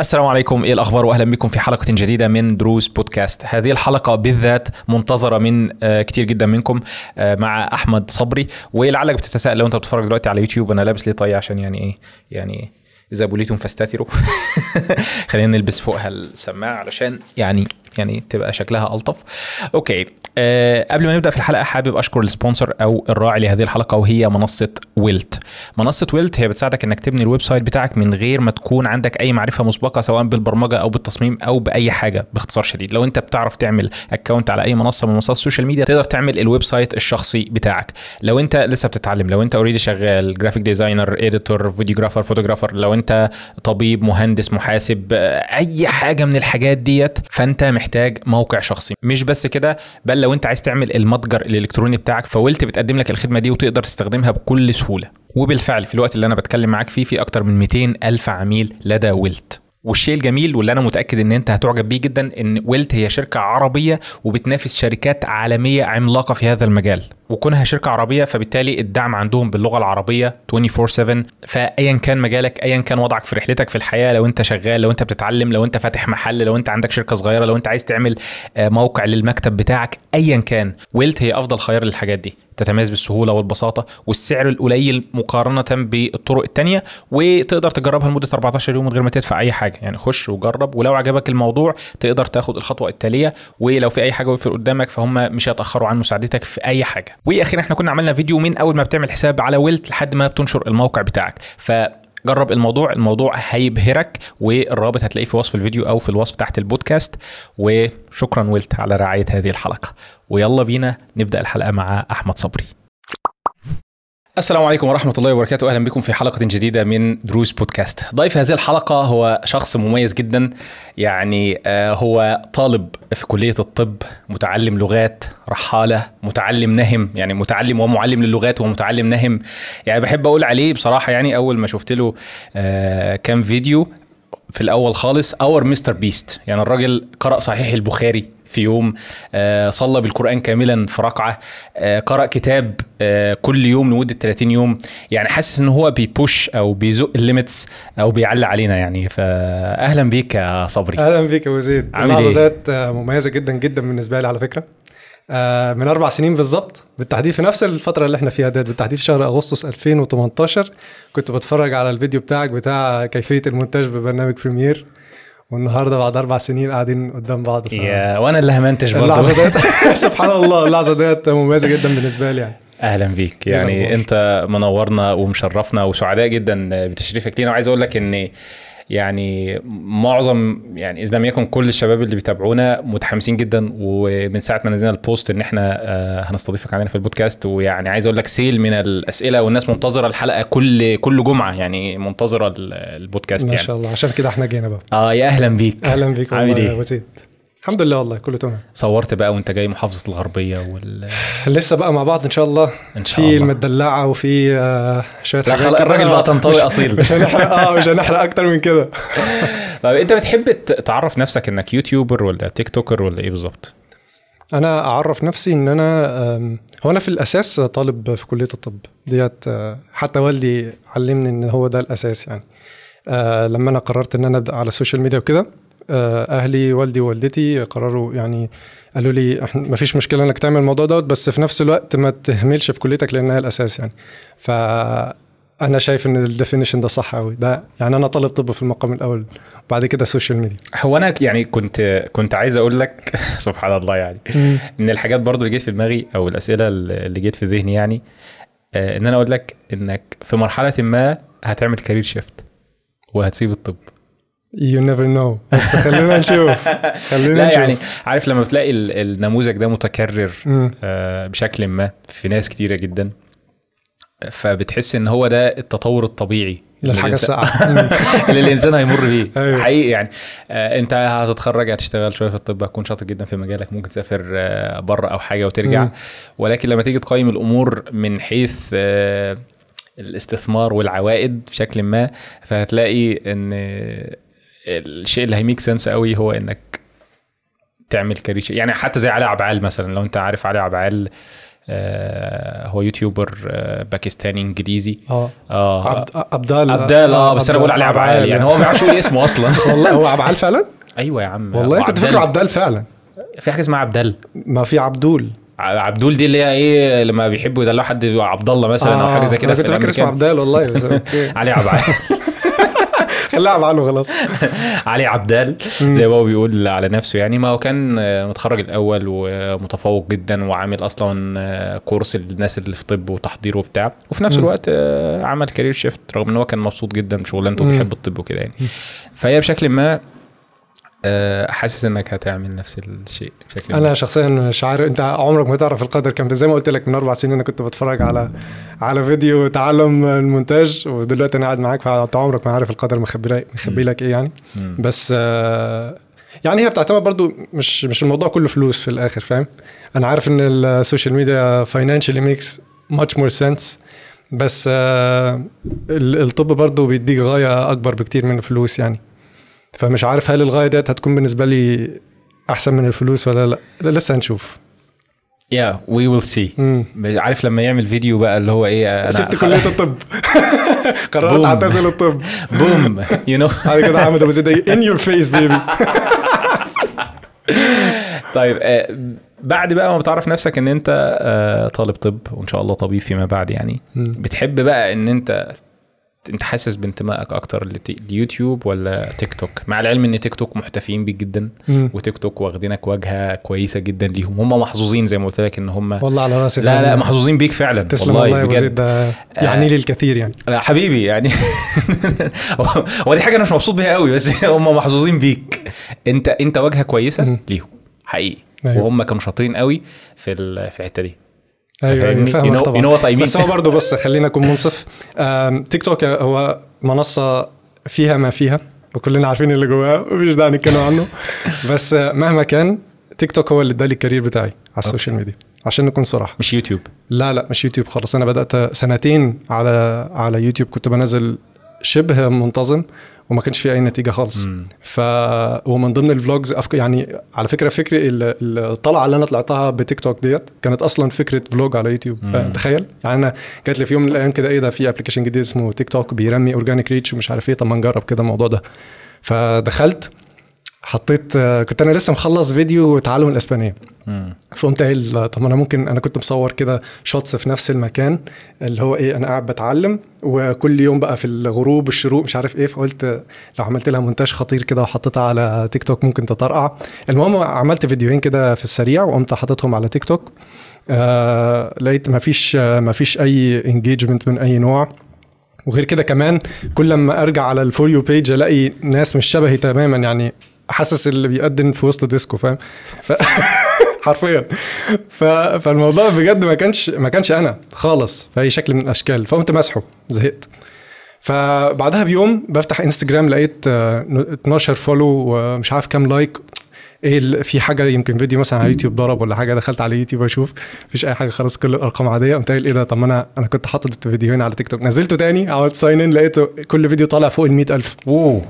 السلام عليكم ايه الاخبار واهلا بكم في حلقه جديده من دروس بودكاست هذه الحلقه بالذات منتظره من آه، كتير جدا منكم آه، مع احمد صبري ولعلك بتتساءل لو انت بتتفرج دلوقتي على يوتيوب انا لابس ليه طاقية عشان يعني ايه يعني اذا بوليتم فاستتروا خلينا نلبس فوقها السماعه علشان يعني يعني تبقى شكلها الطف اوكي أه قبل ما نبدا في الحلقه حابب اشكر السبونسر او الراعي لهذه الحلقه وهي منصه ويلت منصه ويلت هي بتساعدك انك تبني الويب سايت بتاعك من غير ما تكون عندك اي معرفه مسبقه سواء بالبرمجه او بالتصميم او باي حاجه باختصار شديد لو انت بتعرف تعمل اكونت على اي منصه من منصات السوشيال ميديا تقدر تعمل الويب سايت الشخصي بتاعك لو انت لسه بتتعلم لو انت اوريدي شغال جرافيك ديزاينر اديتور فيديوجرافر فوتوجرافر لو انت طبيب مهندس محاسب اي حاجه من الحاجات ديت فانت محتاج موقع شخصي مش بس كده بل لو انت عايز تعمل المتجر الالكتروني بتاعك فولت بتقدم لك الخدمه دي وتقدر تستخدمها بكل سهوله وبالفعل في الوقت اللي انا بتكلم معاك فيه في اكتر من 200 الف عميل لدى ويلت والشيء الجميل واللي انا متاكد ان انت هتعجب بيه جدا ان ويلت هي شركه عربيه وبتنافس شركات عالميه عملاقه في هذا المجال وكونها شركه عربيه فبالتالي الدعم عندهم باللغه العربيه 24/7 فايا كان مجالك ايا كان وضعك في رحلتك في الحياه لو انت شغال لو انت بتتعلم لو انت فاتح محل لو انت عندك شركه صغيره لو انت عايز تعمل آه، موقع للمكتب بتاعك ايا كان ويلت هي افضل خيار للحاجات دي تتميز بالسهوله والبساطه والسعر القليل مقارنه بالطرق الثانيه وتقدر تجربها لمده 14 يوم من غير ما تدفع اي حاجه يعني خش وجرب ولو عجبك الموضوع تقدر تاخد الخطوه التاليه ولو في اي حاجه وقفت قدامك فهم مش هيتاخروا عن مساعدتك في اي حاجه واخيرا احنا كنا عملنا فيديو من اول ما بتعمل حساب على ويلت لحد ما بتنشر الموقع بتاعك ف جرب الموضوع الموضوع هيبهرك والرابط هتلاقيه في وصف الفيديو او في الوصف تحت البودكاست وشكرا ويلت على رعايه هذه الحلقه ويلا بينا نبدا الحلقه مع احمد صبري السلام عليكم ورحمة الله وبركاته أهلا بكم في حلقة جديدة من دروس بودكاست ضيف هذه الحلقة هو شخص مميز جدا يعني آه، هو طالب في كلية الطب متعلم لغات رحالة متعلم نهم يعني متعلم ومعلم للغات ومتعلم نهم يعني بحب أقول عليه بصراحة يعني أول ما شفت له آه، كام فيديو في الاول خالص اور مستر بيست يعني الراجل قرأ صحيح البخاري في يوم آه، صلى بالقرآن كاملا في ركعة آه، قرأ كتاب آه، كل يوم لمدة 30 يوم يعني حاسس ان هو بيبوش او بيزق الليميتس او بيعلى علينا يعني فاهلا بيك يا صبري اهلا بيك يا ابو زيد عامل اللحظه إيه؟ ديت آه، مميزه جدا جدا بالنسبه لي على فكره آه، من اربع سنين بالظبط بالتحديد في نفس الفتره اللي احنا فيها ديت بالتحديد في شهر اغسطس 2018 كنت بتفرج على الفيديو بتاعك بتاع كيفيه المونتاج ببرنامج بريمير والنهارده بعد اربع سنين قاعدين قدام بعض ف... يا وانا اللي همنتج اللحظه برضه ديت سبحان الله اللحظه ديت مميزه جدا بالنسبه لي يعني اهلا بيك إيه يعني الأخبار؟ انت منورنا ومشرفنا وسعداء جدا بتشريفك لينا وعايز اقول لك ان يعني معظم يعني اذا لم يكن كل الشباب اللي بيتابعونا متحمسين جدا ومن ساعه ما نزلنا البوست ان احنا آه، هنستضيفك عندنا في البودكاست ويعني عايز اقول لك سيل من الاسئله والناس منتظره الحلقه كل كل جمعه يعني منتظره ال- البودكاست ما يعني شاء الله عشان كده احنا جينا بقى اه يا اهلا بيك اهلا بيك عامل والله يا ايه ابو زيد الحمد لله والله كله تمام صورت بقى وانت جاي محافظه الغربيه وال لسه بقى مع بعض ان شاء الله ان شاء في الله المدلعه وفي آه، شويه لا حاجات خلاص كده. الراجل بقى تنطوي مش- اصيل مش هنحرق اه مش هنحرق اكتر من كده طيب انت بتحب ت- تعرف نفسك انك يوتيوبر ولا تيك توكر ولا ايه بالظبط؟ انا اعرف نفسي ان انا أم، هو انا في الاساس طالب في كليه الطب ديت آه، حتى والدي علمني ان هو ده الاساس يعني آه، لما انا قررت ان انا ابدا على السوشيال ميديا وكده آه، اهلي والدي ووالدتي قرروا يعني قالوا لي احنا ما فيش مشكله انك تعمل الموضوع دوت بس في نفس الوقت ما تهملش في كليتك لانها الاساس يعني ف انا شايف ان الديفينيشن ده صح قوي ده يعني انا طالب طب في المقام الاول وبعد كده السوشيال ميديا هو انا يعني كنت كنت عايز اقول لك سبحان الله يعني من الحاجات برضو اللي جت في دماغي او الاسئله اللي جت في ذهني يعني آه، ان انا اقول لك انك في مرحله ما هتعمل كارير شيفت وهتسيب الطب يو نيفر نو بس خلينا نشوف خلينا لا نشوف يعني عارف لما بتلاقي ال- النموذج ده متكرر مم. آه، بشكل ما في ناس كتيره جدا فبتحس ان هو ده التطور الطبيعي اللي للحاجه الإنسان- الساقعه مم. اللي الانسان هيمر بيه أيوة. حقيقي يعني آه انت هتتخرج هتشتغل شويه في الطب هتكون شاطر جدا في مجالك ممكن تسافر آه بره او حاجه وترجع مم. ولكن لما تيجي تقيم الامور من حيث آه الاستثمار والعوائد بشكل ما فهتلاقي ان آه، الشيء اللي هيميك سنس قوي هو انك تعمل كارير يعني حتى زي علي عبعال مثلا لو انت عارف علي عبعال آه هو يوتيوبر آه باكستاني انجليزي اه اه عبد ابدال عبدال اه بس انا بقول عليه عبعال يعني هو ما يعرفش يقول اسمه اصلا والله هو عبعال فعلا ايوه يا عم والله هو كنت عبدال. فاكره عبدال فعلا في حاجه اسمها عبدال ما في عبدول ع- عبدول دي اللي هي ايه لما بيحبوا يدلعوا حد عبد الله مثلا او حاجه زي كده انا كنت في فاكر اسمه الأمريكان. عبدال والله بس اوكي علي عبعال خليها عبعال خلاص علي عبدال زي ما هو بيقول على نفسه يعني ما هو كان آه، متخرج الاول ومتفوق جدا وعامل اصلا آه، كورس للناس اللي في طب وتحضير وبتاع وفي نفس مم. الوقت آه، عمل كارير شيفت رغم ان هو كان مبسوط جدا بشغلانته مم. وبيحب الطب وكده يعني فهي بشكل ما آه، حاسس انك هتعمل نفس الشيء بشكل ما. انا شخصيا مش عارف انت عمرك ما تعرف القدر كان زي ما قلت لك من اربع سنين انا كنت بتفرج على على فيديو تعلم المونتاج ودلوقتي انا قاعد معاك فانت عمرك ما عارف القدر مخبي لك مخبي لك ايه يعني مم. بس آه، يعني هي بتعتمد برضو مش مش الموضوع كله فلوس في الاخر فاهم انا عارف ان السوشيال ميديا فاينانشالي ميكس ماتش مور سنس بس آه، ال- الطب برضو بيديك غايه اكبر بكتير من الفلوس يعني فمش عارف هل الغايه ديت هتكون بالنسبه لي احسن من الفلوس ولا لا لسه هنشوف يا وي ويل سي مم. عارف لما يعمل فيديو بقى اللي هو ايه انا سبت كليه الطب قررت بوم. اعتزل الطب بوم يو نو بعد كده عملت ابو زيد ان يور فيس بيبي طيب آه، بعد بقى ما بتعرف نفسك ان انت آه، طالب طب وان شاء الله طبيب فيما بعد يعني بتحب بقى ان انت انت حاسس بانتمائك اكتر لت- ليوتيوب ولا تيك توك مع العلم ان تيك توك محتفين بيك جدا وتيك توك واخدينك واجهه كويسه جدا ليهم هم محظوظين زي ما قلت لك ان هم والله على راسي لا لا فعلاً. محظوظين بيك فعلا تسلم والله يا ابو زيد بجد ده يعني لي الكثير يعني لا حبيبي يعني هو- هو دي حاجه انا مش مبسوط بيها قوي بس هم محظوظين بيك انت انت واجهه كويسه مم. ليهم حقيقي أيوة. وهم كانوا شاطرين قوي في ال- في الحته دي ايوه ايوه فاهمني؟ فاهمك You know- طبعا you know what I mean. بس هو برضه بص خلينا نكون منصف آم، تيك توك هو منصه فيها ما فيها وكلنا عارفين اللي جواها مفيش داعي نتكلم عنه بس آه، مهما كان تيك توك هو اللي ادالي الكارير بتاعي على السوشيال ميديا عشان نكون صراحه مش يوتيوب لا لا مش يوتيوب خالص انا بدات سنتين على على يوتيوب كنت بنزل شبه منتظم وما كانش في اي نتيجه خالص مم. ف ومن ضمن الفلوجز أفك... يعني على فكره فكره ال- الطلعه اللي انا طلعتها بتيك توك ديت كانت اصلا فكره فلوج على يوتيوب مم. تخيل يعني انا جات لي في يوم من الايام كده ايه ده في ابلكيشن جديد اسمه تيك توك بيرمي اورجانيك ريتش ومش عارف ايه طب ما نجرب كده الموضوع ده فدخلت حطيت كنت انا لسه مخلص فيديو تعلم الاسبانيه مم. فقمت قايل طب انا ممكن انا كنت مصور كده شوتس في نفس المكان اللي هو ايه انا قاعد بتعلم وكل يوم بقى في الغروب الشروق مش عارف ايه فقلت لو عملت لها مونتاج خطير كده وحطيتها على تيك توك ممكن تطرقع المهم عملت فيديوهين كده في السريع وقمت حاططهم على تيك توك آه لقيت ما فيش ما فيش اي انجيجمنت من اي نوع وغير كده كمان كل لما ارجع على الفور يو بيج الاقي ناس مش شبهي تماما يعني حاسس اللي بيقدم في وسط ديسكو فاهم ف... حرفيا ف... فالموضوع بجد ما كانش ما كانش انا خالص في اي شكل من الاشكال فقمت مسحه زهقت فبعدها بيوم بفتح انستجرام لقيت آه، 12 فولو ومش عارف كام لايك ايه ال- في حاجه يمكن فيديو مثلا على يوتيوب ضرب ولا حاجه دخلت على يوتيوب اشوف مفيش اي حاجه خلاص كل الارقام عاديه قمت قايل ايه ده طب ما انا انا كنت حاطط فيديوهين على تيك توك نزلته تاني عملت ساين ان لقيته كل فيديو طالع فوق ال 100000 اوه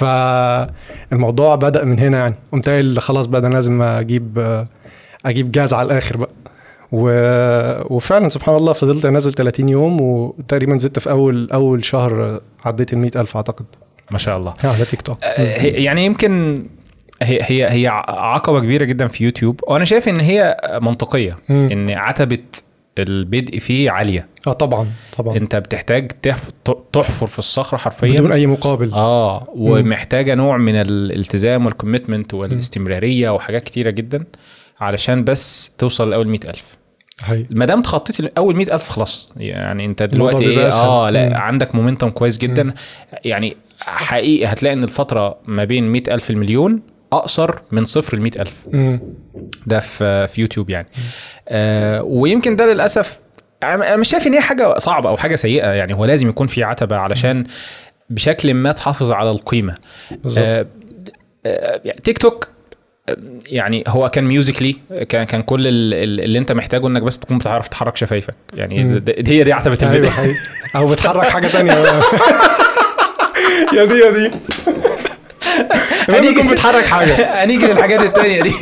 فالموضوع بدا من هنا يعني قمت قايل خلاص بقى ده أنا لازم اجيب اجيب جاز على الاخر بقى و... وفعلا سبحان الله فضلت انزل 30 يوم وتقريبا زدت في اول اول شهر عديت ال 100000 اعتقد ما شاء الله على تيك توك آه، هي- يعني يمكن هي هي هي عقبه كبيره جدا في يوتيوب وانا شايف ان هي منطقيه مم. ان عتبه البدء فيه عاليه اه طبعا طبعا انت بتحتاج تحف- تحفر في الصخره حرفيا بدون اي مقابل اه ومحتاجه نوع من الالتزام والكوميتمنت والاستمراريه وحاجات كتيره جدا علشان بس توصل لاول 100000 هي ما دام تخطيت اول 100000 خلاص يعني انت الموضوع دلوقتي بيبقى ايه أسهل. اه لا مم. عندك مومنتم كويس جدا يعني حقيقي هتلاقي ان الفتره ما بين 100000 المليون اقصر من صفر ل 100000 مم. ده في في يوتيوب يعني آه ويمكن ده للاسف انا مش شايف ان هي حاجه صعبه او حاجه سيئه يعني هو لازم يكون في عتبه علشان بشكل ما تحافظ على القيمه بالظبط آه آه يعني تيك توك آه، يعني هو كان ميوزيكلي كان كان كل ال- ال- اللي انت محتاجه انك بس تكون بتعرف تحرك شفايفك يعني مم. د- د- هي دي عتبه ايوه الفيديو حقيقي. او بتحرك حاجه تانية يا دي يا دي المهم يكون بتحرك حاجه هنيجي للحاجات التانية دي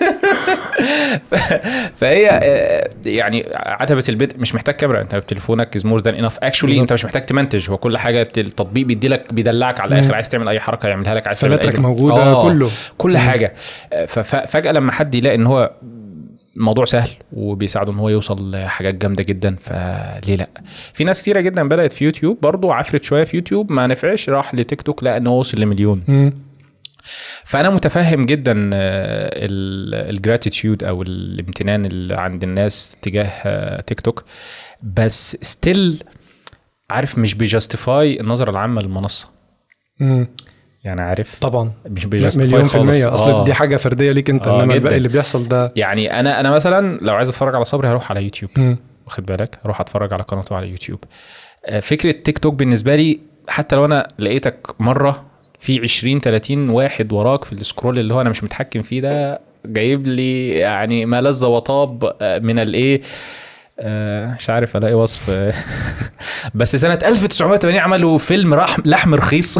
فهي آه، يعني عتبة البدء مش محتاج كاميرا انت بتليفونك از مور ذان انف اكشولي بالظبط. انت مش محتاج تمنتج هو كل حاجه التطبيق بيدي لك بيدلعك على مم. الاخر عايز تعمل اي حركه يعملها لك عايز تعمل فلاترك أي- موجوده آه، كله كل مم. حاجه ففجاه لما حد يلاقي ان هو الموضوع سهل وبيساعده ان هو يوصل لحاجات جامده جدا فليه لا في ناس كتيره جدا بدات في يوتيوب برضو عفرت شويه في يوتيوب ما نفعش راح لتيك توك لقى ان هو وصل لمليون مم. فانا متفهم جدا الجراتيتيود او الامتنان اللي عند الناس تجاه آه، تيك توك بس ستيل عارف مش بيجاستيفاي النظره العامه للمنصه مم. يعني عارف طبعا مش بيجاستيفاي مليون في خالص المية اصل آه. دي حاجة فردية ليك انت آه، انما جداً. الباقي اللي بيحصل ده يعني انا انا مثلا لو عايز اتفرج على صبري هروح على يوتيوب مم. واخد بالك اروح اتفرج على قناته على يوتيوب آه، فكره تيك توك بالنسبه لي حتى لو انا لقيتك مره في 20 30 واحد وراك في السكرول اللي هو انا مش متحكم فيه ده جايب لي يعني ما لذ وطاب آه، من الايه آه، مش عارف الاقي وصف آه، بس سنه 1980 عملوا فيلم رحم لحم رخيص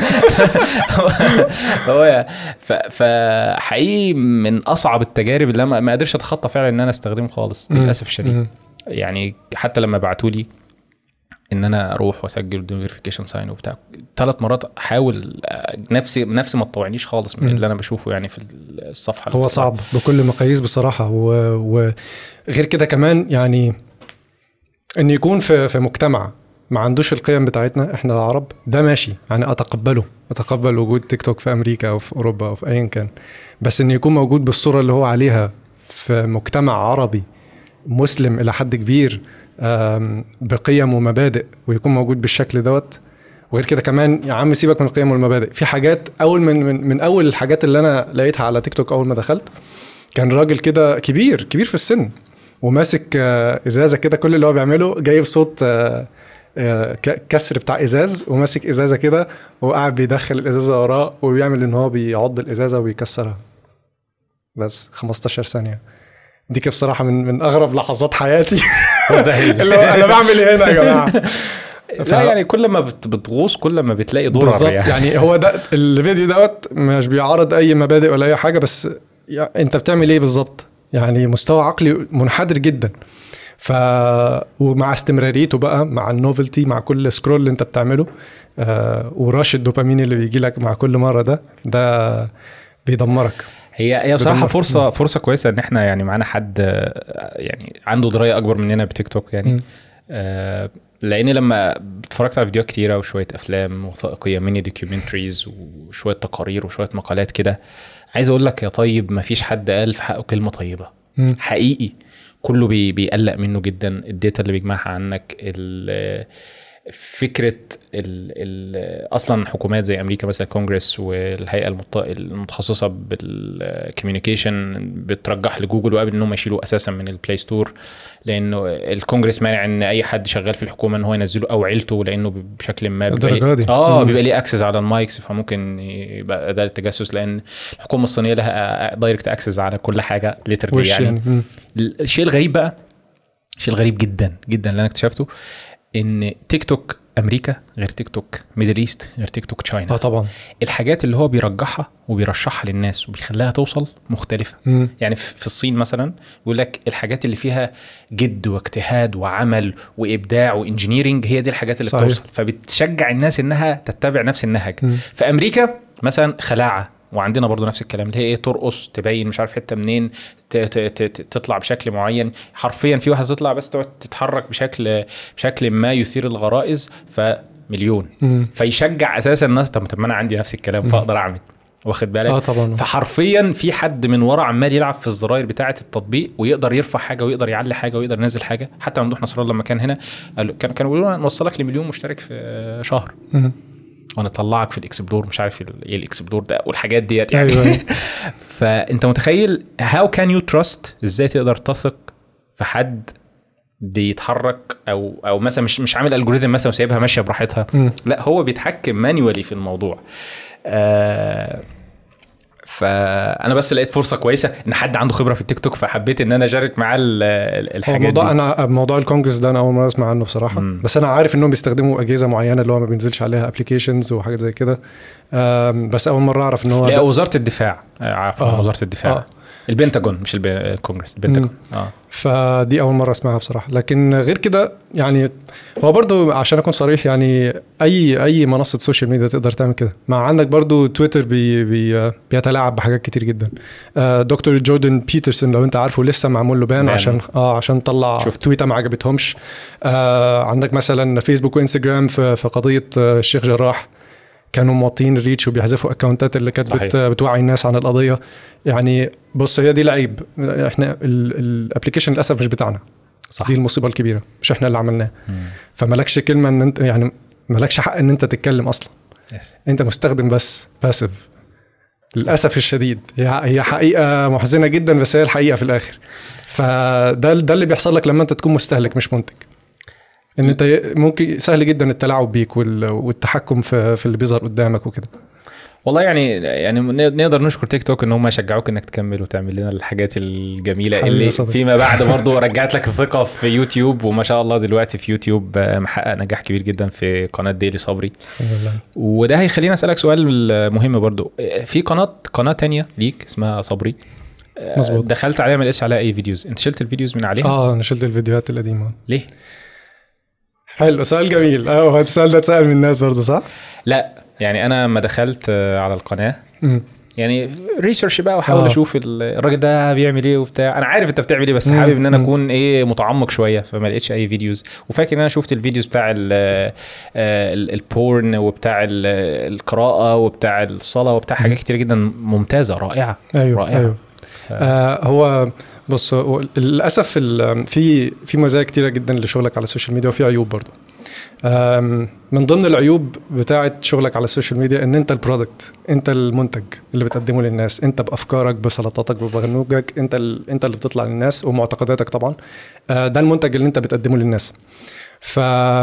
هو ف- فحقيقي من اصعب التجارب اللي أنا ما ما قدرش اتخطى فعلا ان انا استخدمه خالص مم. للاسف الشديد مم. يعني حتى لما بعتوا لي ان انا اروح واسجل بدون فيريفيكيشن ساين وبتاع ثلاث مرات احاول آه، نفسي نفسي ما تطوعنيش خالص من مم. اللي انا بشوفه يعني في الصفحه اللي هو بتطلع. صعب بكل مقاييس بصراحة و- وغير كده كمان يعني ان يكون في في مجتمع ما عندوش القيم بتاعتنا احنا العرب ده ماشي يعني اتقبله اتقبل وجود تيك توك في امريكا او في اوروبا او في ايا كان بس ان يكون موجود بالصورة اللي هو عليها في مجتمع عربي مسلم الى حد كبير آم، بقيم ومبادئ ويكون موجود بالشكل دوت وغير كده كمان يا عم سيبك من القيم والمبادئ في حاجات اول من من, من اول الحاجات اللي انا لقيتها على تيك توك اول ما دخلت كان راجل كده كبير كبير في السن وماسك آه، ازازه كده كل اللي هو بيعمله جايب صوت آه، آه، ك- كسر بتاع ازاز وماسك ازازه كده وقاعد بيدخل الازازه وراه وبيعمل ان هو بيعض الازازه وبيكسرها بس 15 ثانيه دي كانت بصراحه من من اغرب لحظات حياتي اللي هو انا بعمل ايه هنا يا جماعه ف- لا يعني كل ما بت- بتغوص كل ما بتلاقي ضرر بالظبط يعني. يعني هو ده الفيديو دوت مش بيعرض اي مبادئ ولا اي حاجه بس يع- انت بتعمل ايه بالظبط يعني مستوى عقلي منحدر جدا ف ومع استمراريته بقى مع النوفلتي مع كل سكرول اللي انت بتعمله آه ورش الدوبامين اللي بيجي لك مع كل مره ده ده بيدمرك هي هي بصراحه بدمر. فرصه فرصه كويسه ان احنا يعني معانا حد آه، يعني عنده درايه اكبر مننا بتيك توك يعني مم. آه، لان لما اتفرجت على فيديوهات كتيره وشويه افلام وثائقيه ميني دوكيومنتريز وشويه تقارير وشويه مقالات كده عايز اقول لك يا طيب ما فيش حد قال في حقه كلمه طيبه مم. حقيقي كله بي بيقلق منه جدا الداتا اللي بيجمعها عنك ال- فكره ال ال اصلا حكومات زي امريكا مثلا الكونجرس والهيئه المت- المتخصصه بالكوميونيكيشن بترجح لجوجل وابل انهم يشيلوه اساسا من البلاي ستور لانه الكونجرس مانع ان اي حد شغال في الحكومه ان هو ينزله او عيلته لانه بشكل ما بيبقى الدرجة ليه دي. اه مم. بيبقى ليه اكسس على المايكس فممكن يبقى ده التجسس لان الحكومه الصينيه لها دايركت اكسس على كل حاجه ليترلي وش يعني, يعني مم. الشيء الغريب بقى الشيء الغريب جدا جدا اللي انا اكتشفته ان تيك توك امريكا غير تيك توك ميدل ايست غير تيك توك اه تشاينا طبعا الحاجات اللي هو بيرجحها وبيرشحها للناس وبيخليها توصل مختلفه مم. يعني في في الصين مثلا يقول لك الحاجات اللي فيها جد واجتهاد وعمل وابداع وانجينيرنج هي دي الحاجات اللي صحيح. بتوصل فبتشجع الناس انها تتبع نفس النهج مم. في امريكا مثلا خلاعه وعندنا برضو نفس الكلام اللي هي ايه ترقص تبين مش عارف حته منين ت- ت- ت- ت- تطلع بشكل معين حرفيا في واحده تطلع بس تقعد تتحرك بشكل بشكل ما يثير الغرائز فمليون مم. فيشجع اساسا الناس طب طب ما انا عندي نفس الكلام مم. فاقدر اعمل واخد بالك اه طبعا فحرفيا في حد من ورا عمال يلعب في الزراير بتاعه التطبيق ويقدر يرفع حاجه ويقدر يعلي حاجه ويقدر ينزل حاجه حتى ممدوح نصر الله لما كان هنا قال كان كانوا بيقولوا نوصلك لمليون مشترك في شهر مم. ونطلعك في الاكسبلور مش عارف ال- ايه الاكسبلور ده والحاجات ديت يعني ايوه أيوة. فانت متخيل هاو كان يو تراست ازاي تقدر تثق في حد بيتحرك او او مثلا مش مش عامل الجوريزم مثلا وسايبها ماشيه براحتها مم. لا هو بيتحكم مانيوالي في الموضوع آه فانا بس لقيت فرصه كويسه ان حد عنده خبره في التيك توك فحبيت ان انا اشارك معاه ال- ال- هو الحاجات موضوع دي انا موضوع الكونجرس ده انا اول مره اسمع عنه بصراحه مم. بس انا عارف انهم بيستخدموا اجهزه معينه اللي هو ما بينزلش عليها ابلكيشنز وحاجات زي كده آم، بس اول مره اعرف ان هو لا ده- وزاره الدفاع آه، عفوا آه. وزاره الدفاع آه. البنتاجون مش الب- الكونجرس البنتاجون اه فدي اول مره اسمعها بصراحه لكن غير كده يعني هو برضو عشان اكون صريح يعني اي اي منصه سوشيال ميديا تقدر تعمل كده مع عندك برضو تويتر بي بي بيتلاعب بحاجات كتير جدا آه، دكتور جوردن بيترسون لو انت عارفه لسه معمول له بان بان. عشان اه عشان طلع شفت. تويته ما عجبتهمش آه عندك مثلا فيسبوك وانستجرام في, في قضيه آه، الشيخ جراح كانوا موطين الريتش وبيحذفوا اكونتات اللي كانت صحيح. بت بتوعي الناس عن القضيه يعني بص هي دي العيب احنا الابلكيشن للاسف مش بتاعنا صح دي المصيبه الكبيره مش احنا اللي عملناه مم. فمالكش كلمه ان انت يعني مالكش حق ان انت تتكلم اصلا يس. انت مستخدم بس باسف للاسف الشديد هي هي حقيقه محزنه جدا بس هي الحقيقه في الاخر فده ده اللي بيحصل لك لما انت تكون مستهلك مش منتج ان انت ي- ممكن سهل جدا التلاعب بيك وال- والتحكم في في اللي بيظهر قدامك وكده والله يعني يعني ن- نقدر نشكر تيك توك ان هم يشجعوك انك تكمل وتعمل لنا الحاجات الجميله حبيبي اللي يا صديقي. فيما بعد برضه رجعت لك الثقه في يوتيوب وما شاء الله دلوقتي في يوتيوب آه، محقق نجاح كبير جدا في قناه ديلي صبري الحمد لله وده هيخليني اسالك سؤال مهم برضو في قناه قناه تانية ليك اسمها صبري آه، مظبوط. دخلت عليها ما لقيتش عليها اي فيديوز انت شلت الفيديوز من عليها اه انا شلت الفيديوهات القديمه ليه حلو سؤال جميل اه هو السؤال ده اتسال من الناس برضه صح؟ لا يعني انا لما دخلت آه، على القناه مم. يعني ريسيرش بقى واحاول آه. اشوف ال- الراجل ده بيعمل ايه وبتاع انا عارف انت بتعمل ايه بس مم. حابب ان انا مم. اكون ايه متعمق شويه فما لقيتش اي فيديوز وفاكر ان انا شفت الفيديوز بتاع ال- آه، ال- البورن وبتاع ال- القراءه وبتاع الصلاه وبتاع حاجات كتير جدا ممتازه رائعه ايوه رائعة. ايوه ف... آه هو بص هو للاسف ال- في في مزايا كتيره جدا لشغلك على السوشيال ميديا وفي عيوب برضو آم، من ضمن العيوب بتاعه شغلك على السوشيال ميديا ان انت البرودكت انت المنتج اللي بتقدمه للناس انت بافكارك بسلطاتك ببرنامجك انت ال... انت اللي بتطلع للناس ومعتقداتك طبعا آه، ده المنتج اللي انت بتقدمه للناس ف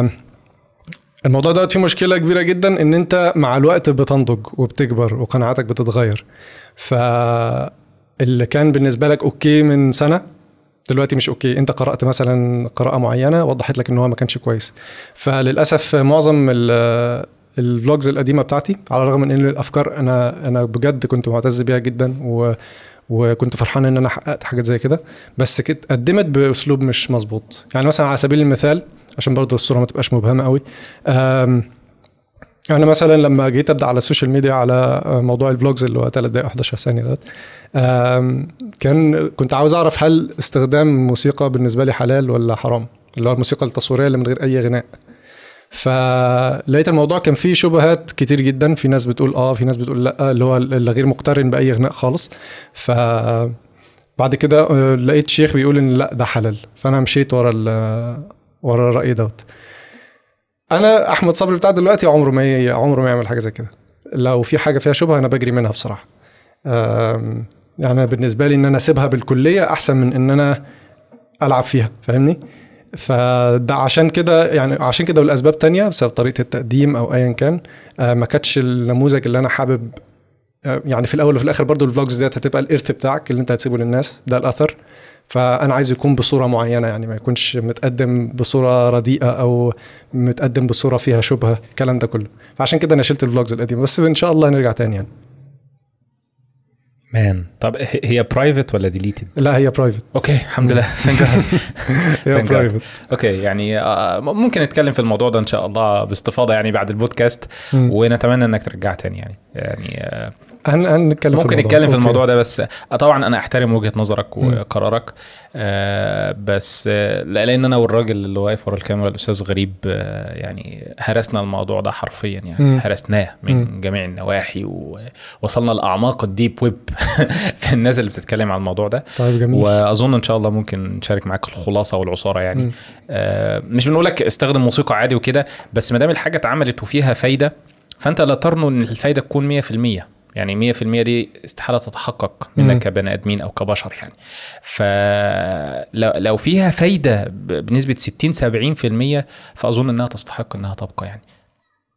الموضوع ده فيه مشكلة كبيرة جدا ان انت مع الوقت بتنضج وبتكبر وقناعاتك بتتغير ف اللي كان بالنسبة لك اوكي من سنة دلوقتي مش اوكي انت قرأت مثلا قراءة معينة وضحت لك ان هو ما كانش كويس فللأسف معظم ال- الفلوجز القديمة بتاعتي على الرغم من ان الافكار انا انا بجد كنت معتز بيها جدا و وكنت فرحان ان انا حققت حاجات زي كده بس كنت قدمت باسلوب مش مظبوط يعني مثلا على سبيل المثال عشان برضه الصوره ما تبقاش مبهمه قوي أم، انا مثلا لما جيت ابدا على السوشيال ميديا على موضوع الفلوجز اللي هو 3 دقائق 11 ثانيه ده أم، كان كنت عاوز اعرف هل استخدام موسيقى بالنسبه لي حلال ولا حرام اللي هو الموسيقى التصويريه اللي من غير اي غناء فلقيت الموضوع كان فيه شبهات كتير جدا في ناس بتقول اه في ناس بتقول لا اللي هو اللي غير مقترن باي غناء خالص ف بعد كده آه، لقيت شيخ بيقول ان لا ده حلال فانا مشيت ورا ال- ورا الراي دوت انا احمد صبري بتاع دلوقتي عمره ما ي- عمره ما يعمل حاجه زي كده لو في حاجه فيها شبهه انا بجري منها بصراحه آم، يعني أنا بالنسبه لي ان انا اسيبها بالكليه احسن من ان انا العب فيها فاهمني فده عشان كده يعني عشان كده والاسباب تانية بسبب طريقه التقديم او ايا كان آه، ما كانتش النموذج اللي انا حابب آه، يعني في الاول وفي الاخر برضو الفلوجز ديت هتبقى الارث بتاعك اللي انت هتسيبه للناس ده الاثر فانا عايز يكون بصوره معينه يعني ما يكونش متقدم بصوره رديئه او متقدم بصوره فيها شبهه الكلام ده كله فعشان كده انا شلت الفلوجز القديمه بس ان شاء الله نرجع تاني يعني مان طب ه- هي برايفت ولا ديليتد لا هي برايفت اوكي الحمد لله Thank God. هي Thank God. برايفت اوكي يعني آه، ممكن نتكلم في الموضوع ده ان شاء الله باستفاضه يعني بعد البودكاست ونتمنى انك ترجع تاني يعني يعني آه، هنتكلم ممكن نتكلم في الموضوع ده بس آه، طبعا انا احترم وجهه نظرك وقرارك آه، بس آه، لا- لان انا والراجل اللي واقف ورا الكاميرا الاستاذ غريب آه، يعني هرسنا الموضوع ده حرفيا يعني مم. هرسناه من مم. جميع النواحي ووصلنا لاعماق الديب ويب في الناس اللي بتتكلم عن الموضوع ده طيب جميل واظن ان شاء الله ممكن نشارك معاك الخلاصه والعصاره يعني مم. آه مش بنقول لك استخدم موسيقى عادي وكده بس ما دام الحاجه اتعملت وفيها فايده فانت لا ترنو ان الفايده تكون 100% يعني 100% دي استحاله تتحقق منك مم. كبني ادمين او كبشر يعني فلو لو فيها فايده ب- بنسبه 60 70% فاظن انها تستحق انها تبقى يعني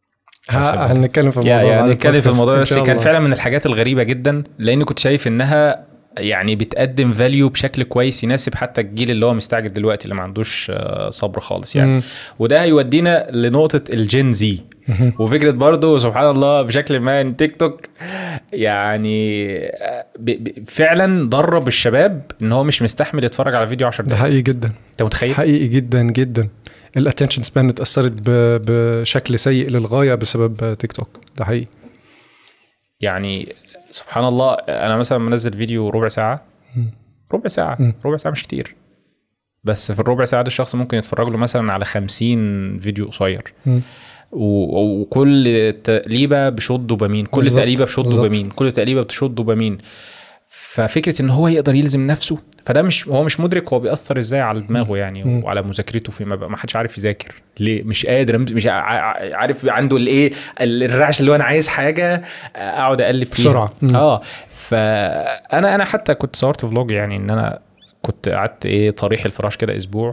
ه- هنتكلم في الموضوع يا يا بعد نتكلم في البودكاست الموضوع إن بس شاء كان الله. فعلا من الحاجات الغريبه جدا لاني كنت شايف انها يعني بتقدم فاليو بشكل كويس يناسب حتى الجيل اللي هو مستعجل دلوقتي اللي ما عندوش آه، صبر خالص يعني مم. وده هيودينا لنقطه الجين زي مهم. وفكره برضو سبحان الله بشكل ما ان تيك توك يعني آه، ب- ب- فعلا درب الشباب ان هو مش مستحمل يتفرج على فيديو 10 ده دقايق حقيقي جدا انت متخيل حقيقي جدا جدا الاتنشن سبان اتاثرت ب- بشكل سيء للغايه بسبب تيك توك ده حقيقي يعني سبحان الله انا مثلا منزل فيديو ربع ساعه مم. ربع ساعه مم. ربع ساعه مش كتير بس في الربع ساعه ده الشخص ممكن يتفرج له مثلا على 50 فيديو قصير مم. و- وكل تقليبه بشوط دوبامين كل بالظبط، تقليبه بشوط بالظبط. دوبامين كل تقليبه بشوط دوبامين ففكره ان هو يقدر يلزم نفسه فده مش هو مش مدرك هو بيأثر ازاي على دماغه يعني مم. وعلى مذاكرته فيما بقى ما حدش عارف يذاكر ليه مش قادر مش ع- ع- عارف عنده الايه الرعش اللي هو انا عايز حاجه اقعد اقلب فيها بسرعة. مم. اه فانا انا حتى كنت صورت فلوج يعني ان انا كنت قعدت ايه طريح الفراش كده اسبوع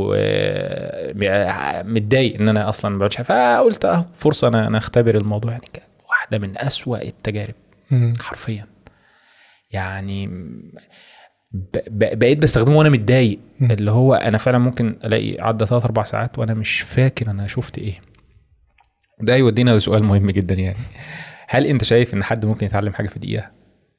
ومتضايق ان انا اصلا ما بعملش حاجة. فقلت اهو فرصه انا انا اختبر الموضوع يعني كانت واحده من أسوأ التجارب مم. حرفيا يعني ب- ب- بقيت بستخدمه وانا متضايق مم. اللي هو انا فعلا ممكن الاقي عدى ثلاث اربع ساعات وانا مش فاكر انا شفت ايه ده يودينا لسؤال مهم جدا يعني هل انت شايف ان حد ممكن يتعلم حاجه في دقيقه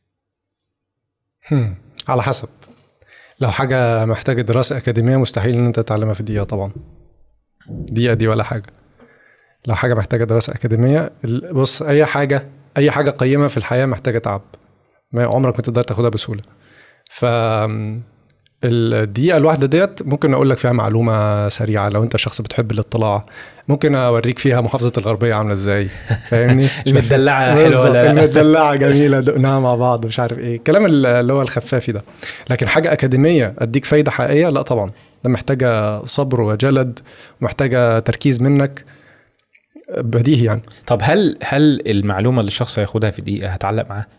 هم. على حسب لو حاجة محتاجة دراسة أكاديمية مستحيل إن أنت تتعلمها في دقيقة طبعا دقيقة دي ولا حاجة لو حاجة محتاجة دراسة أكاديمية ال- بص أي حاجة أي حاجة قيمة في الحياة محتاجة تعب ما عمرك ما تقدر تاخدها بسهولة ف الدقيقة الواحدة ديت ممكن أقول لك فيها معلومة سريعة لو أنت شخص بتحب الاطلاع ممكن أوريك فيها محافظة الغربية عاملة إزاي فاهمني المدلعه حلوه بالظبط ولا لا؟ المدلعه جميله دقناها مع بعض مش عارف ايه الكلام اللي هو الخفافي ده لكن حاجه اكاديميه اديك فايده حقيقيه لا طبعا ده محتاجه صبر وجلد ومحتاجه تركيز منك بديهي يعني طب هل هل المعلومه اللي الشخص هياخدها في دقيقه هتعلق معاه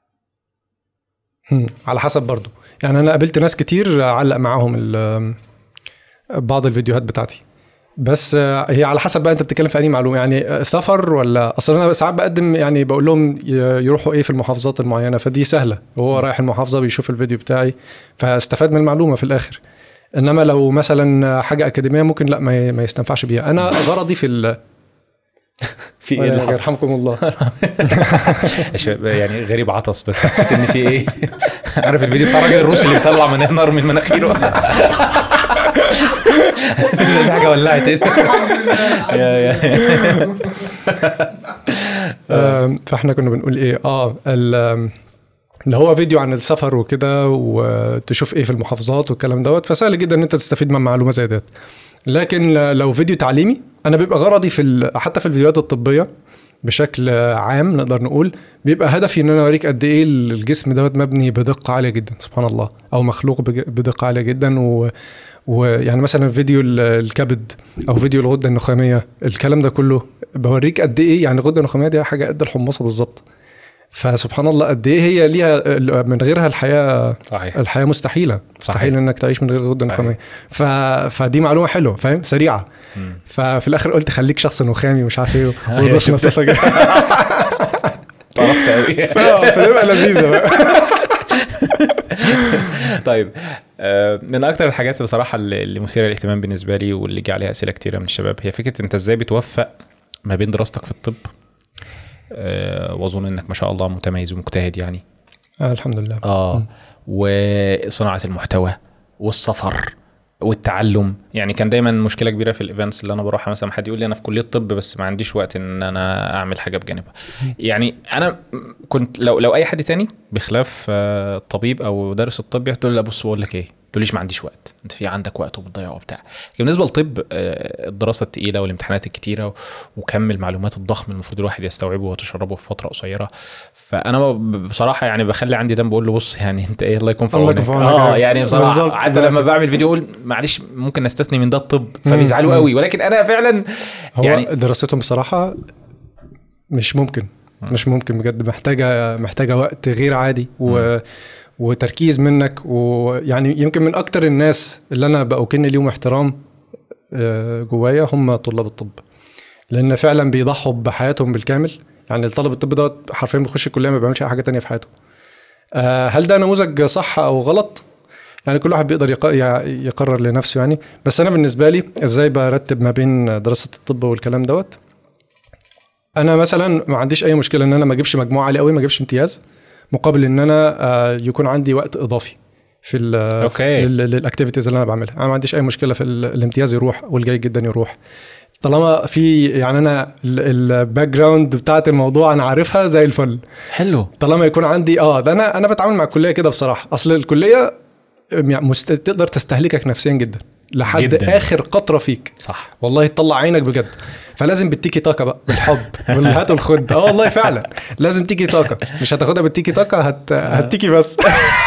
هم، على حسب برضو يعني انا قابلت ناس كتير علق معاهم ال- بعض الفيديوهات بتاعتي بس آه، هي على حسب بقى انت بتتكلم في اي معلومه يعني آه، سفر ولا اصلا انا ساعات بقدم يعني بقول لهم ي- يروحوا ايه في المحافظات المعينه فدي سهله وهو رايح المحافظه بيشوف الفيديو بتاعي فاستفاد من المعلومه في الاخر انما لو مثلا حاجه اكاديميه ممكن لا ما ي- ما يستنفعش بيها انا غرضي في ال في ايه اللي حصل يرحمكم الله يا شباب، يعني غريب عطس بس حسيت ان في ايه عارف الفيديو بتاع الراجل الروسي اللي بيطلع من نار من مناخيره في حاجه ولعت ايه يا- يا- آم، فاحنا كنا بنقول ايه اه ال- آم، اللي هو فيديو عن السفر وكده وتشوف ايه في المحافظات والكلام دوت فسهل جدا ان انت تستفيد من معلومه زي ديت لكن لو فيديو تعليمي انا بيبقى غرضي في ال- حتى في الفيديوهات الطبيه بشكل عام نقدر نقول بيبقى هدفي ان انا اوريك قد ايه الجسم دوت مبني بدقه عاليه جدا سبحان الله او مخلوق بج- بدقه عاليه جدا و ويعني مثلا فيديو ال- الكبد او فيديو الغده النخاميه الكلام ده كله بوريك قد ايه يعني الغده النخاميه دي حاجه قد الحمصه بالظبط فسبحان الله قد ايه هي ليها من غيرها الحياه صحيح الحياه مستحيله مستحيل صحيح. انك تعيش من غير الغده صحيح. النخاميه ف... فدي معلومه حلوه فاهم سريعه مم. ففي الاخر قلت خليك شخص نخامي مش عارف ايه أيوة، وضخنا شفت. صفه كده طرفت قوي فتبقى لذيذه بقى طيب آه، من اكتر الحاجات بصراحه اللي اللي مثيره للاهتمام بالنسبه لي واللي جه عليها اسئله كتيره من الشباب هي فكره انت ازاي بتوفق ما بين دراستك في الطب آه، واظن انك ما شاء الله متميز ومجتهد يعني آه الحمد لله اه وصناعه المحتوى والسفر والتعلم يعني كان دايما مشكله كبيره في الايفنتس اللي انا بروحها مثلا حد يقول لي انا في كليه طب بس ما عنديش وقت ان انا اعمل حاجه بجانبها يعني انا كنت لو لو اي حد تاني بخلاف آه، الطبيب او دارس الطب تقول لي لا بص بقول لك ايه تقوليش ما عنديش وقت انت في عندك وقت وبتضيعه وبتاع لكن بالنسبه للطب آه، الدراسه الثقيله والامتحانات الكتيره وكم المعلومات الضخم المفروض الواحد يستوعبه وتشربه في فتره قصيره فانا ب- بصراحه يعني بخلي عندي دم بقول له بص يعني انت ايه الله يكون في الله عونك يكون في عونك. اه يعني بصراحه بالظبط. حتى لما بعمل فيديو اقول معلش ممكن نستثني من ده الطب فبيزعلوا مم. قوي ولكن انا فعلا هو يعني- يعني دراستهم بصراحه مش ممكن مش ممكن بجد محتاجه محتاجه وقت غير عادي و وتركيز منك ويعني يمكن من اكتر الناس اللي انا بأكن ليهم احترام آه، جوايا هم طلاب الطب لان فعلا بيضحوا بحياتهم بالكامل يعني الطالب الطب دوت حرفيا بيخش الكليه ما بيعملش اي حاجه تانية في حياته آه، هل ده نموذج صح او غلط يعني كل واحد بيقدر يق- يع- يقرر لنفسه يعني بس انا بالنسبه لي ازاي برتب ما بين دراسه الطب والكلام دوت انا مثلا ما عنديش اي مشكله ان انا ما اجيبش مجموعه عالي قوي ما اجيبش امتياز مقابل ان انا آه، يكون عندي وقت اضافي في ال أوكي. للاكتيفيتيز اللي انا بعملها انا ما عنديش اي مشكله في ال- الامتياز يروح والجيد جدا يروح طالما في يعني انا الباك جراوند بتاعت الموضوع انا عارفها زي الفل حلو طالما يكون عندي اه ده انا انا بتعامل مع الكليه كده بصراحه اصل الكليه يعني مست... تقدر تستهلكك نفسيا جدا لحد جداً. جداً. اخر قطره فيك صح والله تطلع عينك بجد فلازم بالتيكي تاكا بقى بالحب والهات والخد اه والله فعلا لازم تيكي تاكا مش هتاخدها بالتيكي تاكا هت... هتيكي بس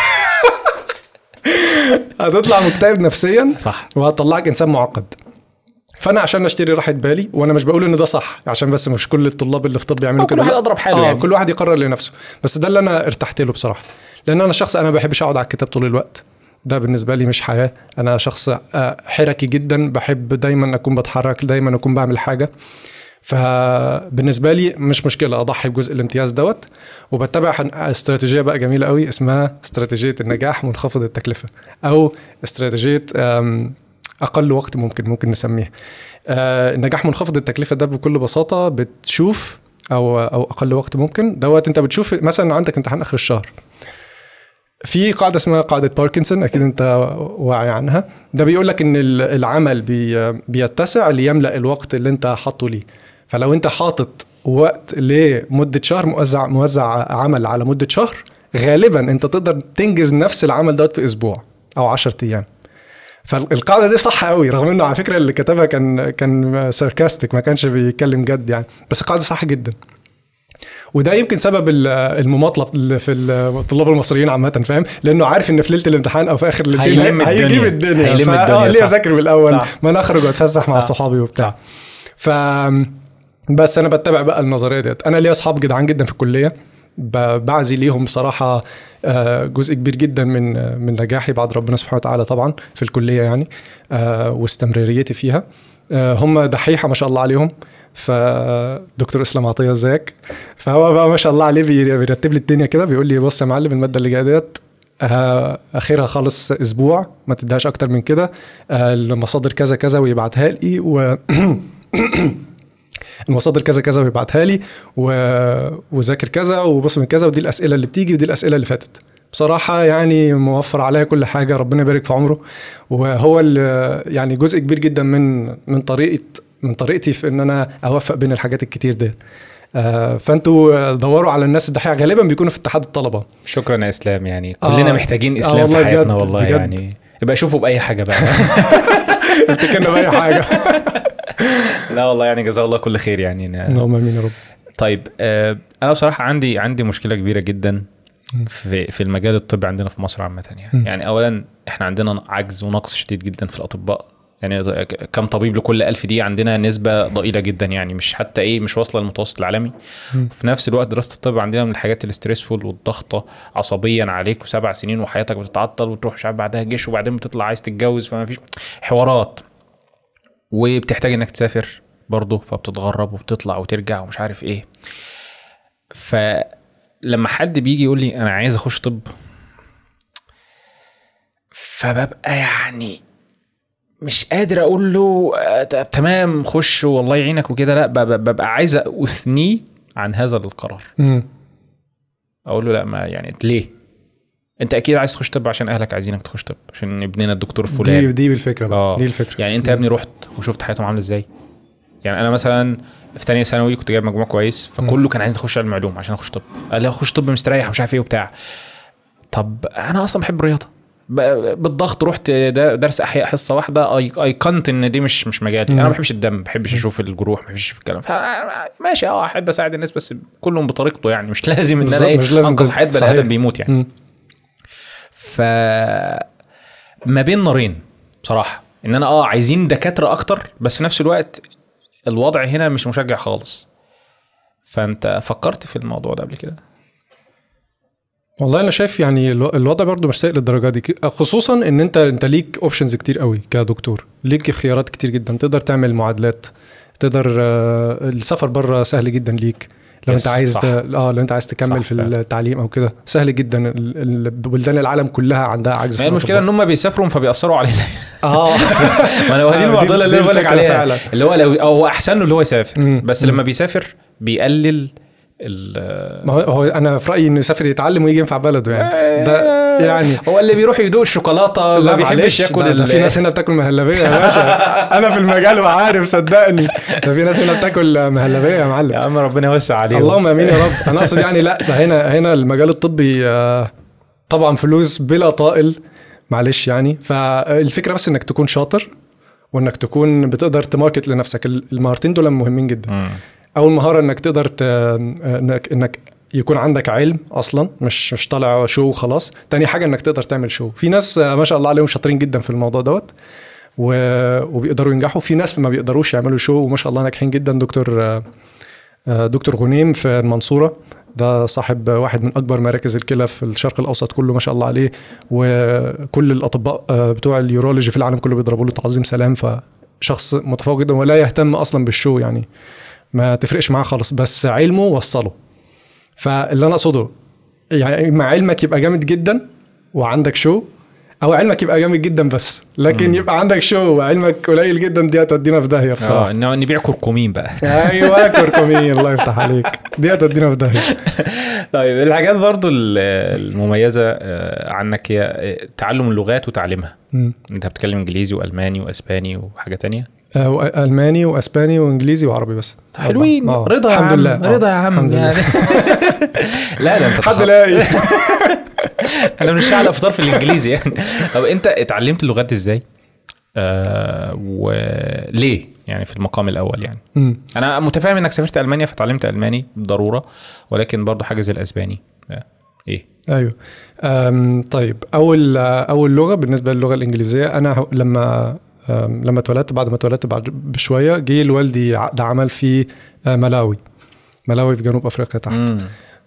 هتطلع مكتئب نفسيا صح وهتطلعك انسان معقد فانا عشان اشتري راحه بالي وانا مش بقول ان ده صح عشان بس مش كل الطلاب اللي في طب بيعملوا كل كده واحد لا. أضرب حاله آه يعني. كل واحد يقرر لنفسه بس ده اللي انا ارتحت له بصراحه لان انا شخص انا ما بحبش اقعد على الكتاب طول الوقت ده بالنسبه لي مش حياه انا شخص آه، حركي جدا بحب دايما اكون بتحرك دايما اكون بعمل حاجه فبالنسبه لي مش مشكله اضحي بجزء الامتياز دوت وبتبع حن- استراتيجيه بقى جميله قوي اسمها استراتيجيه النجاح منخفض التكلفه او استراتيجيه آم، اقل وقت ممكن ممكن نسميها آه، النجاح منخفض التكلفه ده بكل بساطه بتشوف او او اقل وقت ممكن دوت انت بتشوف مثلا عندك امتحان اخر الشهر في قاعده اسمها قاعده باركنسون اكيد انت واعي عنها ده بيقول لك ان ال- العمل بي بيتسع ليملا الوقت اللي انت حاطه ليه فلو انت حاطط وقت لمده شهر موزع موزع عمل على مده شهر غالبا انت تقدر تنجز نفس العمل دوت في اسبوع او 10 ايام فالقاعده دي صح قوي رغم انه على فكره اللي كتبها كان كان ساركاستيك ما كانش بيتكلم جد يعني بس القاعده صح جدا وده يمكن سبب ال- المماطله اللي في الطلاب المصريين عامه فاهم لانه عارف ان في ليله الامتحان او في اخر ليلتين هيلم الدنيا. هيجيب الدنيا هيلم فا- الدنيا، اه ليه صح. اذاكر بالاول صح. ما انا اخرج واتفسح مع صح. صحابي وبتاع ف بس انا بتبع بقى النظريه ديت انا ليا اصحاب جدعان جدا في الكليه ب- بعزي ليهم بصراحه آه، جزء كبير جدا من آه، من نجاحي بعد ربنا سبحانه وتعالى طبعا في الكليه يعني آه، واستمراريتي فيها آه، هم دحيحه ما شاء الله عليهم فدكتور اسلام عطيه ازيك فهو بقى ما شاء الله عليه بي- بيرتب لي الدنيا كده بيقول لي بص يا معلم الماده اللي جايه ديت آه، اخرها خالص اسبوع ما تديهاش اكتر من كده آه، المصادر كذا كذا ويبعتها لي و المصادر كذا كذا ويبعتها لي و... وذاكر كذا وبص من كذا ودي الاسئله اللي بتيجي ودي الاسئله اللي فاتت بصراحه يعني موفر عليا كل حاجه ربنا يبارك في عمره وهو اللي يعني جزء كبير جدا من من طريقه من طريقتي في ان انا اوفق بين الحاجات الكتير ديت آه، فانتوا دوروا على الناس الدحيحه غالبا بيكونوا في اتحاد الطلبه شكرا يا اسلام يعني كلنا آه. محتاجين آه اسلام والله في حياتنا بجد، والله بجد. يعني يبقى شوفوا باي حاجه بقى افتكرنا باي حاجه لا والله يعني جزاه الله كل خير يعني اللهم امين يا رب طيب آه، انا بصراحه عندي عندي مشكله كبيره جدا في في المجال الطبي عندنا في مصر عامه يعني م. يعني اولا احنا عندنا عجز ونقص شديد جدا في الاطباء يعني ك- كم طبيب لكل ألف دي عندنا نسبة ضئيلة جدا يعني مش حتى ايه مش واصلة للمتوسط العالمي م. في نفس الوقت دراسة الطب عندنا من الحاجات الستريسفول والضغطة عصبيا عليك وسبع سنين وحياتك بتتعطل وتروح مش عارف بعدها جيش وبعدين بتطلع عايز تتجوز فما فيش حوارات وبتحتاج انك تسافر برضه فبتتغرب وبتطلع وترجع ومش عارف ايه فلما حد بيجي يقول لي انا عايز اخش طب فببقى يعني مش قادر اقول له آه، ت- تمام خش والله يعينك وكده لا ب- ب- ببقى عايز اثنيه عن هذا القرار مم. اقول له لا ما يعني ليه انت اكيد عايز تخش طب عشان اهلك عايزينك تخش طب عشان ابننا الدكتور دي الفلاني دي بالفكره بقى آه. دي الفكره يعني انت يا ابني رحت وشفت حياتهم عامله ازاي يعني انا مثلا في ثانيه ثانوي كنت جايب مجموع كويس فكله كان عايز اخش علم علوم عشان اخش طب قال لي اخش طب مستريح ومش عارف ايه وبتاع طب انا اصلا بحب الرياضه ب- بالضغط رحت د- درس احياء حصه واحده اي ايقنت ان دي مش مش مجالي انا مم. ما بحبش الدم ما بحبش اشوف الجروح ما بحبش اشوف الكلام ف- ماشي اه احب اساعد الناس بس كلهم بطريقته يعني مش لازم ان انا بالظبط، ايه مش لازم انقذ تبقى- حياه بني صحيح. ادم بيموت يعني مم. ف ما بين نارين بصراحه ان انا اه عايزين دكاتره اكتر بس في نفس الوقت الوضع هنا مش مشجع خالص فانت فكرت في الموضوع ده قبل كده والله انا شايف يعني الو- الوضع برضو مش سيء للدرجه دي ك- خصوصا ان انت انت ليك اوبشنز كتير قوي كدكتور ليك خيارات كتير جدا تقدر تعمل معادلات تقدر آه، السفر بره سهل جدا ليك لو يس، انت عايز صح. ت... اه لو انت عايز تكمل صح في فعلا. التعليم او كده سهل جدا ال- ال- بلدان العالم كلها عندها عجز ما هي في المشكله ان الأطباء. هم بيسافروا فبيأثروا علينا اه ما انا هو دي آه، المعضله دي- اللي دي انا بقول لك الفكرة عليها فعلا. اللي هو لو هو احسن له اللي هو يسافر مم. بس مم. لما بيسافر بيقلل ال ما هو, هو انا في رايي انه يسافر يتعلم ويجي ينفع بلده يعني ده يعني هو اللي بيروح يدوق الشوكولاته ما بيحبش معلش، ياكل ده, ده ال- في ناس هنا بتاكل مهلبيه يا باشا انا في المجال وعارف صدقني ده في ناس هنا بتاكل مهلبيه يا معلم يا عم ربنا يوسع عليهم اللهم امين يا رب انا اقصد يعني لا ده هنا هنا المجال الطبي آه، طبعا فلوس بلا طائل معلش يعني فالفكره بس انك تكون شاطر وانك تكون بتقدر تماركت لنفسك المهارتين دول مهمين جدا مم. اول مهاره انك تقدر ت... انك انك يكون عندك علم اصلا مش مش طالع شو وخلاص تاني حاجه انك تقدر تعمل شو في ناس آه، ما شاء الله عليهم شاطرين جدا في الموضوع دوت و... وبيقدروا ينجحوا في ناس ما بيقدروش يعملوا شو وما شاء الله ناجحين جدا دكتور آه، آه، دكتور غنيم في المنصوره ده صاحب واحد من اكبر مراكز الكلى في الشرق الاوسط كله ما شاء الله عليه وكل الاطباء آه، بتوع اليورولوجي في العالم كله بيضربوا له تعظيم سلام فشخص متفوق جدا ولا يهتم اصلا بالشو يعني ما تفرقش معاه خالص بس علمه وصله فاللي انا اقصده يعني مع علمك يبقى جامد جدا وعندك شو او علمك يبقى جامد جدا بس لكن مم. يبقى عندك شو وعلمك قليل جدا دي هتودينا في داهيه اه بصراحه انه نبيع كركمين بقى ايوه كركمين الله يفتح عليك دي هتودينا في داهيه طيب الحاجات برضو ال- المميزه آه، عنك هي آه، تعلم اللغات وتعليمها مم. انت بتتكلم انجليزي والماني واسباني وحاجه تانية آه، والماني واسباني وانجليزي وعربي بس حلوين آه، رضا يا الحمد عم لله آه، رضا يا عم الحمد لله. يعني لا ده انت حد تخ- لاقي انا مش على افطار في الانجليزي يعني طب انت اتعلمت اللغات دي ازاي؟ آه وليه؟ يعني في المقام الاول يعني مم. انا متفاهم انك سافرت المانيا فتعلمت الماني بالضروره ولكن برضو حاجه زي الاسباني آه، ايه؟ ايوه أم طيب اول اول لغه بالنسبه للغه الانجليزيه انا ه- لما أم، لما اتولدت بعد ما اتولدت بعد بشويه جه لوالدي عقد عمل في آه، ملاوي ملاوي في جنوب افريقيا تحت مم.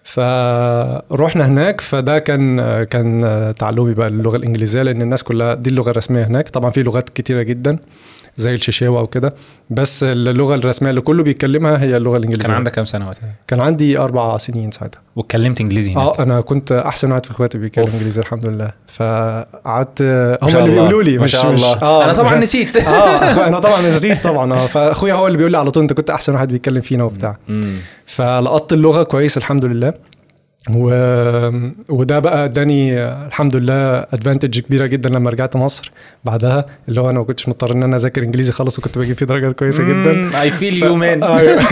فروحنا هناك فده كان كان تعلمي بقى للغه الانجليزيه لان الناس كلها دي اللغه الرسميه هناك طبعا في لغات كتيره جدا زي الشيشاوه وكده بس اللغه الرسميه اللي كله بيتكلمها هي اللغه الانجليزيه كان عندك كام سنه وقتها؟ كان عندي اربع سنين ساعتها واتكلمت انجليزي هناك اه انا كنت احسن واحد في اخواتي بيتكلم أوف. انجليزي الحمد لله فقعدت ما هم شاء اللي الله. بيقولوا لي ما مش شاء مش الله اه انا طبعا مش- نسيت اه أخو- انا طبعا نسيت طبعا اه فاخويا هو اللي بيقول لي على طول انت كنت احسن واحد بيتكلم فينا وبتاع مم. فلقطت اللغه كويس الحمد لله و... وده بقى اداني الحمد لله ادفانتج كبيره جدا لما رجعت مصر بعدها اللي هو انا ما كنتش مضطر ان انا اذاكر انجليزي خالص وكنت بجيب فيه درجات كويسه جدا اي فيل يو مان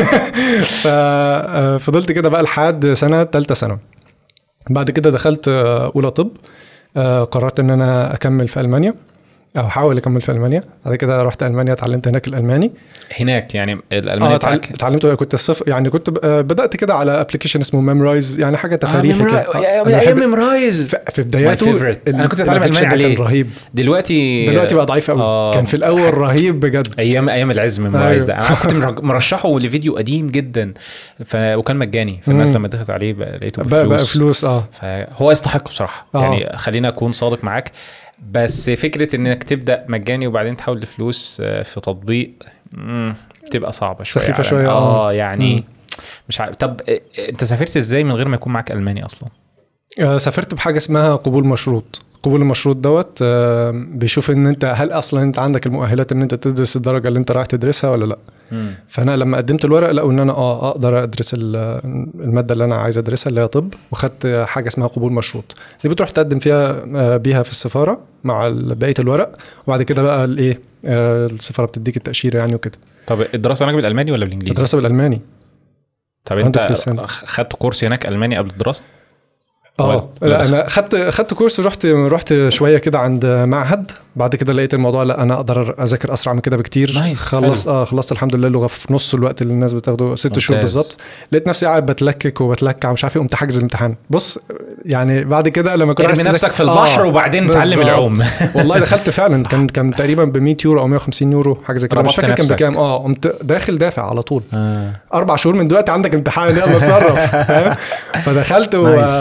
ففضلت كده بقى لحد سنه ثالثه ثانوي بعد كده دخلت آه، اولى طب آه، قررت ان انا اكمل في المانيا او احاول اكمل في المانيا بعد كده رحت المانيا اتعلمت هناك الالماني هناك يعني اه الالماني اتعل- بتاعك اتعلمت كنت الصفر يعني كنت ب- آه، بدات كده على ابلكيشن اسمه ميمرايز يعني حاجه تفاريحي كده آه، أنا ايام بحب- ميمرايز في- في بداياته My favorite. أنا كنت أتعلم الابلكيشن ألماني ده عليه. كان رهيب دلوقتي دلوقتي بقى ضعيف قوي آه. كان في الاول رهيب بجد ايام ايام العز ميمرايز أيوه. ده انا كنت مرج- مرشحه لفيديو قديم جدا ف... وكان مجاني فالناس مم. لما دخلت عليه بقى لقيته بقى, بقى بفلوس فلوس اه فهو يستحق بصراحه آه. يعني خلينا اكون صادق معاك بس فكره انك تبدا مجاني وبعدين تحول لفلوس آه، في تطبيق مم، بتبقى صعبه شويه سخيفة على- شوية، آه. اه يعني مم. مش عارف طب آه، انت سافرت ازاي من غير ما يكون معاك الماني اصلا آه، سافرت بحاجه اسمها قبول مشروط قبول المشروط دوت آه، بيشوف ان انت هل اصلا انت عندك المؤهلات ان انت تدرس الدرجه اللي انت رايح تدرسها ولا لا فانا لما قدمت الورق لقوا ان انا اه اقدر ادرس ال- الماده اللي انا عايز ادرسها اللي هي طب وخدت حاجه اسمها قبول مشروط دي بتروح تقدم فيها آه، بيها في السفاره مع ال- بقيه الورق وبعد كده بقى الايه آه، السفاره بتديك التاشيره يعني وكده طب الدراسه هناك بالالماني ولا بالانجليزي؟ الدراسه بالالماني طب انت 100%. خدت كورس هناك الماني قبل الدراسه؟ اه ولا- لا انا خدت خدت كورس رحت رحت شويه كده عند معهد بعد كده لقيت الموضوع لا انا اقدر اذاكر اسرع من كده بكتير نايس، خلص اه خلصت الحمد لله اللغه في نص الوقت اللي الناس بتاخده ست شهور ممتاز. بالظبط لقيت نفسي قاعد بتلكك وبتلكع مش عارف ايه قمت حاجز الامتحان بص يعني بعد كده لما كنت ارمي عايز نفسك تذاكر- في البحر وبعدين تعلم بالظبط. العوم والله دخلت فعلا كان كان تقريبا ب 100 يورو او 150 يورو حاجه زي كده مش ربطت فاكر كان نفسك. بكام اه قمت داخل دافع على طول آه. اربع شهور من دلوقتي عندك امتحان يلا اتصرف فاهم؟ فدخلت و... نايس. والحمد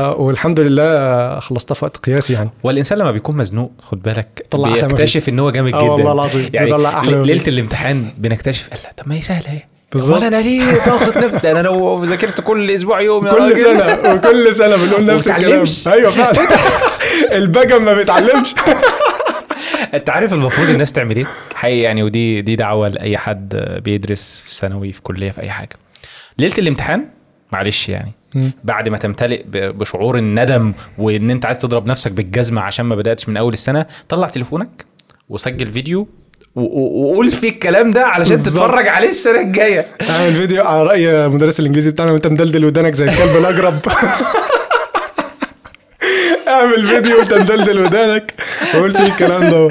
الحمد لله آه، خلصتها في وقت قياسي يعني والانسان لما بيكون مزنوق خد بالك طلع أحلى ما بيكتشف ان هو جامد آه جدا والله العظيم، يعني بيطلع أحلى ما ليله فيه. الامتحان بنكتشف لا طب ما هي سهله اهي بالظبط. ولا انا ليه ضاغط نفسي ده انا لو ذاكرت كل اسبوع يوم يا كل راجل. سنه وكل سنه بنقول نفس الكلام ومتعلمش. ايوه فعلا البجم ما بيتعلمش انت عارف المفروض الناس تعمل ايه؟ حقيقي يعني ودي دي دعوه لاي حد بيدرس في الثانوي في كليه في اي حاجه. ليله الامتحان معلش يعني بعد ما تمتلئ ب- بشعور الندم وان انت عايز تضرب نفسك بالجزمه عشان ما بداتش من اول السنه طلع تليفونك وسجل فيديو و- و- وقول فيه الكلام ده علشان بالظبط. تتفرج عليه السنه الجايه اعمل فيديو على راي مدرس الانجليزي بتاعنا وانت مدلدل ودانك زي الكلب الاجرب اعمل فيديو وانت مدلدل ودانك وقول فيه الكلام ده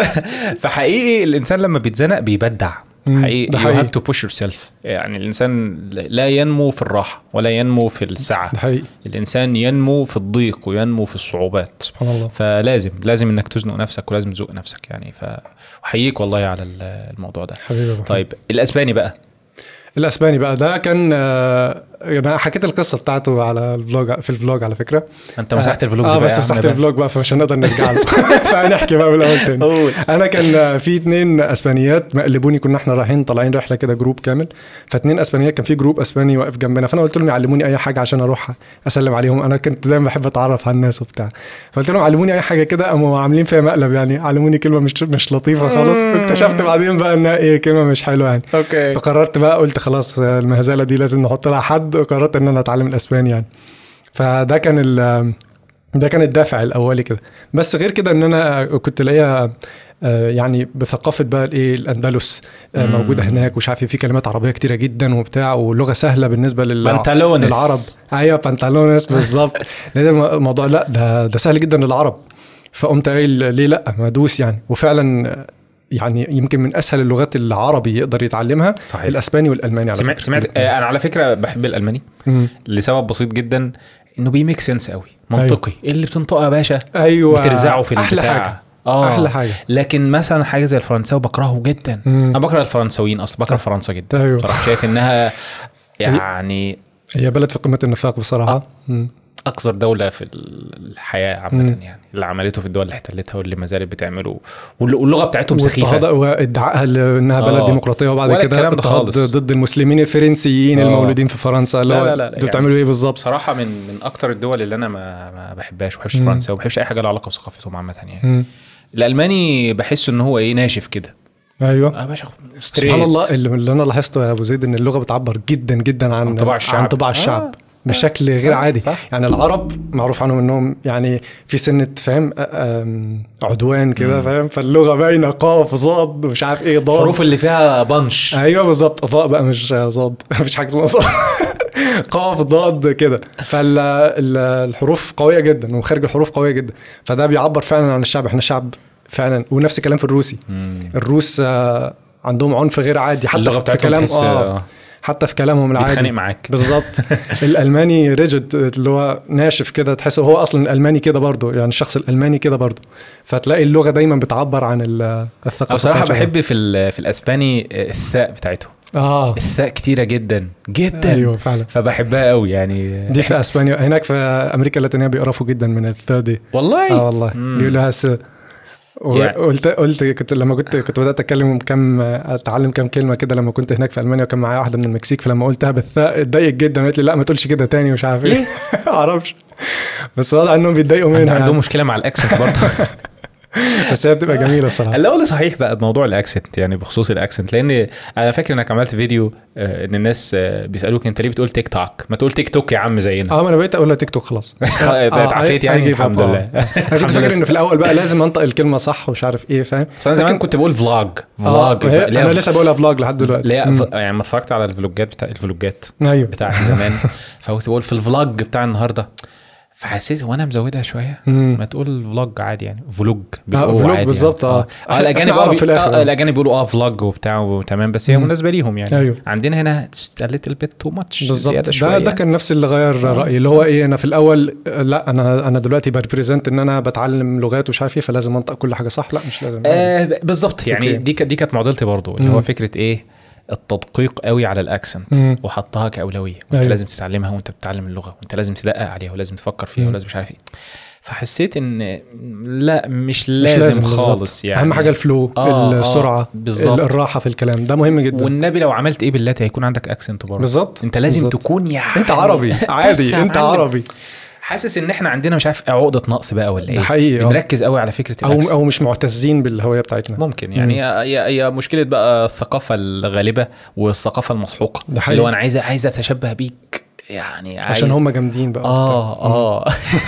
فحقيقي الانسان لما بيتزنق بيبدع مم، حقيقي ده you حقيقي. have to push yourself يعني الانسان لا ينمو في الراحه ولا ينمو في السعه ده حقيقي الانسان ينمو في الضيق وينمو في الصعوبات سبحان الله فلازم لازم انك تزنق نفسك ولازم تزق نفسك يعني فاحييك والله على الموضوع ده حبيبي أبو طيب الاسباني بقى الاسباني بقى ده كان آه، انا حكيت القصه بتاعته على الفلوج في الفلوج على فكره انت مسحت الفلوجز اه بقى بس يا عم مسحت بقى. الفلوج بقى فمش هنقدر نرجع له فهنحكي بقى من الاول تاني قول. انا كان آه، في اتنين اسبانيات مقلبوني كنا احنا رايحين طالعين رحله كده جروب كامل فاتنين اسبانيات كان في جروب اسباني واقف جنبنا فانا قلت لهم يعلموني اي حاجه عشان اروح اسلم عليهم انا كنت دايما بحب اتعرف على الناس وبتاع فقلت لهم علموني اي حاجه كده قاموا عاملين فيها مقلب يعني علموني كلمه مش مش لطيفه خالص واكتشفت بعدين بقى انها ايه كلمه مش حلوه يعني اوكي فقررت بقى قلت خلاص آه، المهزله دي لازم نحط لها حد وقررت ان انا اتعلم الاسباني يعني فده كان ال ده كان الدافع الاولي كده بس غير كده ان انا كنت لاقيها آه، يعني بثقافه بقى الايه الاندلس آه، مم. موجوده هناك ومش عارف إيه، في كلمات عربيه كتيره جدا وبتاع واللغه سهله بالنسبه لل بنتالونس. للعرب ايوه بنتالونس بالظبط لازم الموضوع لا ده ده سهل جدا للعرب فقمت قايل ليه لا ما ادوس يعني وفعلا آه، يعني يمكن من اسهل اللغات اللي العربي يقدر يتعلمها صحيح. الاسباني والالماني على سمعت فكرة. سمعت آه، انا على فكره بحب الالماني مم. لسبب بسيط جدا انه بيميك سنس قوي منطقي ايه اللي بتنطقه يا باشا ايوه بترزعه في احلى البتاع. حاجه اه احلى حاجه لكن مثلا حاجه زي الفرنساوي بكرهه جدا مم. انا بكره الفرنساويين اصلا بكره فرنسا جدا ايوه بصراحه شايف انها يعني هي بلد في قمه النفاق بصراحه مم. اقذر دوله في الحياه عامه مم. يعني اللي عملته في الدول اللي احتلتها واللي ما زالت بتعمله وال- واللغه بتاعتهم سخيفه واضطهاد- وادعائها ل- انها بلد آه. ديمقراطيه وبعد ولا كده الكلام ده اضطهاد خالص. ضد المسلمين الفرنسيين آه. المولودين في فرنسا اللي لا هو لا لا لا، انتوا يعني بتعملوا ايه بالظبط بصراحه من من اكتر الدول اللي انا ما ما بحبهاش ما بحبش مم. فرنسا وما بحبش اي حاجه لها علاقه بثقافتهم عامه يعني مم. الالماني بحس ان هو ايه ناشف كده ايوه اه باشا سبحان الله اللي, اللي انا لاحظته يا ابو زيد ان اللغه بتعبر جدا جدا عن عن طباع الشعب. عن طباع الشعب آه. بشكل غير آه، عادي صح. يعني العرب معروف عنهم انهم يعني في سنه فاهم آه، آم، عدوان كده مم. فاهم فاللغه باينه قاف ضاد مش عارف ايه ضاد الحروف اللي فيها بنش ايوه بالظبط ضاء بقى مش ضاد مفيش حاجه اسمها ضاد قاف ضاد كده فالحروف قويه جدا وخارج الحروف قويه جدا فده بيعبر فعلا عن الشعب احنا شعب فعلا ونفس الكلام في الروسي الروس آه، عندهم عنف غير عادي حتى اللغه في بتاعتهم كلام تحس اه آه، حتى في كلامهم بيتخانق العادي معاك بالظبط الالماني ريجيد اللي هو ناشف كده تحسه هو اصلا الالماني كده برضه يعني الشخص الالماني كده برضه فتلاقي اللغه دايما بتعبر عن ال- الثقافه أنا بصراحه بتاعتهم. بحب في ال- في الاسباني آه، الثاء بتاعتهم اه الثاء كتيره جدا جدا ايوه فعلا فبحبها قوي يعني دي في اسبانيا هناك في امريكا اللاتينيه بيقرفوا جدا من الثاء دي والله اه والله مم. بيقولوا لها س يعني- وقلت قلت كنت لما كنت كنت بدات اتكلم كم اتعلم كم كلمه كده لما كنت هناك في المانيا وكان معايا واحده من المكسيك فلما قلتها بالثاء اتضايقت جدا وقالت لي لا ما تقولش كده تاني مش عارف ايه معرفش بس واضح انهم بيتضايقوا منها عندهم يعني. مشكله مع الاكسنت برضه بس هي بتبقى جميله الصراحه لا ولا صحيح بقى بموضوع الاكسنت يعني بخصوص الاكسنت لان انا فاكر انك عملت فيديو آه، ان الناس آه، بيسالوك انت ليه بتقول تيك توك ما تقول تيك توك يا عم زينا اه ما انا بقيت اقولها تيك توك خلاص خ- اتعافيت I- I يعني give up، الحمد آه. لله انا كنت فاكر ان في الاول بقى لازم انطق الكلمه صح ومش عارف ايه فاهم بس انا زمان لكن- كنت بقول فلوج اه فلوج هي- انا لسه بقولها فلوج لحد دلوقتي لا مم. يعني لما اتفرجت على الفلوجات بتاع الفلوجات ايوه بتاع زمان فكنت بقول في الفلوج بتاع النهارده فحسيت وانا مزودها شويه مم. ما تقول فلوج عادي يعني فلوج آه، فلوج بالظبط، اه. اه آه، الاجانب إحنا عرب اه في الآخر، آه، آه. الاجانب بيقولوا اه فلوج وبتاع وتمام بس هي مم. مناسبه ليهم يعني أيوه. عندنا هنا ليتل بيت تو ماتش بالظبط ده ده كان نفس اللي غير آه، رايي اللي هو ايه انا في الاول آه، لا انا انا دلوقتي بريبريزنت ان انا بتعلم لغات ومش عارف ايه فلازم انطق كل حاجه صح لا مش لازم آه بالظبط It's يعني okay. دي كانت دي كانت معضلتي برضو اللي مم. هو فكره ايه التدقيق قوي على الاكسنت مم. وحطها كاولويه وانت أيوة. لازم تتعلمها وانت بتتعلم اللغه وانت لازم تدقق عليها ولازم تفكر فيها مم. ولازم مش عارف ايه فحسيت ان لا مش مش لازم, بالظبط. خالص يعني اهم حاجه الفلو آه، آه، السرعه بالظبط. الراحه في الكلام ده مهم جدا والنبي لو عملت ايه باللاتي هيكون عندك اكسنت برضه بالظبط انت لازم بالظبط. تكون يعني انت عربي بس عادي يا انت معلم. عربي حاسس ان احنا عندنا مش عارف عقده نقص بقى ولا ايه ده حقيقي آه. بنركز قوي على فكره او الاكسنت او مش معتزين بالهويه بتاعتنا ممكن يعني هي هي مشكله بقى الثقافه الغالبه والثقافه المسحوقه ده حقيقي. اللي هو انا عايز عايز اتشبه بيك يعني عايز عشان هم جامدين بقى اه اه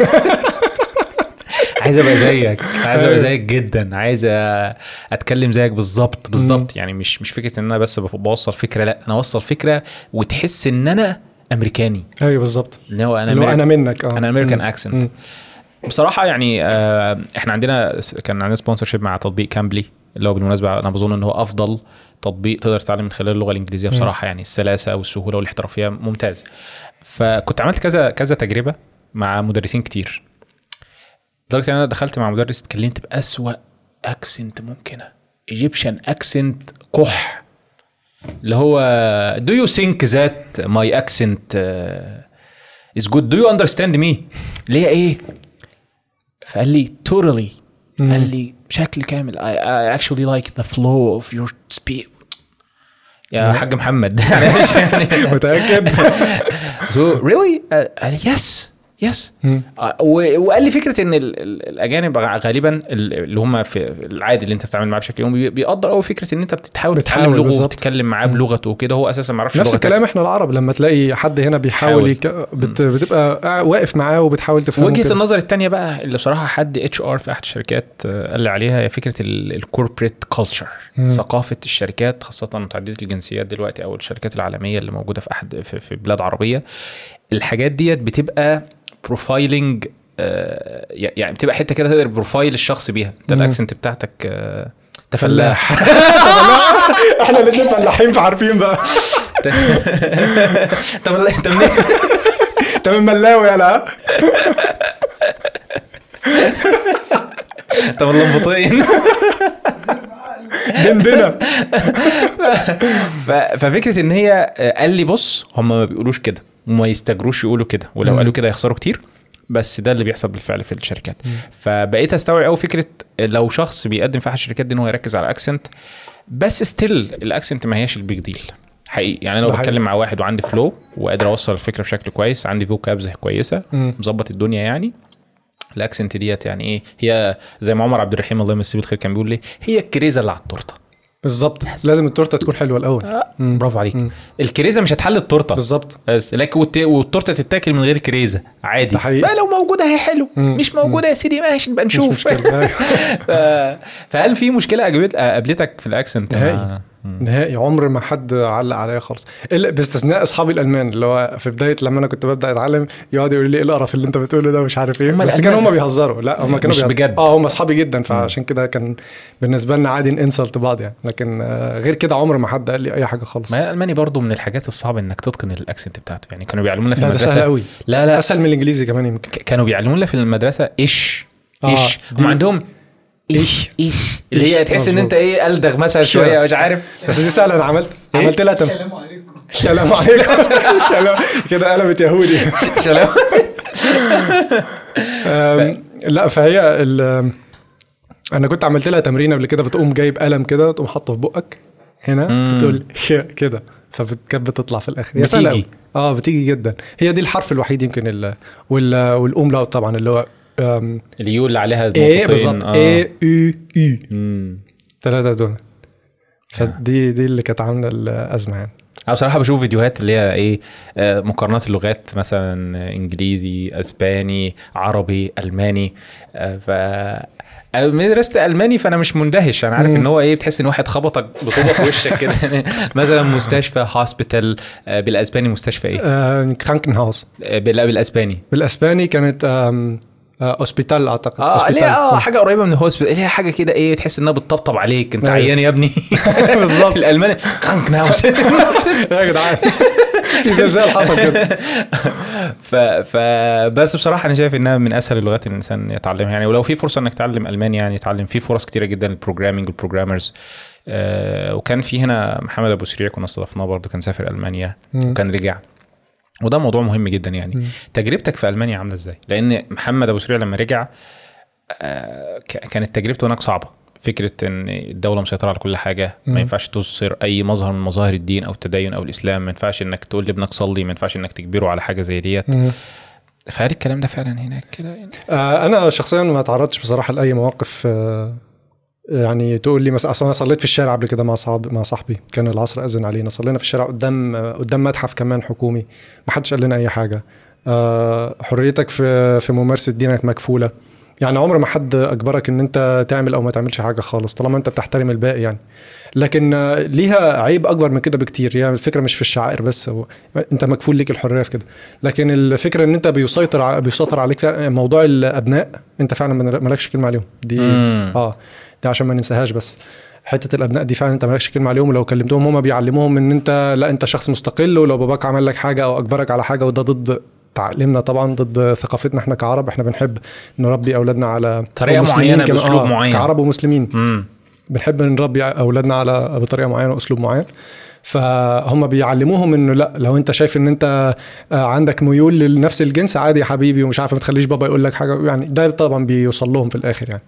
عايز ابقى زيك عايز ابقى أيوة. زيك جدا عايز أ- اتكلم زيك بالظبط بالظبط يعني مش مش فكره ان انا بس بف- بوصل فكره لا انا اوصل فكره وتحس ان انا امريكاني ايوه بالظبط اللي هو انا اللي هو أمريكان. انا منك اه انا امريكان مم. اكسنت مم. بصراحه يعني آه احنا عندنا كان عندنا سبونسر شيب مع تطبيق كامبلي اللي هو بالمناسبه انا بظن ان هو افضل تطبيق تقدر تتعلم من خلاله اللغه الانجليزيه بصراحه يعني السلاسه والسهوله والاحترافيه ممتاز فكنت عملت كذا كذا تجربه مع مدرسين كتير لدرجه ان انا دخلت مع مدرس اتكلمت باسوا اكسنت ممكنه ايجيبشن اكسنت كح اللي هو do you think that my accent uh, is good do you understand me اللي هي ايه فقال لي totally مم. قال لي بشكل كامل I, I actually like the flow of your speech يا حاج محمد يعني مش يعني متاكد so really uh, قال لي yes yes مم. آه، و- وقال لي فكره ان ال- ال- الاجانب غالبا ال- اللي هم في العادي اللي انت بتتعامل معاه بشكل يومي بي- بيقدر قوي فكره ان انت بتحاول تتعلم بتحاول لغه بالظبط. وتتكلم معاه بلغته وكده هو اساسا ما يعرفش نفس لغتك. الكلام احنا العرب لما تلاقي حد هنا بيحاول حاول. يك... بت... بتبقى قاعد- واقف معاه وبتحاول تفهمه وجهه كده. النظر الثانيه بقى اللي بصراحه حد اتش ار في احد الشركات آه، قال لي عليها هي فكره الكوربريت كلتشر مم. ثقافه الشركات خاصه متعدده الجنسيات دلوقتي او الشركات العالميه اللي موجوده في احد في, في بلاد عربيه الحاجات ديت بتبقى بروفايلنج يعني بتبقى حته كده تقدر بروفايل الشخص بيها انت مم. الاكسنت بتاعتك آه، أنت فلاح احنا الاثنين فلاحين فعارفين بقى انت من- انت منين انت من ملاوي يلا انت من لمبطين دندنه ف- ففكره ان هي آه، قال لي بص هم ما بيقولوش كده وما يستجروش يقولوا كده ولو مم. قالوا كده يخسروا كتير بس ده اللي بيحصل بالفعل في الشركات فبقيت استوعب قوي فكره لو شخص بيقدم في احد الشركات دي ان هو يركز على الاكسنت بس ستيل الاكسنت ما هياش البيج ديل حقيقي يعني انا لو ده حقيقي. بتكلم مع واحد وعندي فلو وقادر اوصل الفكره بشكل كويس عندي فوكابز كويسه مم. مظبط الدنيا يعني الاكسنت ديت يعني ايه هي زي ما عمر عبد الرحيم الله يمسيه بالخير كان بيقول لي هي الكريزه اللي على التورته بالظبط لازم التورته تكون حلوه الاول مم. برافو عليك مم. الكريزه مش هتحل التورته بالظبط بس لكن والت- والتورته تتاكل من غير كريزه عادي ده حقيقي. بقى لو موجوده هي حلو مم. مش موجوده يا سيدي ماشي نبقى مش نشوف مشكله ف... فهل في مشكله قابلت- قابلتك في الاكسنت نهائي. مع- مم. نهائي عمر ما حد علق عليا خالص الا باستثناء اصحابي الالمان اللي هو في بدايه لما انا كنت ببدا اتعلم يقعدوا يقولوا لي ايه القرف اللي انت بتقوله ده مش عارف ايه هم بس الألمان. كانوا هم بيهزروا لا هم كانوا مش بيهزروا. بجد. اه هم اصحابي جدا فعشان كده كان بالنسبه لنا عادي ننسلت بعض يعني لكن آه، غير كده عمر ما حد قال لي اي حاجه خالص ما هي الالماني برضو من الحاجات الصعبه انك تتقن الاكسنت بتاعته يعني كانوا بيعلمونا في لا ده سهل المدرسه قوي لا لا اسهل من الانجليزي كمان يمكن ك- كانوا بيعلمونا في المدرسه ايش آه، ايش دي- هم عندهم ايش ايش اللي هي تحس ان انت مظبوط. ايه الدغ مثلا شوية. شويه مش عارف بس دي سهله انا عملت إيه؟ عملت لها تم السلام عليكم سلام عليكم سلام كده قلبت يهودي سلام أم، لا فهي ال- انا كنت عملت لها تمرين قبل كده بتقوم جايب قلم كده تقوم حاطه في بقك هنا مم. بتقول كده فكانت بتطلع في الاخر هي سهلة بتيجي. أوي. اه بتيجي جدا هي دي الحرف الوحيد يمكن ال وال والام لاوت طبعا اللي هو أم، اليو اللي عليها ايه نقطتين بالظبط آه. اي يو يو مم. ثلاثه دول فدي دي اللي كانت عامله الازمه يعني انا بصراحه بشوف فيديوهات اللي هي ايه آه، مقارنات اللغات مثلا انجليزي اسباني عربي الماني آه، ف أنا من درست الماني فانا مش مندهش انا عارف مم. ان هو ايه بتحس ان واحد خبطك بطوبه في وشك كده يعني مثلا مستشفى هوسبيتال بالاسباني مستشفى ايه آه كرانكن هاوس آه، بال- بالاسباني بالاسباني كانت آم، آه، اوسبيتال اعتقد اه أوسبيتال. اللي هي اه حاجه قريبه من الهوسبيتال اللي هي حاجه كده ايه تحس انها بتطبطب عليك انت أيوة. عيان يا ابني بالظبط. الالماني كرانكنهاوس يا جدعان في زلزال حصل كده ف... ف بس بصراحه انا شايف انها من اسهل اللغات اللي الانسان يتعلمها يعني ولو في فرصه انك تتعلم الماني يعني يتعلم في فرص كتيره جدا للبروجرامينج والبروجرامرز آه، وكان في هنا محمد ابو سريع كنا استضفناه برضه كان سافر المانيا مم. وكان رجع وده موضوع مهم جدا يعني مم. تجربتك في المانيا عامله ازاي لان محمد ابو سريع لما رجع آه، ك- كانت تجربته هناك صعبه فكره ان الدوله مسيطره على كل حاجه مم. ما ينفعش تظهر اي مظهر من مظاهر الدين او التدين او الاسلام ما ينفعش انك تقول لابنك صلي ما ينفعش انك تجبره على حاجه زي ديت مم. فهل الكلام ده فعلا هناك كده يعني آه، انا شخصيا ما تعرضتش بصراحه لاي مواقف آه، يعني تقول لي مثلا اصلا انا صليت في الشارع قبل كده مع صاحب مع صاحبي كان العصر اذن علينا صلينا في الشارع قدام آه، قدام متحف كمان حكومي ما حدش قال لنا اي حاجه آه، حريتك في في ممارسه دينك مكفوله يعني عمر ما حد اجبرك ان انت تعمل او ما تعملش حاجه خالص طالما انت بتحترم الباقي يعني لكن آه، ليها عيب اكبر من كده بكتير يعني الفكره مش في الشعائر بس هو انت مكفول ليك الحريه في كده لكن الفكره ان انت بيسيطر ع- بيسيطر عليك فعلا موضوع الابناء انت فعلا من- مالكش كلمه عليهم دي مم. اه دي عشان ما ننساهاش بس حته الابناء دي فعلا انت مالكش كلمه عليهم ولو كلمتهم هم بيعلموهم ان انت لا انت شخص مستقل ولو باباك عمل لك حاجه او اجبرك على حاجه وده ضد تعليمنا طبعا ضد ثقافتنا احنا كعرب احنا بنحب نربي اولادنا على طريقة ومسلمين معينة كمان- بأسلوب معين. كعرب ومسلمين امم بنحب نربي اولادنا على بطريقه معينه واسلوب معين فهم بيعلموهم انه لا لو انت شايف ان انت آه، عندك ميول لنفس الجنس عادي يا حبيبي ومش عارف ما تخليش بابا يقول لك حاجه يعني ده طبعا بيوصل لهم في الاخر يعني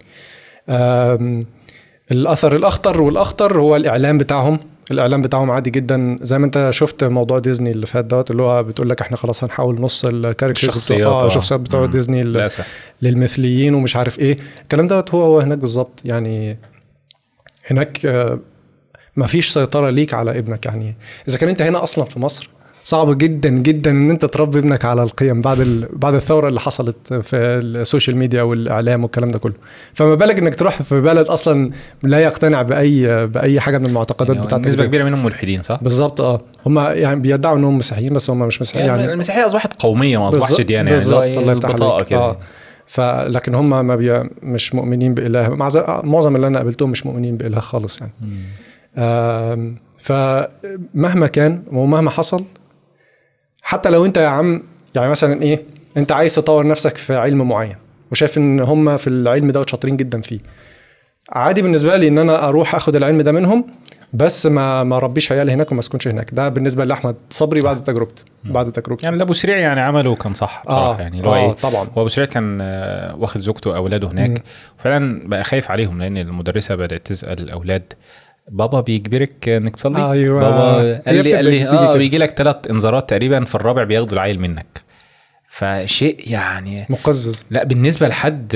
آم، الاثر الاخطر والاخطر هو الاعلام بتاعهم الاعلام بتاعهم عادي جدا زي ما انت شفت موضوع ديزني اللي فات دوت اللي هو بتقول لك احنا خلاص هنحاول نص الكاركترز الشخصيات، اه آه. الشخصيات بتوع مم. ديزني ال- للاسف للمثليين ومش عارف ايه الكلام دوت هو هو هناك بالظبط يعني هناك آه، ما فيش سيطره ليك على ابنك يعني اذا كان انت هنا اصلا في مصر صعب جدا جدا ان انت تربي ابنك على القيم بعد ال... بعد الثوره اللي حصلت في السوشيال ميديا والاعلام والكلام ده كله فما بالك انك تروح في بلد اصلا لا يقتنع باي باي حاجه من المعتقدات يعني بتاعتك نسبه دي. كبيره منهم ملحدين صح؟ بالظبط اه هم يعني بيدعوا انهم مسيحيين بس هم مش مسيحيين يعني, يعني المسيحيه اصبحت قوميه ما اصبحتش بالظبط- ديانه يعني بالظبط اللي هو الله يفتح البطاقه عليك كده آه. فلكن هم ما بي... مش مؤمنين باله مع ز... معظم اللي انا قابلتهم مش مؤمنين باله خالص يعني مم. آم، فمهما كان ومهما حصل حتى لو انت يا عم يعني مثلا ايه انت عايز تطور نفسك في علم معين وشايف ان هم في العلم ده شاطرين جدا فيه عادي بالنسبه لي ان انا اروح اخد العلم ده منهم بس ما ما ربيش عيالي هناك وما اسكنش هناك ده بالنسبه لاحمد صبري بعد تجربتي بعد تجربتي يعني اللي ابو سريع يعني عمله كان صح اه بصراحه يعني اللي هو اه ايه طبعا هو ابو سريع كان آه، واخد زوجته واولاده مم. هناك وفعلا بقى خايف عليهم لان المدرسه بدات تسال الاولاد بابا بيجبرك انك تصلي أيوة. بابا هي قال لي قال لي بتبدأ تيجي اه كده. بيجي لك ثلاث انذارات تقريبا في الرابع بياخدوا العيل منك فشيء يعني مقزز لا بالنسبه لحد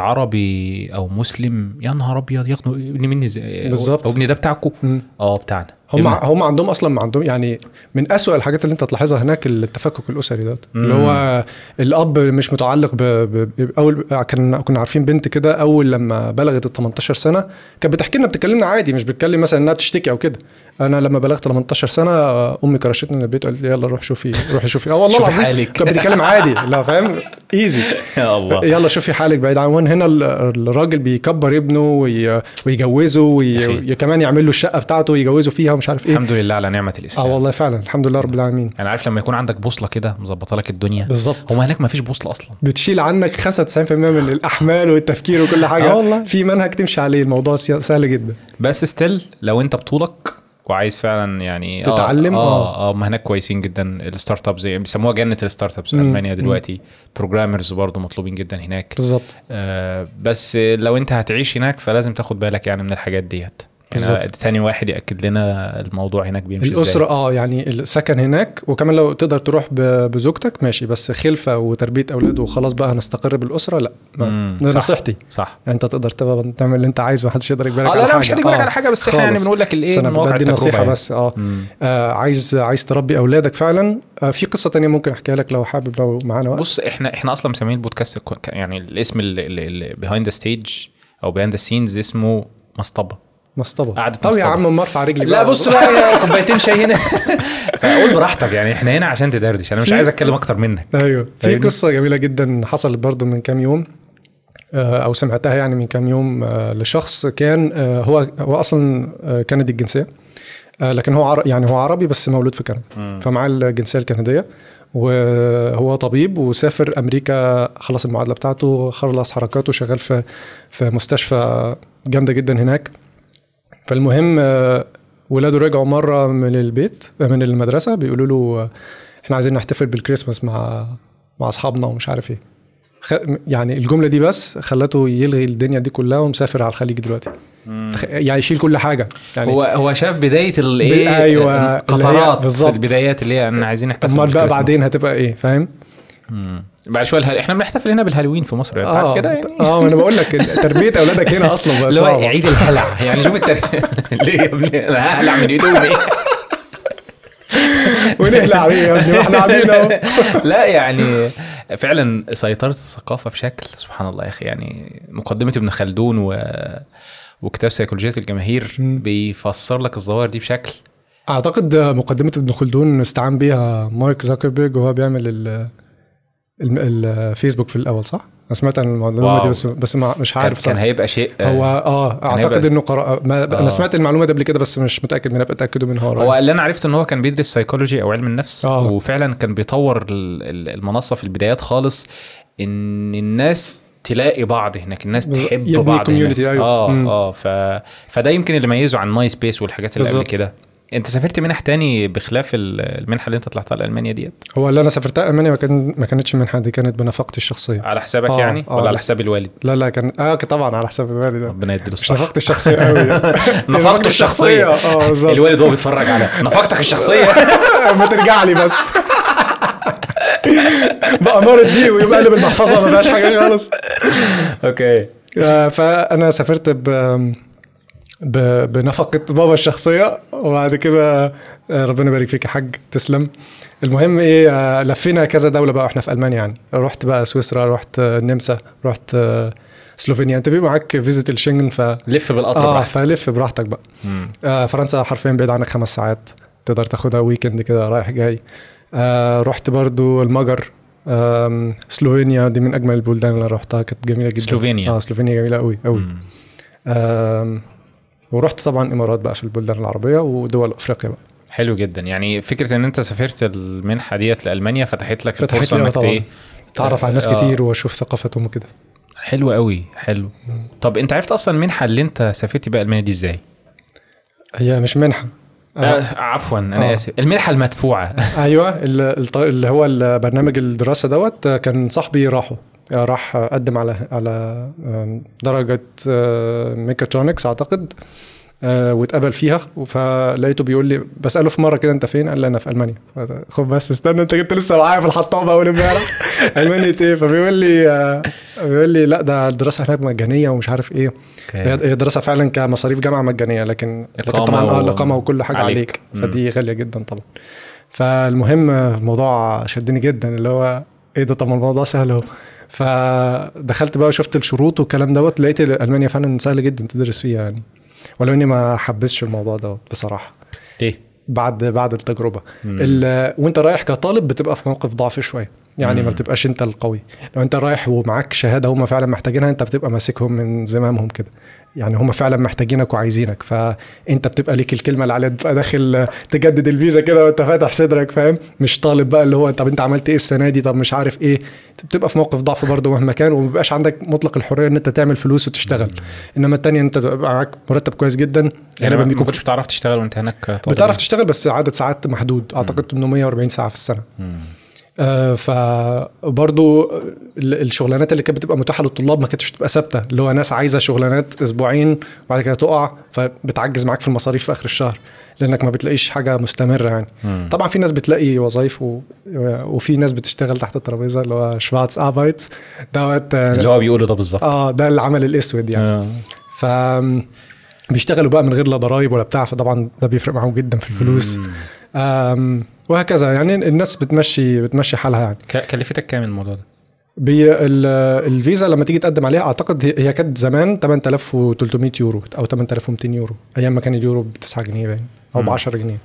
عربي او مسلم يا نهار ابيض ياخدوا ابني مني ازاي بالظبط. هو ابني ده بتاعكم مم. اه بتاعنا هم ابنك. هم عندهم اصلا ما عندهم يعني من أسوأ الحاجات اللي انت تلاحظها هناك التفكك الاسري ده مم. اللي هو الاب مش متعلق ب... ب... ب- اول كان كنا عارفين بنت كده اول لما بلغت ال 18 سنه كانت بتحكي لنا بتكلمنا عادي مش بتكلم مثلا انها تشتكي او كده انا لما بلغت 18 سنه امي كرشتني من البيت وقالت لي يلا روح شوفي روحي شوفي اه والله شوفي العظيم حالك. كانت بتتكلم عادي لا فاهم ايزي يا الله يلا شوفي حالك بعيد عن وين هنا ال- الراجل بيكبر ابنه وي... ويجوزه أخي. وي... وي... كمان يعمل له الشقه بتاعته ويجوزه فيها ومش عارف ايه الحمد لله على نعمه اه الاسلام والله فعلا الحمد لله رب العالمين انا عارف لما يكون عندك بوصله كده مظبطه لك الدنيا بالظبط هم هناك ما فيش بوصله اصلا بتشيل عنك 95% من الاحمال والتفكير وكل حاجه آه والله. في منهج تمشي عليه الموضوع سي- سهل جدا بس ستيل لو انت بطولك وعايز فعلا يعني تتعلم، اه آه. اه هم هناك كويسين جدا الستارت اب زي بيسموها جنه الستارت ابس مم. المانيا مم. دلوقتي بروجرامرز برضه مطلوبين جدا هناك بالظبط آه بس لو انت هتعيش هناك فلازم تاخد بالك يعني من الحاجات ديت يعني بالظبط. تاني واحد ياكد لنا الموضوع هناك بيمشي الاسره ازاي اه يعني السكن هناك وكمان لو تقدر تروح ب- بزوجتك ماشي بس خلفه وتربيه اولاد وخلاص بقى هنستقر بالاسره لا ما- مم، ده صح. نصيحتي صح يعني انت تقدر تبقى تعمل اللي انت عايزه محدش يقدر يجبرك اه على لا لا حاجه مش هديك بالك آه، على حاجه بس احنا يعني خالص. بنقول لك بس الايه انا من واقع بدي التجربه نصيحه يعني. بس اه مم. آه عايز عايز تربي اولادك فعلا آه في قصه تانية ممكن احكيها لك لو حابب لو معانا وقت بص احنا احنا اصلا مسميين البودكاست كو- ك- يعني الاسم اللي بيهايند ذا ستيج او بيهايند ذا سينز اسمه مصطبه مصطبه قعدة طب يا مصطبة. عم ما ارفع رجلي لا بقى. بص بقى يا كوبايتين شاي هنا فقول براحتك يعني احنا هنا عشان تدردش انا مش في- عايز اتكلم اكتر منك ايوه في فاهمني؟ قصه جميله جدا حصلت برضو من كام يوم آه، او سمعتها يعني من كام يوم آه، لشخص كان آه، هو هو اصلا آه، كندي الجنسيه آه، لكن هو عر... يعني هو عربي بس مولود في كندا فمعاه الجنسيه الكنديه وهو طبيب وسافر امريكا خلص المعادله بتاعته خلص حركاته شغال في في مستشفى جامده جدا هناك فالمهم آه، ولاده رجعوا مره من البيت آه، من المدرسه بيقولوا له آه، احنا عايزين نحتفل بالكريسماس مع مع اصحابنا ومش عارف ايه خ... يعني الجمله دي بس خلته يلغي الدنيا دي كلها ومسافر على الخليج دلوقتي تخ- يعني يشيل كل حاجه يعني هو هو شاف بدايه الايه أيوة، قطرات اللي هي في بالظبط. البدايات اللي هي انا عايزين نحتفل امال بقى بالكريسماس. بعدين هتبقى ايه فاهم مم. بعد شويه الهل... احنا بنحتفل هنا بالهالوين في مصر انت عارف كده يعني اه ما انا بقول لك تربيه اولادك هنا اصلا بقت اللي هو صعبه عيد الهلع يعني شوف التر... ليه يا ابني انا ههلع من هدومي ونهلع عليه يا ابني ما احنا قاعدين اهو لا يعني فعلا سيطرة الثقافة بشكل سبحان الله يا أخي يعني مقدمة ابن خلدون و... وكتاب سيكولوجية الجماهير مم. بيفسر لك الظواهر دي بشكل اعتقد مقدمه ابن خلدون استعان بيها مارك زاكربيرج وهو بيعمل ال ال- الفيسبوك في الاول صح؟ انا سمعت عن المعلومه واو. دي بس بس ما مش كان, عارف صح كان هيبقى شيء هو اه اعتقد هيبقى- انه قرأ ما آه. انا سمعت المعلومه دي قبل كده بس مش متاكد منها بتاكدوا منها هو قريب اللي انا عرفت ان هو كان بيدرس سيكولوجي او علم النفس آه. وفعلا كان بيطور ال- ال- المنصه في البدايات خالص ان الناس تلاقي بعض هناك الناس بالظبط. تحب يبني بعض community، هناك. أيوة. اه مم. اه ف... فده يمكن اللي ميزه عن ماي سبيس والحاجات اللي قبل بالظبط. كده انت سافرت منح تاني بخلاف ال- المنحه اللي انت طلعتها لالمانيا ديت هو اللي انا سافرتها المانيا ما كان ما كانتش منحه دي كانت بنفقتي الشخصيه على حسابك آه، يعني آه، ولا على بس- حساب الوالد لا لا كان اه طبعا على حساب الوالد ربنا يديله مش الصحه نفقتي الشخصيه قوي نفقته الشخصيه اه بالظبط الوالد وهو بيتفرج على نفقتك الشخصيه ما ترجع لي بس بقى مرض دي ويبقى قلب المحفظه ما فيهاش حاجه خالص اوكي آه، فانا سافرت ب ب- بنفقة بابا الشخصية وبعد كده آه، ربنا يبارك فيك يا حاج تسلم المهم ايه آه، لفينا كذا دولة بقى واحنا في ألمانيا يعني رحت بقى سويسرا رحت آه، النمسا رحت آه، سلوفينيا انت بيبقى معاك فيزيت الشنجن ف لف بالقطر اه براحتك فلف براحتك بقى مم. آه فرنسا حرفيا بعيد عنك خمس ساعات تقدر تاخدها ويكند كده رايح جاي آه رحت برضو المجر آم، سلوفينيا دي من اجمل البلدان اللي انا رحتها كانت جميله جدا سلوفينيا. اه سلوفينيا جميله قوي قوي مم. آم، ورحت طبعا امارات بقى في البلدان العربيه ودول افريقيا بقى حلو جدا يعني فكره ان انت سافرت المنحه ديت لالمانيا فتحت لك فتحت الفرصه لي، آه انك طبعاً. ايه اتعرف على ناس آه. كتير واشوف ثقافتهم وكده حلو قوي حلو طب انت عرفت اصلا المنحه اللي انت سافرت بيها المانيا دي ازاي؟ هي مش منحه آه. آه عفوا انا آه. اسف المنحه المدفوعه ايوه ال- الط- اللي هو البرنامج الدراسه دوت آه، كان صاحبي راحوا آه، راح آه، قدم على على آم، درجه آه، ميكاترونكس اعتقد آه، واتقبل فيها فلقيته بيقول لي بساله في مره كده انت فين؟ قال لي انا في المانيا خد بس استنى انت كنت لسه معايا في الحطابه اول امبارح المانيا ايه؟ فبيقول لي آه، بيقول لي لا ده الدراسه هناك مجانيه ومش عارف ايه هي هي دراسه فعلا كمصاريف جامعه مجانيه لكن لكن إقامة طبعا اه و- الاقامه وكل حاجه عليك. عليك, مم. فدي غاليه جدا طبعا فالمهم الموضوع شدني جدا اللي هو ايه ده طب ما الموضوع سهل اهو فدخلت بقى وشفت الشروط والكلام دوت لقيت المانيا فعلا سهل جدا تدرس فيها يعني ولو اني ما حبسش الموضوع دوت بصراحه ليه؟ بعد بعد التجربه مم. ال- وانت رايح كطالب بتبقى في موقف ضعف شويه يعني مم. ما بتبقاش انت القوي لو انت رايح ومعاك شهاده هم فعلا محتاجينها انت بتبقى ماسكهم من زمامهم كده يعني هم فعلا محتاجينك وعايزينك فانت بتبقى ليك الكلمه اللي عليها تبقى داخل تجدد الفيزا كده وانت فاتح صدرك فاهم مش طالب بقى اللي هو طب انت عملت ايه السنه دي طب مش عارف ايه انت بتبقى في موقف ضعف برضه مهما كان وما بيبقاش عندك مطلق الحريه ان انت تعمل فلوس وتشتغل انما التانية انت بيبقى معاك مرتب كويس جدا يعني غالبا ما بيكون كنتش بتعرف تشتغل وانت هناك طالب بتعرف تشتغل بس عدد ساعات محدود اعتقد 840 ساعه في السنه مم. آه فبرضو ال- الشغلانات اللي كانت بتبقى متاحه للطلاب ما كانتش بتبقى ثابته اللي هو ناس عايزه شغلانات اسبوعين وبعد كده تقع فبتعجز معاك في المصاريف في اخر الشهر لانك ما بتلاقيش حاجه مستمره يعني مم. طبعا في ناس بتلاقي وظايف و... وفي ناس بتشتغل تحت الترابيزه اللي هو شفاتس اربايت دوت اللي آه، هو بيقوله ده بالظبط اه ده العمل الاسود يعني آه. ف بيشتغلوا بقى من غير لا ضرايب ولا بتاع فطبعا ده بيفرق معاهم جدا في الفلوس مم. آم، وهكذا يعني الناس بتمشي بتمشي حالها يعني ك- كلفتك كام الموضوع ده؟ بي ال- الفيزا لما تيجي تقدم عليها اعتقد هي- هي كانت زمان 8300 يورو او 8200 يورو ايام ما كان اليورو ب 9 جنيه باين او ب مم. 10 جنيه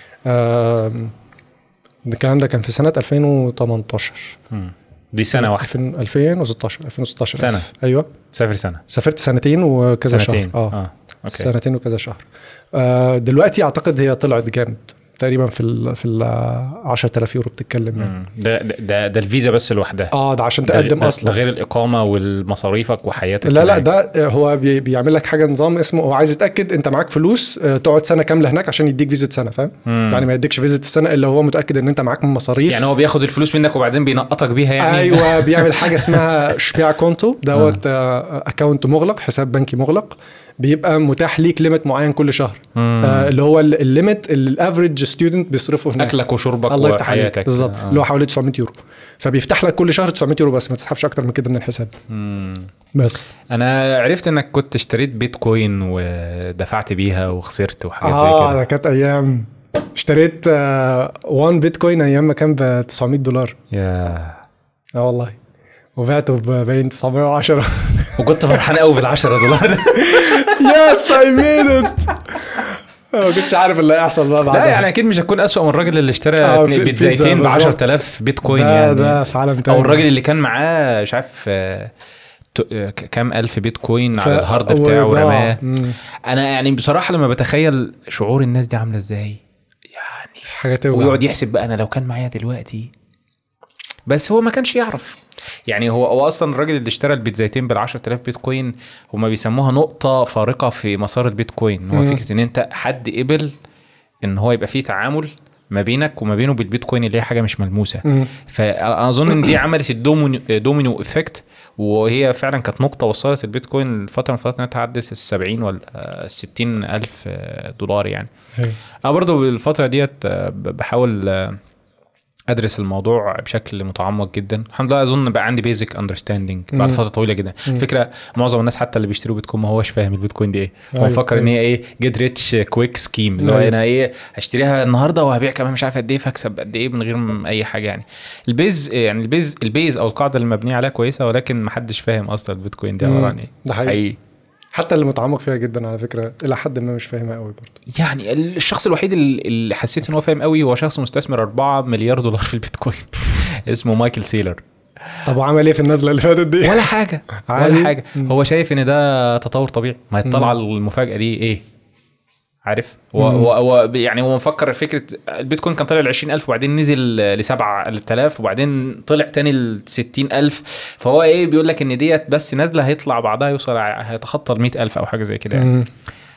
آم، الكلام ده كان في سنه 2018 مم. دي سنه واحده 2000 2016 2016 سنة. آسف. ايوه سافر سنه سافرت سنتين وكذا سنتين شهر اه اه اوكي سنتين وكذا شهر آه دلوقتي اعتقد هي طلعت جامد تقريبا في ال في ال 10000 يورو بتتكلم يعني مم. ده ده ده, ده الفيزا بس لوحدها اه ده عشان ده- تقدم ده- اصلا ده غير الاقامه والمصاريفك وحياتك لا لا هناك. ده هو بي- بيعمل لك حاجه نظام اسمه هو عايز يتاكد انت معاك فلوس آه، تقعد سنه كامله هناك عشان يديك فيزا سنه فاهم مم. يعني ما يديكش فيزا السنه الا هو متاكد ان انت معاك من مصاريف يعني هو بياخد الفلوس منك وبعدين بينقطك بيها يعني ايوه بيعمل حاجه اسمها شبيع كونتو دوت اكونت مغلق حساب بنكي مغلق بيبقى متاح ليك ليميت معين كل شهر مم. آه اللي هو ال- الليميت اللي الافريج ستودنت بيصرفه هناك اكلك وشربك الله يفتح عليك وحياتك بالظبط آه. اللي هو حوالي 900 يورو فبيفتح لك كل شهر 900 يورو بس ما تسحبش اكتر من كده من الحساب مم. بس انا عرفت انك كنت اشتريت بيتكوين ودفعت بيها وخسرت وحاجات زي اه كده ده كانت ايام اشتريت 1 بيتكوين ايام ما كان ب 900 دولار يا اه والله وبعته باين 910 وكنت فرحان قوي بال 10 دولار يس اي ميد ات ما كنتش عارف اللي هيحصل بقى بعدها لا يعني اكيد مش هتكون اسوء من الراجل اللي اشترى آه، اتنين في- بيتزايتين ب بيتزا 10000 بيتكوين ده يعني ده في عالم تاني او الراجل اللي كان معاه مش عارف آه، ت- آه، ك- كام الف بيتكوين على ف- الهارد بتاعه وضاع. ورماه مم. انا يعني بصراحه لما بتخيل شعور الناس دي عامله ازاي يعني حاجه توجع ويقعد يحسب بقى انا لو كان معايا دلوقتي بس هو ما كانش يعرف يعني هو هو اصلا الراجل اللي اشترى البيتزايتين بال 10000 بيتكوين هما بيسموها نقطه فارقه في مسار البيتكوين هو مم. فكره ان انت حد قبل ان هو يبقى فيه تعامل ما بينك وما بينه بالبيتكوين اللي هي حاجه مش ملموسه مم. فاظن ان دي عملت الدومينو دومينو افكت وهي فعلا كانت نقطه وصلت البيتكوين لفتره من الفترات انها تعدت ال 70 ولا ال 60 الف دولار يعني أيوة. انا برضو الفتره ديت آه، ب- بحاول آه، ادرس الموضوع بشكل متعمق جدا الحمد لله اظن بقى عندي بيزك اندرستاندينج بعد مم. فتره طويله جدا مم. الفكره معظم الناس حتى اللي بيشتروا بيتكوين ما هوش فاهم البيتكوين دي ايه هو أيوة، مفكر ان أيوة. هي ايه جيت ريتش كويك سكيم اللي هو أيوة. انا ايه هشتريها النهارده وهبيع كمان مش عارف قد ايه فاكسب قد ايه من غير م- اي حاجه يعني البيز يعني البيز البيز او القاعده اللي مبنيه عليها كويسه ولكن ما حدش فاهم اصلا البيتكوين دي عباره مم. عن ايه ده حقيقي. حقيقي حتى اللي متعمق فيها جدا على فكره الى حد ما مش فاهمها قوي برضه يعني الشخص الوحيد اللي اللي حسيت ان هو فاهم قوي هو شخص مستثمر 4 مليار دولار في البيتكوين اسمه مايكل سيلر طب وعمل ايه في النزله اللي فاتت دي؟ ولا حاجه عادي. ولا حاجه مم. هو شايف ان ده تطور طبيعي ما يطلع مم. المفاجاه دي ايه عارف هو مم. هو هو يعني هو مفكر فكره البيتكوين كان طالع ل 20000 وبعدين نزل ل 7000 وبعدين طلع تاني ل 60000 فهو ايه بيقول لك ان ديت بس نازله هيطلع بعدها يوصل ع- هيتخطى ال 100000 او حاجه زي كده يعني مم.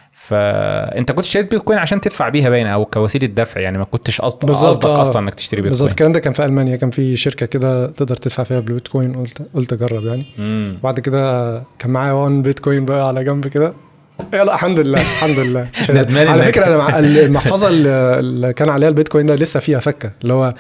فانت كنت شاري بيتكوين عشان تدفع بيها باين او كوسيله دفع يعني ما كنتش قصد بالظبط، قصدك آه. اصلا انك تشتري بالظبط بيتكوين الكلام ده كان في المانيا كان في شركه كده تقدر تدفع فيها بالبيتكوين قلت قلت اجرب يعني امم بعد كده كان معايا 1 بيتكوين بقى على جنب كده يلا الحمد لله الحمد لله ندمان على إنك- فكره انا مع المحفظه اللي اللي كان عليها البيتكوين ده لسه فيها فكه اللي هو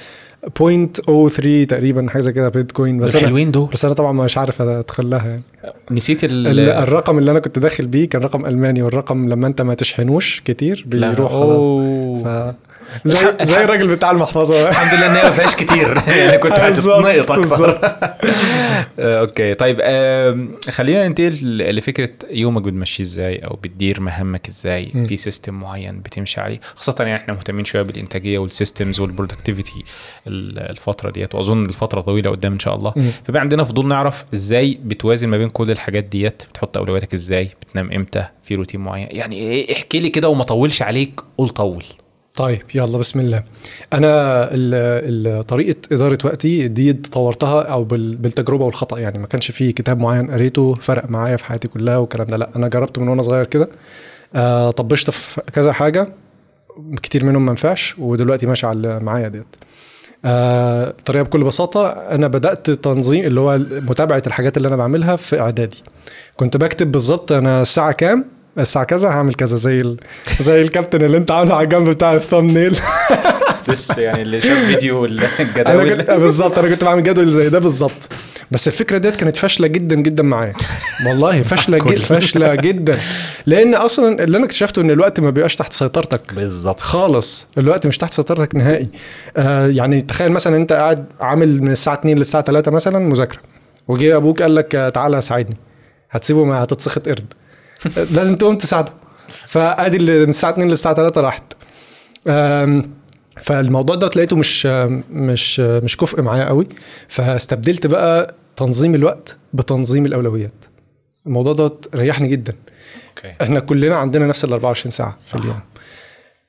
0.03 تقريبا حاجه زي كده بيتكوين بس بس انا حلوين دول بس انا طبعا مش عارف ادخل لها يعني نسيت ال- ال الرقم اللي انا كنت داخل بيه كان رقم الماني والرقم لما انت ما تشحنوش كتير لا، بيروح خلاص أوه. ف زي الحق- زي الحق- الراجل بتاع المحفظه الحمد لله ان هي ما فيهاش كتير يعني كنت بالظبط، هتتنقط اكتر بالظبط. آه، اوكي طيب آم، خلينا ننتقل لفكره يومك بتمشيه ازاي او بتدير مهامك ازاي م. في سيستم معين بتمشي عليه خاصه يعني احنا مهتمين شويه بالانتاجيه والسيستمز والبرودكتيفيتي الفتره ديت واظن الفتره طويله قدام ان شاء الله م. فبقى عندنا فضول نعرف ازاي بتوازن ما بين كل الحاجات ديت بتحط اولوياتك ازاي بتنام امتى في روتين معين يعني ايه احكي لي كده وما طولش عليك قول طول طيب يلا بسم الله انا ال- ال- طريقه اداره وقتي دي طورتها او بال- بالتجربه والخطا يعني ما كانش في كتاب معين قريته فرق معايا في حياتي كلها والكلام ده لا انا جربته من وانا صغير كده آه طبشت في كذا حاجه كتير منهم ما نفعش ودلوقتي ماشي على اللي معايا ديت آه الطريقه بكل بساطه انا بدات تنظيم اللي هو متابعه الحاجات اللي انا بعملها في اعدادي كنت بكتب بالظبط انا الساعه كام الساعه كذا هعمل كذا زي ال... زي الكابتن اللي انت عامله على الجنب بتاع الثامنيل بس يعني اللي شاف فيديو انا الجداول كنت بالظبط انا كنت بعمل جدول زي ده بالظبط بس الفكره ديت كانت فاشله جدا جدا معايا والله فاشله كل. جدا فاشله جدا لان اصلا اللي انا اكتشفته ان الوقت ما بيبقاش تحت سيطرتك بالظبط خالص الوقت مش تحت سيطرتك نهائي آه يعني تخيل مثلا انت قاعد عامل من الساعه 2 للساعه 3 مثلا مذاكره وجه ابوك قال لك آه، تعالى ساعدني هتسيبه ما هتتسخط قرد آه، لازم تقوم تساعده فادي اللي من الساعه 2 للساعه 3 راحت آم، فالموضوع ده لقيته مش مش مش كفء معايا قوي فاستبدلت بقى تنظيم الوقت بتنظيم الاولويات الموضوع ده ريحني جدا اوكي احنا كلنا عندنا نفس ال 24 ساعه في اليوم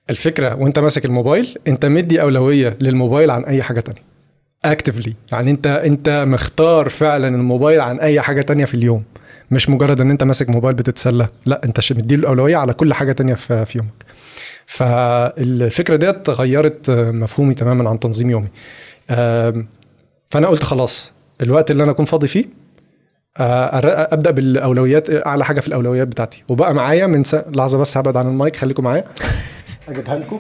الفكره وانت ماسك الموبايل انت مدي اولويه للموبايل عن اي حاجه تانية اكتفلي يعني انت انت مختار فعلا الموبايل عن اي حاجه تانية في اليوم مش مجرد ان انت ماسك موبايل بتتسلى لا انت ش- مديله الاولويه على كل حاجه تانية في في يومك فالفكره ديت غيرت مفهومي تماما عن تنظيم يومي آم، فانا قلت خلاص الوقت اللي انا اكون فاضي فيه آه، أر- ابدا بالاولويات اعلى حاجه في الاولويات بتاعتي وبقى معايا من س... لحظه بس هبعد عن المايك خليكم معايا اجيبها لكم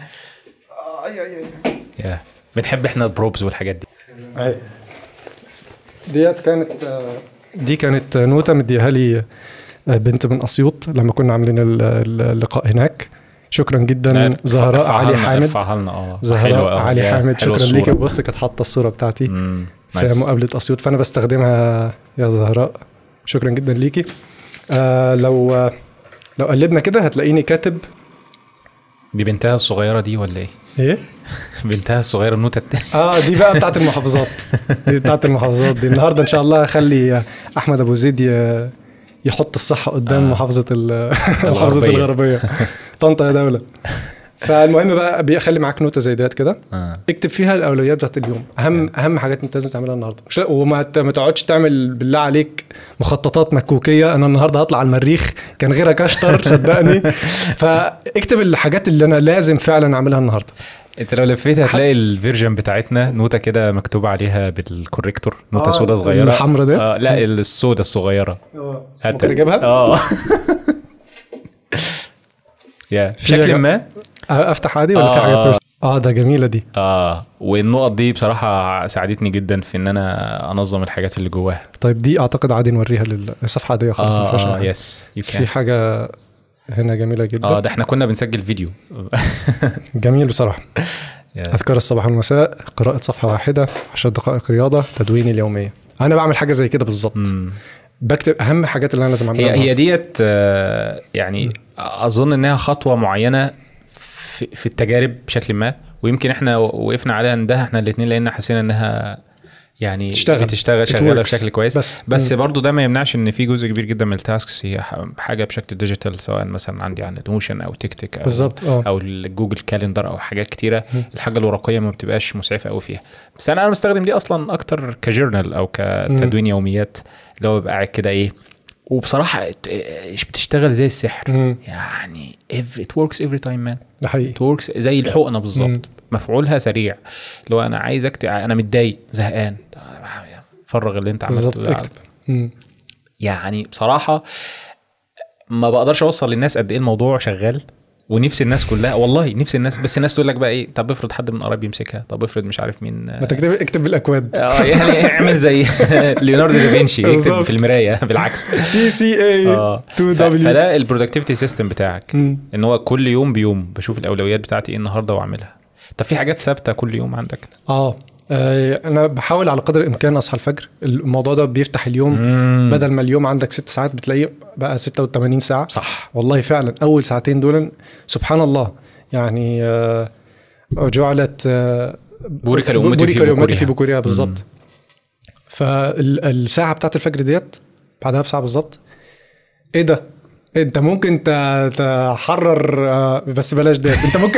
يا بنحب احنا البروبز والحاجات دي أهي. ديت كانت آه، دي كانت نوتة مديها لي آه، بنت من اسيوط لما كنا عاملين ال- ال- اللقاء هناك شكرا جدا زهراء ارفعها علي لنا- حامد ارفعها لنا اه حلوة زهراء أوي. علي يا، حامد حلوة شكرا الصورة. ليكي بص كانت حاطه الصوره بتاعتي مم، في نايس. مقابله اسيوط فانا بستخدمها يا زهراء شكرا جدا ليكي آه لو آه لو قلبنا كده هتلاقيني كاتب دي بنتها الصغيرة دي ولا ايه؟ ايه بنتها الصغيرة النوتة التانية اه دي بقى بتاعت المحافظات دي بتاعت المحافظات دي النهارده ان شاء الله هخلي احمد ابو زيد ي- يحط الصحه قدام آه. محافظه ال- محافظه الغربية. الغربيه طنطا يا دوله فالمهم بقى بيخلي معاك نوته زي ديت كده آه. اكتب فيها الاولويات بتاعت اليوم اهم اهم حاجات انت لازم تعملها النهارده مش وما ت- ما تقعدش تعمل بالله عليك مخططات مكوكيه انا النهارده هطلع على المريخ كان غيرك اشطر صدقني فاكتب الحاجات اللي انا لازم فعلا اعملها النهارده انت لو لفيت هتلاقي الفيرجن بتاعتنا نوتة كده مكتوب عليها بالكوريكتور نوتة آه، سودا صغيرة الحمرا دي؟ آه لا السودا الصغيرة هات ممكن اجيبها اه يا بشكل جا- ما افتح عادي ولا في آه. حاجه بيرس- اه ده جميله دي اه والنقط دي بصراحة ساعدتني جدا في ان انا انظم الحاجات اللي جواها طيب دي اعتقد عادي نوريها للصفحه عاديه خالص ما فيهاش اه, أي آه حاجة. يس يو في كان حاجه هنا جميله جدا اه ده احنا كنا بنسجل فيديو جميل بصراحه يا. اذكار الصباح والمساء قراءه صفحه واحده 10 دقائق رياضه تدويني اليوميه انا بعمل حاجه زي كده بالظبط مم. بكتب اهم حاجات اللي انا لازم اعملها هي النهاردة. هي ديت آه، يعني اظن انها خطوه معينه في, في التجارب بشكل ما ويمكن احنا وقفنا عليها عندها احنا الاثنين لان حسينا انها يعني تشتغل. بتشتغل It شغاله works. بشكل كويس بس. بس مم. برضو ده ما يمنعش ان في جزء كبير جدا من التاسكس هي ح- حاجه بشكل ديجيتال سواء مثلا عندي عن نوشن او تيك تيك او بالظبط اه او الجوجل كالندر او حاجات كتيره مم. الحاجه الورقيه ما بتبقاش مسعفه قوي فيها بس انا انا بستخدم دي اصلا اكتر كجورنال او كتدوين يوميات اللي هو ببقى قاعد كده ايه وبصراحه ات- ايش بتشتغل زي السحر مم. يعني if it works every time man ده حقيقي it works زي الحقنه مم. بالظبط مفعولها سريع اللي هو انا عايز اكتب انا متضايق زهقان فرغ اللي انت عملته بالظبط ده. اكتب مم. يعني بصراحه ما بقدرش اوصل للناس قد ايه الموضوع شغال ونفسي الناس كلها والله نفسي الناس بس الناس تقول لك بقى ايه طب افرض حد من قرايبي يمسكها طب افرض مش عارف مين ما تكتب اكتب بالاكواد اه يعني اعمل زي ليوناردو دافنشي يكتب بالظبط. في المرايه بالعكس سي سي اي اه 2 ف- دبليو فده البرودكتيفيتي سيستم بتاعك ان هو كل يوم بيوم بشوف الاولويات بتاعتي ايه النهارده واعملها طب في حاجات ثابته كل يوم عندك اه آه، انا بحاول على قدر الامكان اصحى الفجر الموضوع ده بيفتح اليوم بدل ما اليوم عندك ست ساعات بتلاقيه بقى 86 ساعه صح والله فعلا اول ساعتين دول سبحان الله يعني آه، جعلت آه، بورك لأمتي في بورك لأمتي بكورها. في بكورها بالظبط فالساعه بتاعت الفجر ديت بعدها بساعه بالظبط ايه ده انت ممكن ت- تحرر آه، بس بلاش ده انت ممكن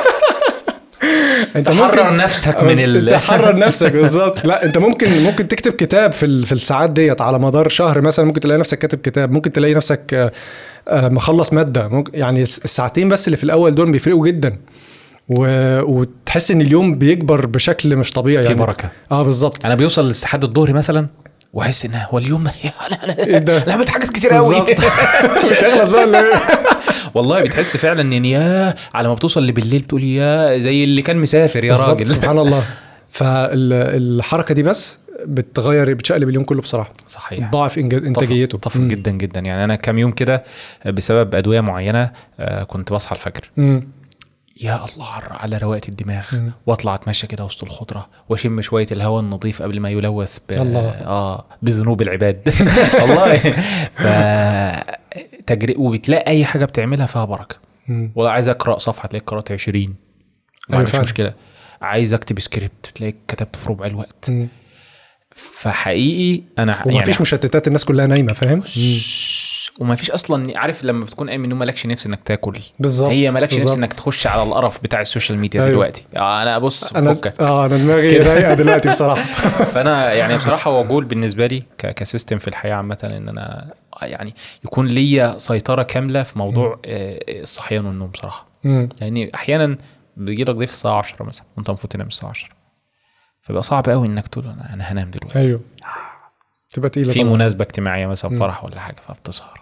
انت تحرر نفسك من ال- تحرر نفسك بالظبط لا انت ممكن ممكن تكتب كتاب في ال- في الساعات ديت على مدار شهر مثلا ممكن تلاقي نفسك كاتب كتاب ممكن تلاقي نفسك آه، آه، مخلص ماده ممكن يعني الساعتين بس اللي في الاول دول بيفرقوا جدا و... وتحس ان اليوم بيكبر بشكل مش طبيعي في يعني بركه اه بالظبط انا بيوصل لحد الظهر مثلا واحس ان هو اليوم يا لا لا ايه ده؟ لا عملت حاجات كتير قوي بالظبط مش هيخلص بقى ولا ايه؟ والله بتحس فعلا ان يا على ما بتوصل لبالليل بتقول يا زي اللي كان مسافر يا بالظبط راجل سبحان الله فالحركه دي بس بتغير بتشقلب اليوم كله بصراحه صحيح ضاعف إنج- انتاجيته اتفق مم. جدا جدا يعني انا كام يوم كده بسبب ادويه معينه آه، كنت بصحى الفجر مم. يا الله على- على رواقه الدماغ مم. واطلع اتمشى كده وسط الخضره واشم شويه الهواء النظيف قبل ما يلوث ب... الله. اه بذنوب العباد والله ف تجري وبتلاقي اي حاجه بتعملها فيها بركه مم. والله عايز اقرا صفحه تلاقي قرات 20 ما أيوة عنديش فعلا. مشكله عايز اكتب سكريبت تلاقي كتبت في ربع الوقت مم. فحقيقي انا ومفيش مشتتات الناس كلها نايمه فاهم؟ بص، وما فيش اصلا عارف لما بتكون قايم من النوم مالكش نفس انك تاكل بالظبط هي مالكش نفس بالظبط. انك تخش على القرف بتاع السوشيال ميديا أيوة. دلوقتي آه، انا بص انا فكك اه انا دماغي كده. رايقه دلوقتي بصراحه فانا يعني بصراحه هو جول بالنسبه لي ك- كسيستم في الحياه عامه ان انا يعني يكون ليا سيطره كامله في موضوع آه، الصحيان والنوم بصراحه مم. يعني احيانا بيجي لك ضيف الساعه 10 مثلا وانت المفروض تنام الساعه 10 فبقى صعب قوي انك تقول انا انا هنام دلوقتي ايوه تبقى تقيله في طبعا مناسبه اجتماعيه مثلا مم. فرح ولا حاجه فبتسهر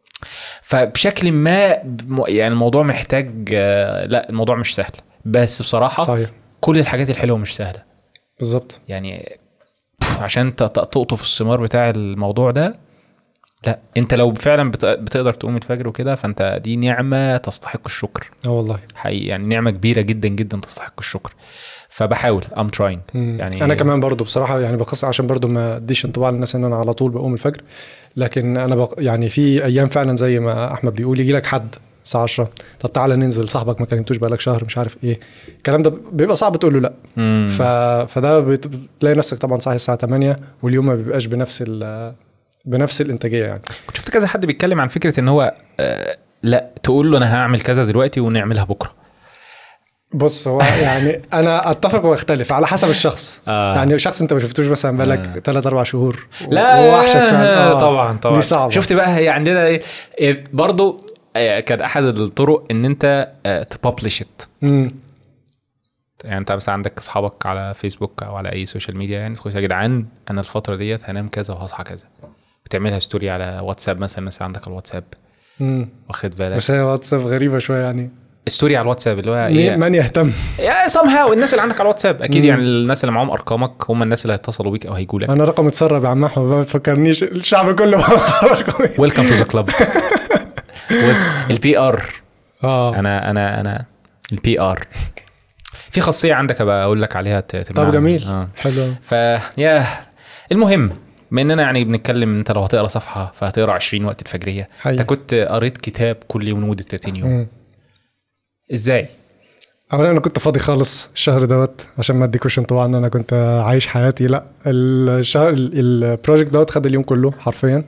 فبشكل ما م- يعني الموضوع محتاج آه، لا الموضوع مش سهل بس بصراحه صحيح كل الحاجات الحلوه مش سهله بالظبط يعني بف، عشان ت- ت- تقطف الثمار بتاع الموضوع ده لا انت لو فعلا بت- بتقدر تقوم الفجر وكده فانت دي نعمه تستحق الشكر اه والله حقيقي يعني نعمه كبيره جدا جدا تستحق الشكر فبحاول ام تراينج مم. يعني انا كمان برضو بصراحه يعني بقص عشان برضو ما اديش انطباع للناس ان انا على طول بقوم الفجر لكن انا بق... يعني في ايام فعلا زي ما احمد بيقول يجي لك حد الساعه 10 طب تعالى ننزل صاحبك ما كلمتوش بقالك شهر مش عارف ايه الكلام ده بيبقى صعب تقول له لا مم. ف... فده بت... بتلاقي نفسك طبعا صاحي الساعه 8 واليوم ما بيبقاش بنفس ال... بنفس الانتاجيه يعني كنت شفت كذا حد بيتكلم عن فكره ان هو آه لا تقول له انا هعمل كذا دلوقتي ونعملها بكره بص هو يعني انا اتفق واختلف على حسب الشخص آه. يعني شخص انت ما شفتوش مثلا بقالك آه. 3 4 شهور لا وهو وحشك فعلا. آه. طبعا طبعا دي صعبه شفت بقى هي عندنا ايه, إيه برضو آه، كانت احد الطرق ان انت تببلش ات مم. يعني انت مثلا عندك اصحابك على فيسبوك او على اي سوشيال ميديا يعني تخش يا جدعان انا الفتره ديت هنام كذا وهصحى كذا بتعملها ستوري على واتساب مثلا الناس اللي عندك على الواتساب مم. واخد بالك بس هي واتساب غريبه شويه يعني ستوري على الواتساب اللي هو مين ايه من يهتم يا سام هاو الناس اللي عندك على الواتساب اكيد مم. يعني الناس اللي معاهم ارقامك هم الناس اللي هيتصلوا بيك او هيجوا لك انا رقم اتسرب يا عم احمد ما تفكرنيش الشعب كله رقمي ويلكم تو ذا كلاب البي ار اه انا انا انا البي ار في خاصيه عندك ابقى اقول لك عليها ت- تمنعني. طب جميل اه حلو ف يا المهم بما اننا يعني بنتكلم انت لو هتقرا صفحه فهتقرا 20 وقت الفجريه انت حقيقي كنت قريت كتاب كل يوم لمده 30 يوم مم. ازاي اولا انا كنت فاضي خالص الشهر دوت عشان ما اديكوش انطباع ان انا كنت عايش حياتي لا الشهر البروجكت دوت خد اليوم كله حرفيا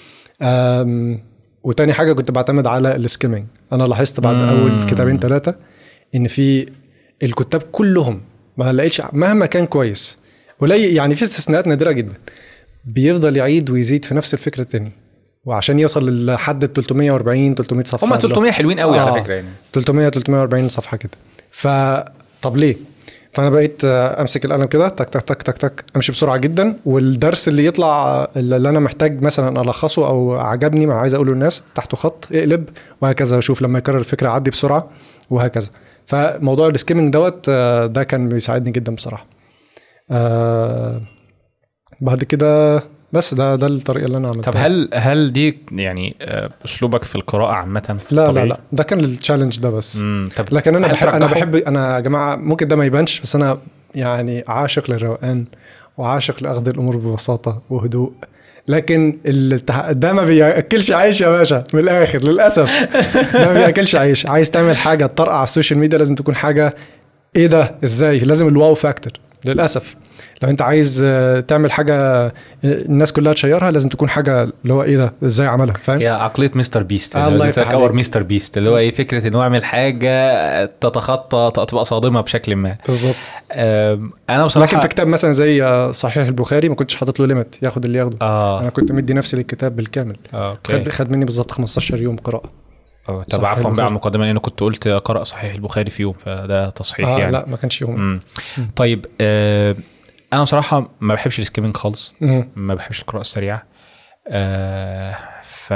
أم، وتاني حاجه كنت بعتمد على السكيمنج انا لاحظت بعد مم. اول كتابين ثلاثه ان في الكتاب كلهم ما لقيتش مهما كان كويس قليل يعني في استثناءات نادره جدا بيفضل يعيد ويزيد في نفس الفكره تاني وعشان يوصل لحد ال 340 300 صفحه هم اللي هو- 300 حلوين قوي على آه. فكره يعني 300 340 صفحه كده ف طب ليه فانا بقيت آه، امسك القلم كده تك تك تك تك تك امشي بسرعه جدا والدرس اللي يطلع آه، اللي انا محتاج مثلا الخصه او عجبني ما عايز اقوله للناس تحته خط اقلب وهكذا اشوف لما يكرر الفكره اعدي بسرعه وهكذا فموضوع السكيمنج دوت آه، ده كان بيساعدني جدا بصراحه آه، بعد كده بس ده ده الطريقه اللي انا عملتها طب هل هل دي يعني آه، اسلوبك في القراءه عامه لا لا طبيعي؟ لا ده كان التشالنج ده بس مم. طب لكن انا هل بحب انا ترجحه؟ بحب انا يا جماعه ممكن ده ما يبانش بس انا يعني عاشق للروقان وعاشق لاخذ الامور ببساطه وهدوء لكن التح... ده ما بياكلش عيش يا باشا من الاخر للاسف ده ما بياكلش عيش عايز تعمل حاجه تطرقع على السوشيال ميديا لازم تكون حاجه ايه ده ازاي لازم الواو فاكتور للاسف لو انت عايز آه، تعمل حاجه آه، الناس كلها تشيرها لازم تكون حاجه اللي هو ايه ده ازاي عملها فاهم هي عقليه مستر بيست الله الله يفتح اور عليك. مستر بيست اللي هو ايه فكره انه اعمل حاجه تتخطى تبقى صادمه بشكل ما بالظبط أم، انا بصراحه لكن في كتاب مثلا زي آه، صحيح البخاري ما كنتش حاطط له ليميت ياخد اللي ياخده اه انا كنت مدي نفسي للكتاب بالكامل آه، خد اوكي خد مني بالظبط 15 يوم قراءه آه، طب صحيح عفوا بقى البخاري. على المقدمه لان كنت قلت قرأ صحيح البخاري في يوم فده تصحيح آه يعني لا ما كانش يوم مم. طيب آه انا بصراحه ما بحبش السكيمنج خالص مم. ما بحبش القراءه السريعه آه ف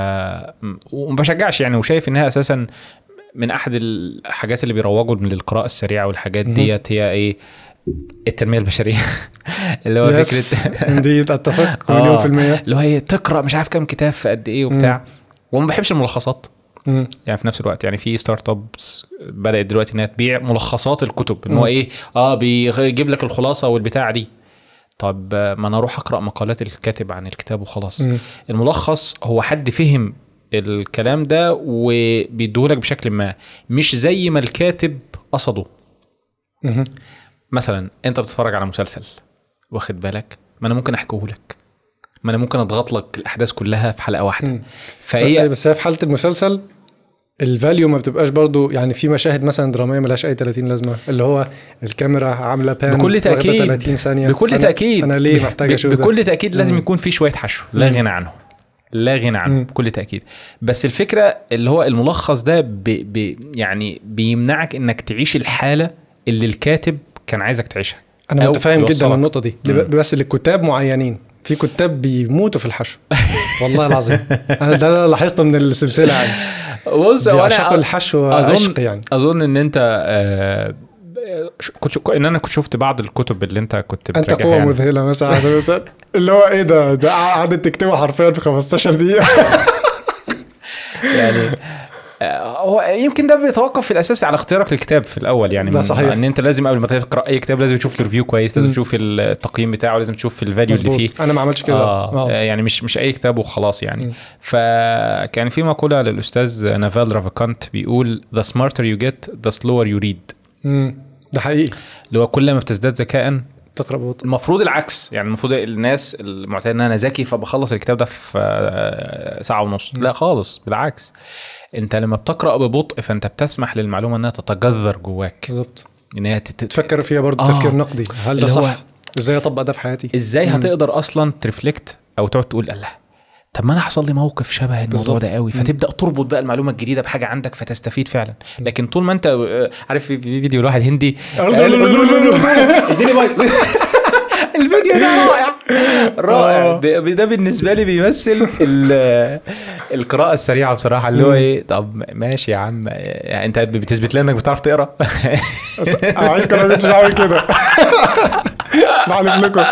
وما بشجعش يعني وشايف انها اساسا من احد الحاجات اللي بيروجوا للقراءه السريعه والحاجات مهم. ديت هي ايه التنميه البشريه اللي هو يس فكره انديد اتفق آه. مليون في المية اللي هو هي تقرا مش عارف كام كتاب في قد ايه وبتاع وما بحبش الملخصات مم. يعني في نفس الوقت يعني في ستارت ابس بدات دلوقتي انها تبيع ملخصات الكتب ان هو مم. ايه اه بيجيب لك الخلاصه والبتاع دي طب آه، ما انا اروح اقرا مقالات الكاتب عن الكتاب وخلاص مم. الملخص هو حد فهم الكلام ده وبيديهولك بشكل ما مش زي ما الكاتب قصده مم. مثلا انت بتتفرج على مسلسل واخد بالك ما انا ممكن احكيه لك ما انا ممكن اضغط لك الاحداث كلها في حلقه واحده مم. فهي بس هي في حاله المسلسل الفاليو ما بتبقاش برضو يعني في مشاهد مثلا دراميه ملهاش اي 30 لازمه اللي هو الكاميرا عامله بان بكل واخدة تاكيد 30 ثانيه بكل فأنا- تاكيد انا ليه ب- محتاج ب- اشوف ده؟ بكل تاكيد لازم مم. يكون في شويه حشو لا مم. غنى عنه لا غنى عنه مم. بكل تاكيد بس الفكره اللي هو الملخص ده ب... ب... يعني بيمنعك انك تعيش الحاله اللي الكاتب كان عايزك تعيشها انا أو متفاهم جدا يوصلك. النقطه دي مم. لب- بس لكتاب معينين في كتاب بيموتوا في الحشو والله العظيم انا ده اللي لاحظته من السلسله يعني بص هو بيعشقوا انا الحشو أظن- عشق يعني اظن ان انت آه، ش- كنت ش- ان انا كنت شفت بعض الكتب اللي انت كنت انت بتراجعها قوه يعني. مذهله مثلا عشان مثلا اللي هو ايه ده ده قعدت تكتبه حرفيا في 15 دقيقه يعني آه، هو يمكن ده بيتوقف في الاساس على اختيارك للكتاب في الاول يعني ده من- صحيح. ان انت لازم قبل ما تقرا اي كتاب لازم تشوف الريفيو كويس لازم مم. تشوف التقييم بتاعه لازم تشوف الفاليو اللي فيه مظبوط انا ما عملتش كده آه آه. يعني مش مش اي كتاب وخلاص يعني مم. فكان في مقوله للاستاذ نافال رافاكانت بيقول the smarter you get the slower you read مم. ده حقيقي اللي هو كل ما بتزداد ذكاء تقرا ببطء المفروض العكس يعني المفروض الناس المعتاد ان انا ذكي فبخلص الكتاب ده في آه، ساعه ونص لا خالص بالعكس انت لما بتقرا ببطء فانت بتسمح للمعلومه انها تتجذر جواك بالظبط ان هي تت... تفكر فيها برضه آه. تفكير نقدي هل ده اللي هو- صح ازاي اطبق ده في حياتي ازاي مم. هتقدر اصلا ترفلكت او تقعد تقول الله طب ما انا حصل لي موقف شبه الموضوع بالظبط. ده قوي مم. فتبدا تربط بقى المعلومه الجديده بحاجه عندك فتستفيد فعلا لكن طول ما انت آه، عارف في في فيديو لواحد هندي اديني بايت الفيديو ده رائع رائع آه. ب- ده بالنسبه لي بيمثل ال- القراءه السريعه بصراحه اللي هو مم. ايه طب ماشي يا عم يعني انت بتثبت لنا انك بتعرف تقرا عليك انا مش عامل كده بعرف لكم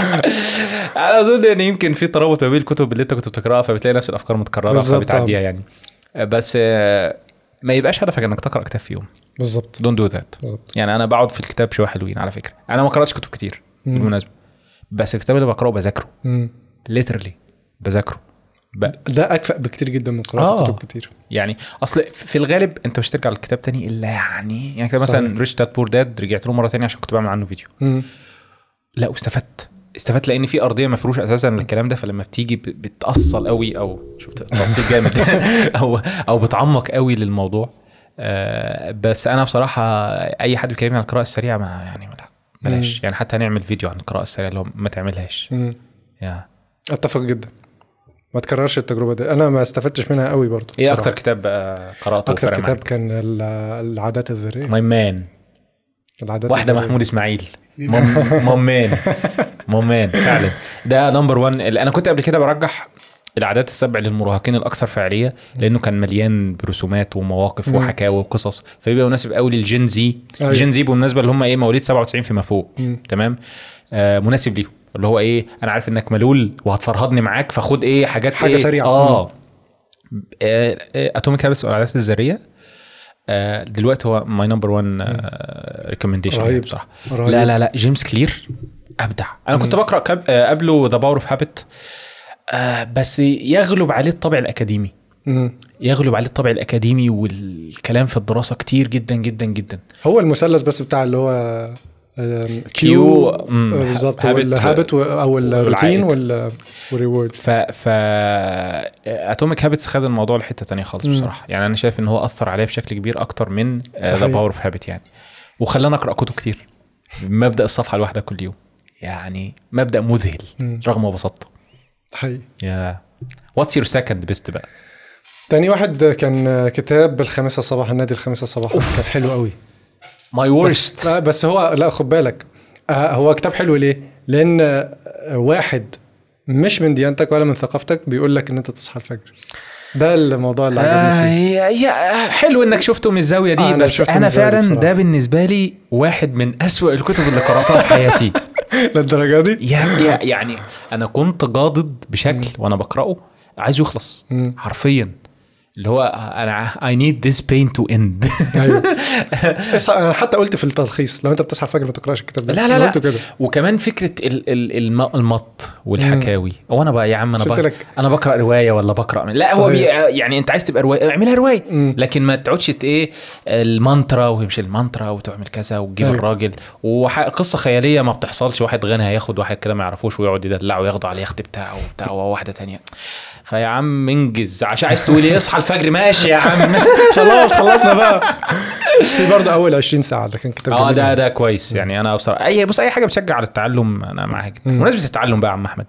انا اظن ان يمكن في ترابط ما بين الكتب اللي انت كنت بتقراها فبتلاقي نفس الافكار متكرره بالظبط، فبتعديها يعني بس آه، ما يبقاش هدفك انك تقرا كتاب في يوم بالظبط دونت دو ذات بالظبط يعني انا بقعد في الكتاب شويه حلوين على فكره انا ما قراتش كتب كتير مم. بالمناسبه بس الكتاب اللي بقراه بذاكره مم. ليترلي بذاكره ب... ده اكفأ بكتير جدا من قراءه آه. كتب كتير يعني اصل في الغالب انت مش هترجع للكتاب تاني الا يعني يعني كده صحيح. مثلا ريش داد بور داد رجعت له مره تانية عشان كنت بعمل عنه فيديو مم. لا واستفدت استفدت لان في ارضيه مفروشه اساسا للكلام ده فلما بتيجي ب- بتاصل قوي او شفت تاصيل جامد او او بتعمق قوي للموضوع آه بس انا بصراحه اي حد بيكلمني عن القراءه السريعه ما يعني لا بلاش مم. يعني حتى هنعمل فيديو عن القراءه السريعه اللي هو ما تعملهاش مم. يا اتفق جدا ما تكررش التجربه دي انا ما استفدتش منها قوي برضه ايه بصراحة. اكتر كتاب بقى قراته اكتر وفرق كتاب معاك؟ كان ال- العادات الذريه ماي مان العادات واحده الذرية. محمود اسماعيل مم- ممان ممان فعلا ده نمبر 1 اللي انا كنت قبل كده برجح العادات السبع للمراهقين الاكثر فعاليه لانه كان مليان برسومات ومواقف مم. وحكاوي وقصص فبيبقى مناسب قوي للجين زي أيوة. الجين زي بالمناسبه اللي هم ايه مواليد 97 فيما فوق مم. تمام آه مناسب ليهم اللي هو ايه انا عارف انك ملول وهتفرهدني معاك فخد ايه حاجات حاجة إيه؟ سريعة. اه اتوميك هابتس العادات الذريه آه دلوقتي هو ماي نمبر 1 ريكومنديشن رهيب. بصراحه رهيب. لا لا لا جيمس كلير ابدع انا كنت بقرا كب... آه، قبله ذا باور اوف هابت بس يغلب عليه الطابع الاكاديمي مم. يغلب عليه الطابع الاكاديمي والكلام في الدراسه كتير جدا جدا جدا هو المثلث بس بتاع اللي هو آم، كيو، كيو مم، آه، بالظبط habit- الهابت او الروتين والعائد. والريورد ف ف اتوميك هابتس خد الموضوع لحته تانية خالص مم. بصراحه يعني انا شايف ان هو اثر عليا بشكل كبير اكتر من ذا حقيقي. باور اوف هابت يعني وخلاني اقرا كتب كتير مبدا الصفحه الواحده كل يوم يعني مبدا مذهل مم. رغم بساطته حقيقي يا واتس يور سكند بيست بقى تاني واحد كان كتاب الخامسة صباحا النادي الخامسة صباحا كان حلو قوي ماي بس, ورست لا، بس هو لا خد بالك آه، هو كتاب حلو ليه؟ لأن آه، واحد مش من ديانتك ولا من ثقافتك بيقول لك إن أنت تصحى الفجر ده الموضوع اللي عجبني فيه هي هي حلو انك شفته من الزاويه دي آه، أنا بس شفته من انا الزاوية دي فعلا بصراحة. ده بالنسبه لي واحد من أسوأ الكتب اللي قراتها في حياتي للدرجة دي؟ يا يا- يعني انا كنت جاضد بشكل وانا بقراه عايزه يخلص مم. حرفيا اللي هو انا اي نيد ذيس بين تو اند ايوه اصحى انا حتى قلت في التلخيص لو انت بتصحى الفجر ما تقراش الكتاب ده لا لا أنا لا قلت كده وكمان فكره ال ال الم- المط والحكاوي هو انا بقى يا عم انا قلت بقى لك انا بقرا روايه ولا بقرا من لا هو بي صحيح. يعني انت عايز تبقى روايه اعملها روايه مم. لكن ما تقعدش ت- ايه المانترا ويمشي المانترا وتعمل كذا وتجيب أيوة. الراجل وقصه خياليه ما بتحصلش واحد غني هياخد واحد كده ما يعرفوش ويقعد يدلعه وياخده على اليخت بتاعه وبتاع وواحده تانية فيا عم انجز عشان عايز تقول ايه اصحى الفجر ماشي يا عم خلاص خلصنا بقى في برضه اول 20 ساعه ده كان كتاب اه جميل ده يعني. ده كويس يعني انا بصراحه اي بص اي حاجه بتشجع على التعلم انا معاها جدا مم. بمناسبه التعلم بقى يا عم احمد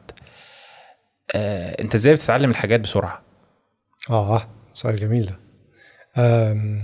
آه، انت ازاي بتتعلم الحاجات بسرعه اه سؤال جميل ده أم...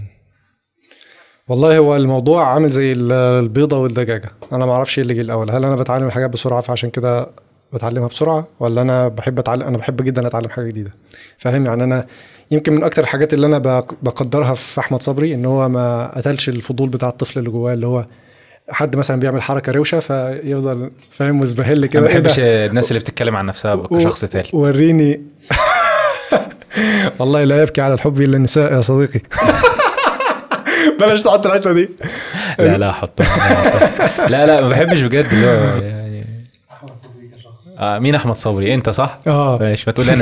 والله هو الموضوع عامل زي ال- البيضة والدجاجة أنا ما أعرفش إيه اللي جه الأول هل أنا بتعلم الحاجات بسرعة فعشان كده بتعلمها بسرعة ولا أنا بحب أتعلم أنا بحب جدا أتعلم حاجة جديدة فاهم يعني أنا يمكن من أكتر الحاجات اللي أنا بق- بقدرها في أحمد صبري إن هو ما قتلش الفضول بتاع الطفل اللي جواه اللي هو حد مثلا بيعمل حركة روشة فيفضل فاهم مزبهل انا كده ما إيه ده؟ بحبش الناس اللي بتتكلم عن نفسها كشخص و- ثالث وريني والله لا يبكي على الحب الا النساء يا صديقي بلاش تحط الحته دي لا لا حطها لا, حطها. لا لا ما بحبش بجد اللي هو يعني آه مين احمد صبري انت صح؟ اه ماشي ما تقول انا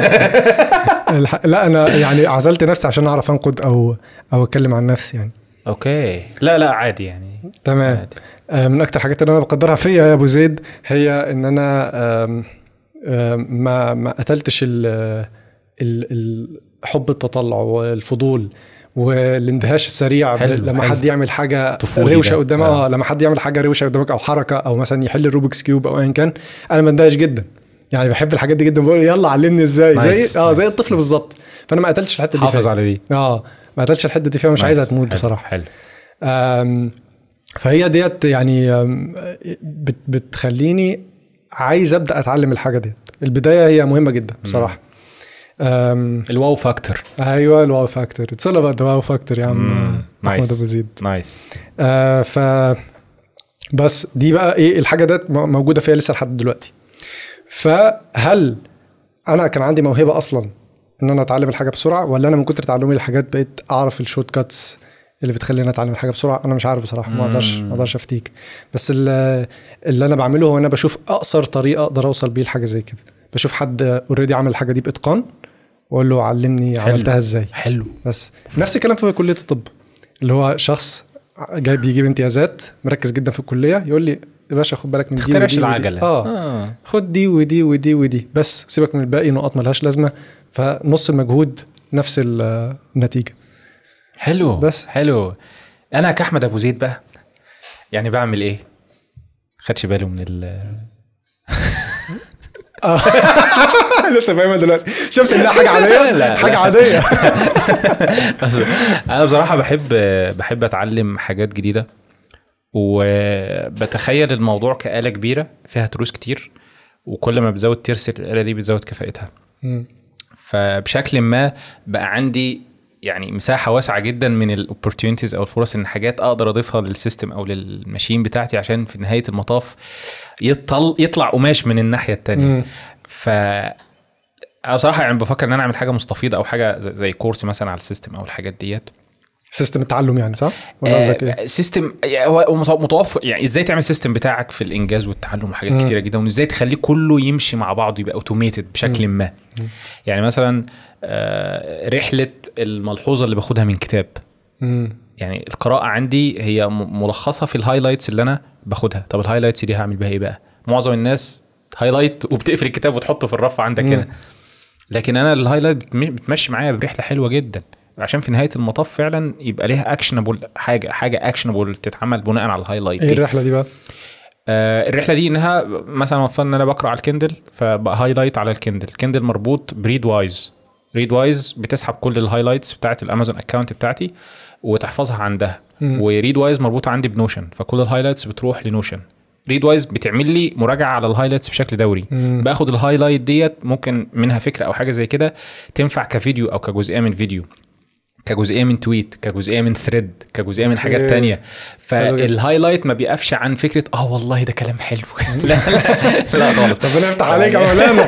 الح- لا انا يعني عزلت نفسي عشان اعرف انقد او او اتكلم عن نفسي يعني اوكي لا لا عادي يعني تمام عادي. آه، من اكتر الحاجات اللي انا بقدرها فيا يا ابو زيد هي ان انا آم، آم، ما ما قتلتش ال ال- ال- حب التطلع والفضول والاندهاش السريع حلو، لما حلو. حد يعمل حاجه طفولي روشه ده. قدامك آه. اه لما حد يعمل حاجه روشه قدامك او حركه او مثلا يحل الروبكس كيوب او ايا كان انا بندهش جدا يعني بحب الحاجات دي جدا بقول يلا علمني ازاي نايس، زي اه زي نايس. الطفل بالظبط فانا ما قتلتش الحته دي حافظ فيا. على دي اه ما قتلتش الحته دي فيها مش عايزها نايس. تموت حلو، بصراحه حلو أم، فهي ديت يعني أم، بت- بتخليني عايز ابدا اتعلم الحاجه ديت البدايه هي مهمه جدا بصراحه أم، الواو فاكتور ايوه الواو فاكتور اتس اول اباوت واو فاكتور يا عم مم، احمد نايس. ابو زيد نايس آه ف بس دي بقى ايه الحاجه ديت م- موجوده فيها لسه لحد دلوقتي فهل انا كان عندي موهبه اصلا ان انا اتعلم الحاجه بسرعه ولا انا من كتر تعلمي الحاجات بقيت اعرف الشورت كاتس اللي بتخليني اتعلم الحاجه بسرعه انا مش عارف بصراحه ما اقدرش ما اقدرش افتيك بس اللي, اللي انا بعمله هو انا بشوف اقصر طريقه اقدر اوصل بيه لحاجه زي كده بشوف حد اوريدي عمل الحاجه دي باتقان واقول له علمني حلو. عملتها ازاي حلو بس نفس الكلام في كليه الطب اللي هو شخص جاي بيجيب امتيازات مركز جدا في الكليه يقول لي يا باشا خد بالك من دي اخترعش ودي ودي. العجله اه آه. خد دي ودي ودي ودي بس سيبك من الباقي نقط ملهاش لازمه فنص المجهود نفس ال- النتيجه حلو بس. حلو انا كاحمد ابو زيد بقى يعني بعمل ايه خدش باله من ال لسه فاهمها دلوقتي شفت انها حاجه عاديه لا، حاجه لا. عاديه بس انا بصراحه بحب بحب اتعلم حاجات جديده وبتخيل الموضوع كآلة كبيرة فيها تروس كتير وكل ما بزود ترس الآلة دي بتزود كفاءتها مم. فبشكل ما بقى عندي يعني مساحه واسعه جدا من الاوبورتيونيتيز او الفرص ان حاجات اقدر اضيفها للسيستم او للماشين بتاعتي عشان في نهايه المطاف يطل يطلع قماش من الناحيه التانية مم. ف انا بصراحه يعني بفكر ان انا اعمل حاجه مستفيضه او حاجه زي- زي كورس مثلا على السيستم او الحاجات ديت سيستم التعلم يعني صح؟ ولا قصدك ايه؟ آه، سيستم يعني هو متوفر يعني ازاي تعمل سيستم بتاعك في الانجاز والتعلم وحاجات مم. كتيره جدا وازاي تخليه كله يمشي مع بعضه يبقى اوتوميتد بشكل ما يعني مثلا آه، رحله الملحوظه اللي باخدها من كتاب مم. يعني القراءه عندي هي م- ملخصه في الهايلايتس اللي انا باخدها طب الهايلايتس دي هعمل بيها ايه بقى معظم الناس هايلايت وبتقفل الكتاب وتحطه في الرف عندك مم. هنا لكن انا الهايلايت بتم- بتمشي معايا برحله حلوه جدا عشان في نهايه المطاف فعلا يبقى ليها اكشنبل حاجه حاجه اكشنبل تتعمل بناء على الهايلايت ايه دي. الرحله دي بقى؟ آه الرحله دي انها مثلا افترض ان انا بقرا على الكندل فبقى هايلايت على الكندل الكندل مربوط بريد وايز ريد وايز بتسحب كل الهايلايتس بتاعت الامازون اكونت بتاعتي وتحفظها عندها مم. وريد وايز مربوطه عندي بنوشن فكل الهايلايتس بتروح لنوشن ريد وايز بتعمل لي مراجعه على الهايلايتس بشكل دوري مم. باخد الهايلايت ديت ممكن منها فكره او حاجه زي كده تنفع كفيديو او كجزئيه من فيديو كجزئيه من تويت كجزئيه من ثريد كجزئيه من حاجات أوكي. تانية حلو جدا. فالهايلايت ما بيقفش عن فكره اه والله ده كلام حلو لا لا لا خالص ربنا يفتح عليك يا مولانا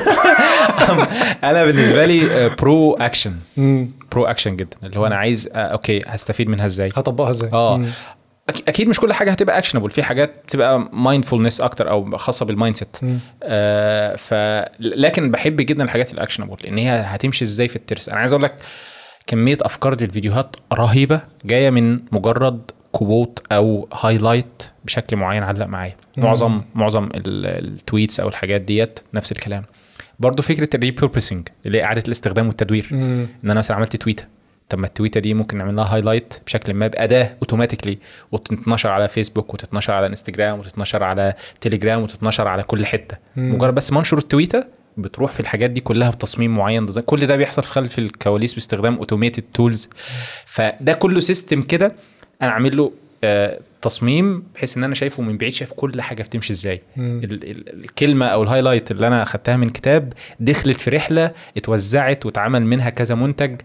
انا بالنسبه لي برو اكشن مم. برو اكشن جدا اللي هو انا عايز آه، اوكي هستفيد منها ازاي هطبقها ازاي اه مم. أك- اكيد مش كل حاجه هتبقى اكشنبل في حاجات بتبقى مايندفولنس اكتر او خاصه بالمايند سيت مم. آه ف لكن بحب جدا الحاجات الاكشنبل لان هي هتمشي ازاي في الترس انا عايز اقول لك كميه افكار للفيديوهات رهيبه جايه من مجرد كووت او هايلايت بشكل معين علق معايا مم. معظم معظم ال- التويتس او الحاجات ديت نفس الكلام برضه فكره الريبيربسنج اللي هي اعاده الاستخدام والتدوير مم. ان انا مثلا عملت تويته طب ما التويته دي ممكن نعمل لها هايلايت بشكل ما باداه اوتوماتيكلي وتتنشر على فيسبوك وتتنشر على انستجرام وتتنشر على تليجرام وتتنشر على كل حته مم. مجرد بس ما انشر التويته بتروح في الحاجات دي كلها بتصميم معين ديزاين. كل ده بيحصل في خلف الكواليس باستخدام اوتوميتد تولز فده كله سيستم كده انا عامل له آه، تصميم بحيث ان انا شايفه من بعيد شايف كل حاجه بتمشي ازاي مم. ال- ال- الكلمه او الهايلايت اللي انا اخدتها من كتاب دخلت في رحله اتوزعت واتعمل منها كذا منتج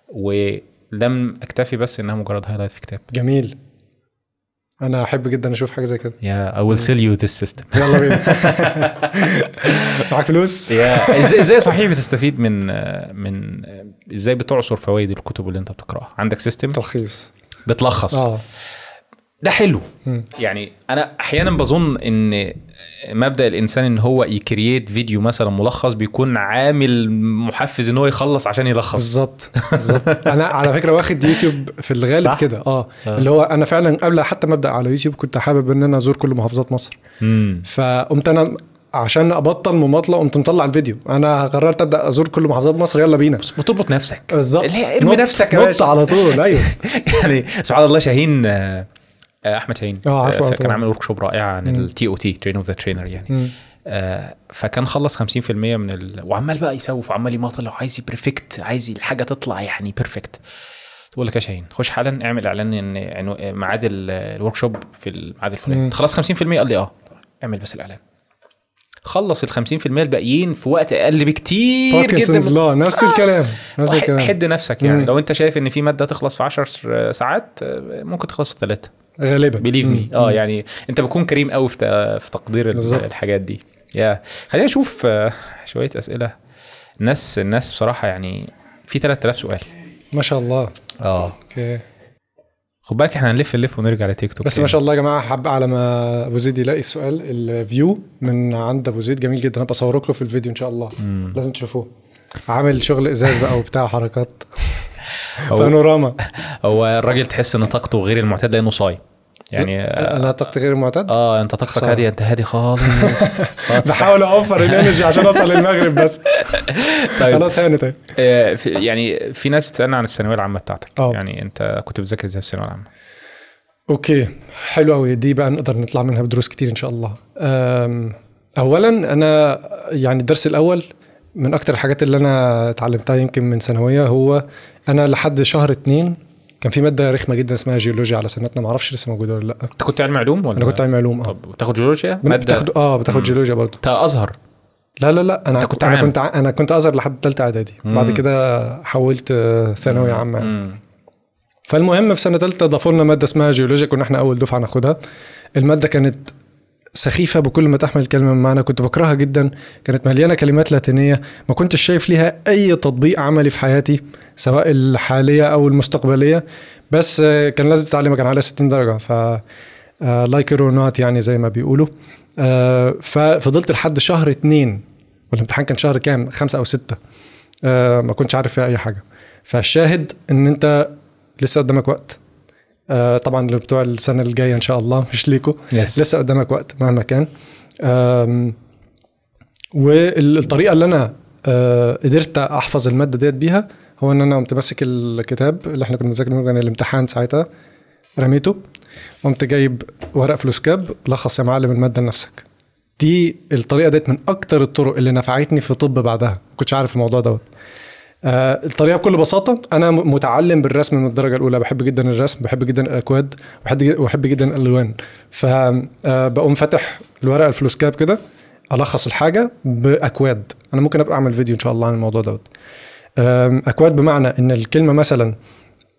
ولم اكتفي بس انها مجرد هايلايت في كتاب جميل انا احب جدا اشوف حاجه زي كده يا I will sell you this system يلا بينا معاك فلوس يا ازاي ازاي صحيح بتستفيد من من ازاي بتعصر فوائد الكتب اللي انت بتقراها عندك سيستم تلخيص بتلخص اه ده حلو مم. يعني انا احيانا بظن ان مبدا الانسان ان هو يكرييت فيديو مثلا ملخص بيكون عامل محفز ان هو يخلص عشان يلخص بالظبط بالظبط انا على فكره واخد يوتيوب في الغالب صح؟ كده اه آه. اللي هو انا فعلا قبل حتى ما ابدا على يوتيوب كنت حابب ان انا ازور كل محافظات مصر امم فقمت انا عشان ابطل مماطله قمت مطلع الفيديو انا قررت ابدا ازور كل محافظات مصر يلا بينا بتربط نفسك بالظبط اللي هي ارمي نط- نفسك يا نط باشا. على طول ايوه يعني سبحان الله شاهين آه، آه، احمد شاهين آه، عارفه، آه، عارفه. كان عامل ورك شوب رائع عن مم. التي او تي ترين اوف ذا ترينر يعني مم. آه، فكان خلص 50% من ال... وعمال بقى يسوف وعمال يماطل وعايز بريفكت عايز الحاجه تطلع يعني بيرفكت تقول لك يا شاهين خش حالا اعمل اعلان ان عنو- ميعاد الورك شوب في الميعاد الفلاني مم. انت خلاص 50% قال لي اه اعمل بس الاعلان خلص ال 50% الباقيين في وقت اقل بكتير جدا باركنسونز من- لا نفس الكلام نفس وح- الكلام حد نفسك يعني مم. لو انت شايف ان في ماده تخلص في 10 ساعات آه، ممكن تخلص في ثلاثه غالبا بليف مي مم. اه يعني انت بتكون كريم قوي في ت- في تقدير ال- بالظبط. الحاجات دي يا خلينا نشوف آه، شويه اسئله الناس الناس بصراحه يعني في 3000 سؤال ما شاء الله اه اوكي خد بالك احنا هنلف نلف ونرجع لتيك توك بس ما شاء الله يا جماعه حب على ما ابو زيد يلاقي السؤال الفيو من عند ابو زيد جميل جدا هبقى اصورك له في الفيديو ان شاء الله مم. لازم تشوفوه عامل شغل ازاز بقى وبتاع حركات هو, بانوراما هو الراجل تحس ان طاقته غير المعتاد لانه صايم يعني اه, انا طاقتي غير المعتاد آه انت طاقتك خسارة. هاديه انت هادي خالص آه، بحاول اوفر الانرجي عشان اوصل للمغرب بس طيب خلاص هانت اهي آه، في- يعني في ناس بتسالنا عن الثانويه العامه بتاعتك اه. يعني انت كنت بتذاكر ازاي في الثانويه العامه اوكي حلو قوي دي بقى نقدر نطلع منها بدروس كتير ان شاء الله أم، اولا انا يعني الدرس الاول من اكتر الحاجات اللي انا اتعلمتها يمكن من ثانويه هو انا لحد شهر اتنين كان في ماده رخمه جدا اسمها جيولوجيا على سنتنا معرفش لسه موجوده ولا لا انت كنت علم علوم ولا انا كنت علمي علوم اه طب بتاخد جيولوجيا بتاخد اه بتاخد مم. جيولوجيا برضه انت ازهر لا لا لا انا أنت كنت انا عام. كنت ع- انا كنت ازهر لحد ثالثه اعدادي مم. بعد كده حولت آه، ثانويه عامه يعني. مم. فالمهم في سنه ثالثه ضافوا لنا ماده اسمها جيولوجيا كنا احنا اول دفعه ناخدها الماده كانت سخيفه بكل ما تحمل الكلمه من معنى كنت بكرهها جدا كانت مليانه كلمات لاتينيه ما كنتش شايف ليها اي تطبيق عملي في حياتي سواء الحاليه او المستقبليه بس آه، كان لازم تتعلم كان عليها 60 درجه ف لايك اور نوت يعني زي ما بيقولوا آه، ففضلت لحد شهر اتنين والامتحان كان شهر كام خمسة او ستة آه، ما كنتش عارف فيها اي حاجه فالشاهد ان انت لسه قدامك وقت آه، طبعا اللي بتوع السنه الجايه ان شاء الله مش ليكوا يس لسه قدامك وقت مهما كان آم، والطريقه اللي انا آه، قدرت احفظ الماده ديت بيها هو ان انا قمت ماسك الكتاب اللي احنا كنا بنذاكر منه كان الامتحان ساعتها رميته قمت جايب ورق فلوسكاب لخص يا معلم الماده لنفسك دي الطريقه ديت من اكتر الطرق اللي نفعتني في طب بعدها ما كنتش عارف الموضوع دوت آه، الطريقه بكل بساطه انا م- متعلم بالرسم من الدرجه الاولى بحب جدا الرسم بحب جدا الاكواد بحب بحب جدا الالوان فبقوم فاتح الورقه الفلوسكاب كده الخص الحاجه باكواد انا ممكن ابقى اعمل فيديو ان شاء الله عن الموضوع دوت آم، اكواد بمعنى ان الكلمه مثلا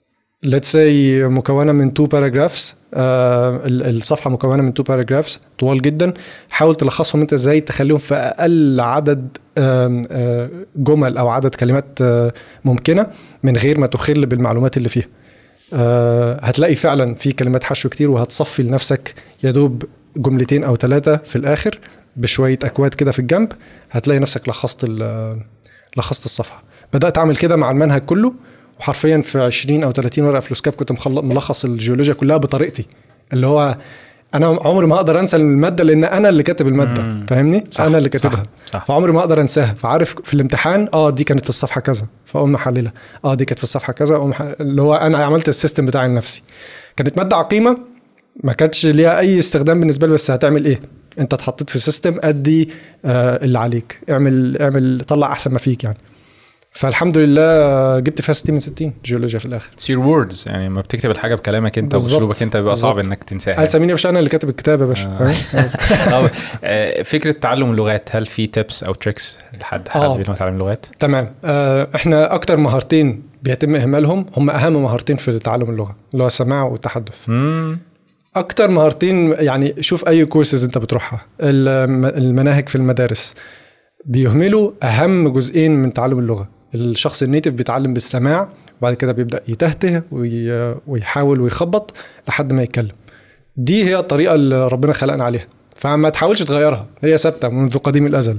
let's say مكونه من تو باراجرافز الصفحه مكونه من تو باراجرافز طوال جدا حاول تلخصهم انت ازاي تخليهم في اقل عدد آم، آه، جمل او عدد كلمات آه، ممكنه من غير ما تخل بالمعلومات اللي فيها آه، هتلاقي فعلا في كلمات حشو كتير وهتصفي لنفسك يا دوب جملتين او ثلاثه في الاخر بشويه اكواد كده في الجنب هتلاقي نفسك لخصت ال- لخصت الصفحه بدات اعمل كده مع المنهج كله وحرفيا في 20 او 30 ورقه فلوسكاب كنت مخل- ملخص الجيولوجيا كلها بطريقتي اللي هو انا عمري ما اقدر انسى الماده لان انا اللي كاتب الماده مم. فاهمني صح، انا اللي صح، كاتبها صح. فعمري ما اقدر انساها فعارف في الامتحان اه دي كانت في الصفحه كذا فاقوم محللها اه دي كانت في الصفحه كذا اقوم محلل- اللي هو انا عملت السيستم بتاعي لنفسي كانت ماده عقيمه ما كانتش ليها اي استخدام بالنسبه لي بس هتعمل ايه انت اتحطيت في سيستم ادي آه اللي عليك اعمل اعمل طلع احسن ما فيك يعني فالحمد لله آه، جبت فيها 60 من 60 جيولوجيا في الاخر It's your words يعني لما بتكتب الحاجه بكلامك انت بالظبط. واسلوبك انت بيبقى صعب بالظبط. انك تنساها قال ساميني مش انا اللي كاتب الكتاب يا باشا آه. فاهم؟ طب آه، فكره تعلم اللغات هل في تيبس او تريكس لحد حد آه. بينه يتعلم لغات؟ تمام آه، احنا اكتر مهارتين بيتم اهمالهم هم اهم مهارتين في تعلم اللغه اللي هو السماع والتحدث مم. اكتر مهارتين يعني شوف اي كورسز انت بتروحها الم- المناهج في المدارس بيهملوا اهم جزئين من تعلم اللغه الشخص النيتف بيتعلم بالسماع وبعد كده بيبدا يتهته وي- ويحاول ويخبط لحد ما يتكلم دي هي الطريقه اللي ربنا خلقنا عليها فما تحاولش تغيرها هي ثابته منذ قديم الازل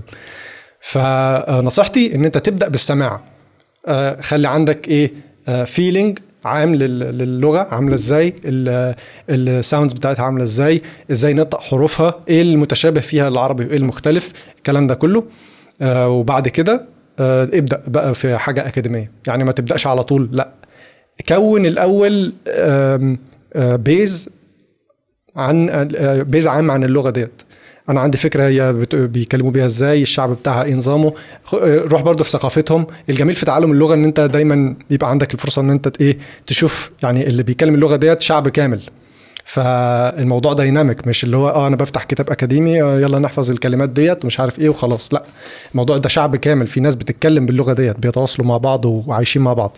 فنصيحتي ان انت تبدا بالسماع آه، خلي عندك ايه فيلينج عام لل- للغه عامله ازاي الساوندز بتاعتها عامله ازاي ازاي نطق حروفها ايه المتشابه فيها العربي وايه المختلف الكلام ده كله آه، وبعد كده آه، ابدا بقى في حاجه اكاديميه يعني ما تبداش على طول لا كون الاول آم، آه، بيز عن آه، بيز عام عن اللغه ديت انا عندي فكره هي بت- بيكلموا بيها ازاي الشعب بتاعها ايه نظامه خ- آه، روح برضو في ثقافتهم الجميل في تعلم اللغه ان انت دايما يبقى عندك الفرصه ان انت ت- ايه تشوف يعني اللي بيتكلم اللغه ديت شعب كامل فالموضوع دايناميك مش اللي هو اه انا بفتح كتاب اكاديمي آه، يلا نحفظ الكلمات ديت ومش عارف ايه وخلاص لا الموضوع ده شعب كامل في ناس بتتكلم باللغه ديت بيتواصلوا مع بعض وعايشين مع بعض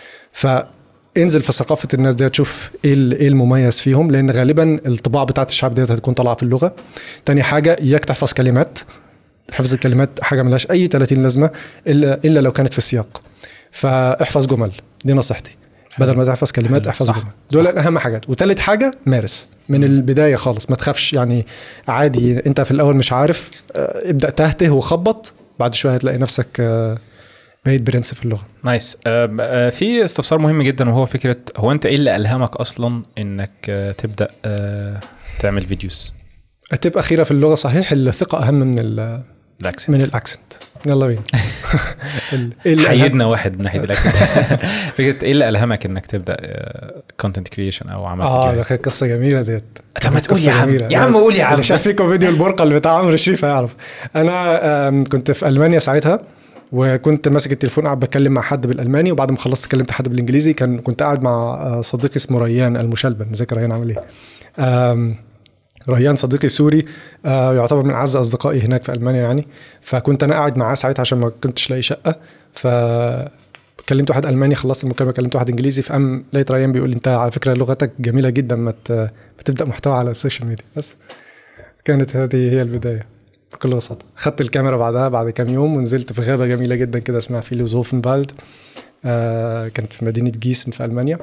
فانزل في ثقافه الناس ديت تشوف ايه ال- ايه المميز فيهم لان غالبا الطباع بتاعت الشعب ديت هتكون طالعه في اللغه تاني حاجه اياك تحفظ كلمات حفظ الكلمات حاجه ملهاش اي 30 لازمه الا الا لو كانت في السياق فاحفظ جمل دي نصيحتي بدل ما تحفظ كلمات حلو، احفظ صح، جمل دول اهم حاجات وتالت حاجه مارس من البدايه خالص ما تخافش يعني عادي انت في الاول مش عارف آه، ابدا تهته وخبط بعد شويه هتلاقي نفسك آه، بقيت برنس في اللغه نايس آه، آه، في استفسار مهم جدا وهو فكره هو انت ايه اللي الهمك اصلا انك آه، تبدا آه، تعمل فيديوز التب اخيره في اللغه صحيح الثقه اهم من ال- بالعكس من الاكسنت يلا بينا ال- إيه اللي حيدنا واحد من ناحيه الاكسنت فكره ايه اللي الهمك انك تبدا كونتنت كريشن او عمل اه ده فيديوهات كانت قصه جميله ديت طب ما كانت تقول قصة يا عم جميلة. يا عم قول يا عم اللي شاف فيكم فيديو البرقه اللي بتاع عمرو الشريف هيعرف انا آم، كنت في المانيا ساعتها وكنت ماسك التليفون قاعد بتكلم مع حد بالالماني وبعد ما خلصت كلمت حد بالانجليزي كان كنت قاعد مع آه، صديقي اسمه ريان المشلبن ازيك يا ريان عامل ايه؟ آم، ريان صديقي سوري آه، يعتبر من اعز اصدقائي هناك في المانيا يعني فكنت انا قاعد معاه ساعتها عشان ما كنتش لاقي شقه ف كلمت واحد الماني خلصت المكالمه كلمت واحد انجليزي فقام لقيت ريان بيقول لي انت على فكره لغتك جميله جدا ما ت- ما تبدا محتوى على السوشيال ميديا بس كانت هذه هي البدايه بكل بساطه خدت الكاميرا بعدها بعد كام يوم ونزلت في غابه جميله جدا كده اسمها فيلوزوفنفالد آه كانت في مدينه جيسن في المانيا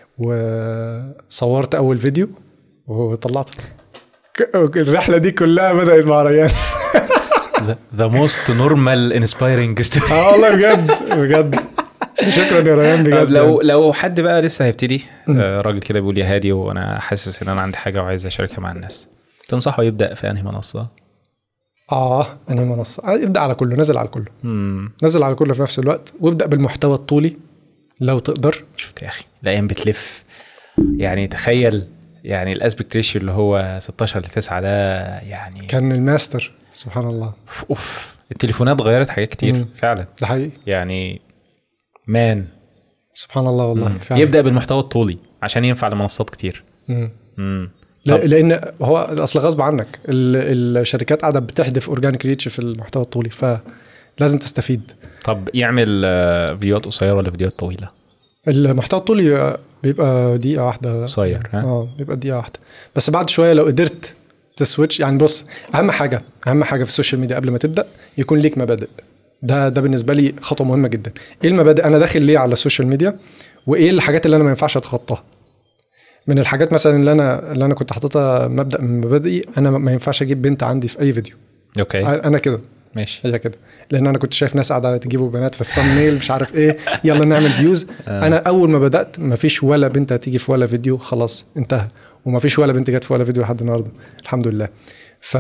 وصورت اول فيديو وطلعته ك- الرحله دي كلها بدات مع ريان ذا موست نورمال انسبايرنج اه والله بجد بجد شكرا يا ريان بجد طب لو يعني. لو حد بقى لسه هيبتدي مم. آه، راجل كده بيقول يا هادي وانا حاسس ان انا عندي حاجه وعايز اشاركها مع الناس تنصحه يبدا في انهي منصه؟ اه انهي منصه آه، ابدا على كله نزل على كله امم نزل على كله في نفس الوقت وابدا بالمحتوى الطولي لو تقدر شفت يا اخي الايام بتلف يعني تخيل يعني الاسبكت ريشيو اللي هو 16 ل 9 ده يعني كان الماستر سبحان الله اوف التليفونات غيرت حاجات كتير مم. فعلا ده حقيقي يعني مان سبحان الله والله مم. فعلا يبدا بالمحتوى الطولي عشان ينفع لمنصات كتير مم. امم لا- طب. لان هو اصل غصب عنك ال- الشركات قاعده بتحدف اورجانيك ريتش في المحتوى الطولي فلازم تستفيد طب يعمل آه، فيديوهات قصيره ولا فيديوهات طويله؟ المحتوى الطولي بيبقى دقيقه واحده قصير ها اه بيبقى دقيقه واحده بس بعد شويه لو قدرت تسويتش يعني بص اهم حاجه اهم حاجه في السوشيال ميديا قبل ما تبدا يكون ليك مبادئ ده ده بالنسبه لي خطوه مهمه جدا ايه المبادئ انا داخل ليه على السوشيال ميديا وايه الحاجات اللي انا ما ينفعش اتخطاها من الحاجات مثلا اللي انا اللي انا كنت حاططها مبدا من مبادئي انا ما ينفعش اجيب بنت عندي في اي فيديو اوكي انا كده ماشي هي كده لان انا كنت شايف ناس قاعده تجيبوا بنات في الثامنيل مش عارف ايه يلا نعمل فيوز انا اول ما بدات ما فيش ولا بنت هتيجي في ولا فيديو خلاص انتهى وما فيش ولا بنت جت في ولا فيديو لحد النهارده الحمد لله ف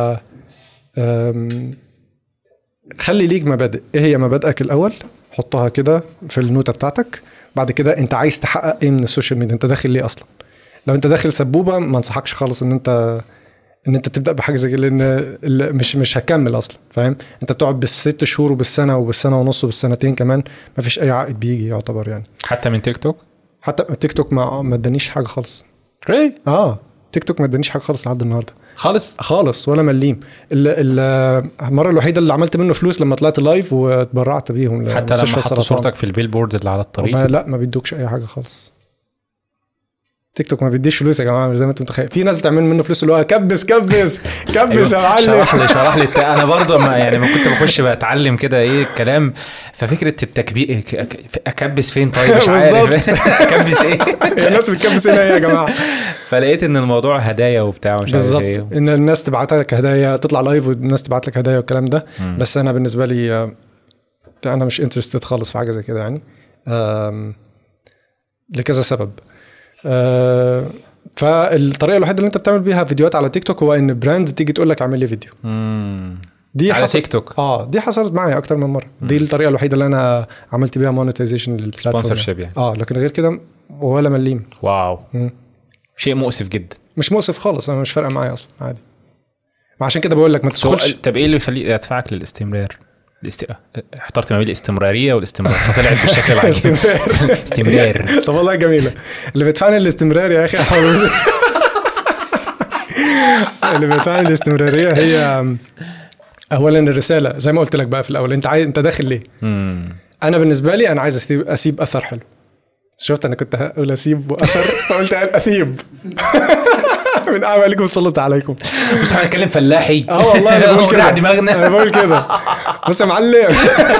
أم، خلي ليك مبادئ ايه هي مبادئك الاول حطها كده في النوتة بتاعتك بعد كده انت عايز تحقق ايه من السوشيال ميديا انت داخل ليه اصلا لو انت داخل سبوبه ما انصحكش خالص ان انت ان انت تبدا بحاجه زي كده لان ال- مش مش هكمل اصلا فاهم انت بتقعد بالست شهور وبالسنه وبالسنه ونص وبالسنتين كمان ما فيش اي عائد بيجي يعتبر يعني حتى من تيك توك حتى تيك توك ما ما ادانيش حاجه خالص ري اه تيك توك ما ادانيش حاجه خالص لحد النهارده خالص خالص ولا مليم ال- ال- المره الوحيده اللي عملت منه فلوس لما طلعت لايف واتبرعت بيهم حتى لما لمستشفى حطوا السرطان. صورتك في البيل بورد اللي على الطريق ما لا ما بيدوكش اي حاجه خالص تيك توك ما بيديش فلوس يا جماعه مش زي ما انتم متخيلين في ناس بتعمل منه فلوس اللي هو كبس كبس كبس يا معلم شرح لي شرح لي الت- انا برضه ما يعني ما كنت بخش بتعلم كده ايه الكلام ففكره التكبير ك- ك- اكبس فين طيب مش عارف اكبس ايه الناس بتكبس هنا إيه يا جماعه فلقيت ان الموضوع هدايا وبتاع ومش عارف بالظبط ايه ان الناس تبعت لك هدايا تطلع لايف والناس تبعت لك هدايا والكلام ده مم. بس انا بالنسبه لي آه، انا مش انترستد خالص في حاجه زي كده يعني آم، لكذا سبب آه، فالطريقه الوحيده اللي انت بتعمل بيها فيديوهات على تيك توك هو ان براند تيجي تقول لك اعمل لي فيديو مم. دي على حصل- تيك توك اه دي حصلت معايا اكتر من مره دي الطريقه الوحيده اللي انا عملت بيها مونetization للبلاتفورم سبونسرشيب يعني اه لكن غير كده ولا مليم واو مم. شيء مؤسف جدا مش مؤسف خالص انا مش فارقه معايا اصلا عادي عشان كده بقول لك ما تدخلش سؤال طب ايه اللي يخلي يدفعك للاستمرار؟ الاست... احترت ما بين الاستمراريه والاستمرار فطلعت بالشكل العجيب استمرار استمرار طب والله جميله اللي بيدفعني الاستمرار يا اخي أحمد يوسف. اللي بيدفعني الاستمراريه هي اولا الرساله زي ما قلت لك بقى في الاول انت عايز انت داخل ليه مم. انا بالنسبه لي انا عايز اسيب, أسيب اثر حلو شفت انا كنت هقول اسيب واثر فقلت اثيب من اعمالكم سلط عليكم بس احنا هنتكلم فلاحي اه والله انا بقول كده على دماغنا انا بقول كده بس يا معلم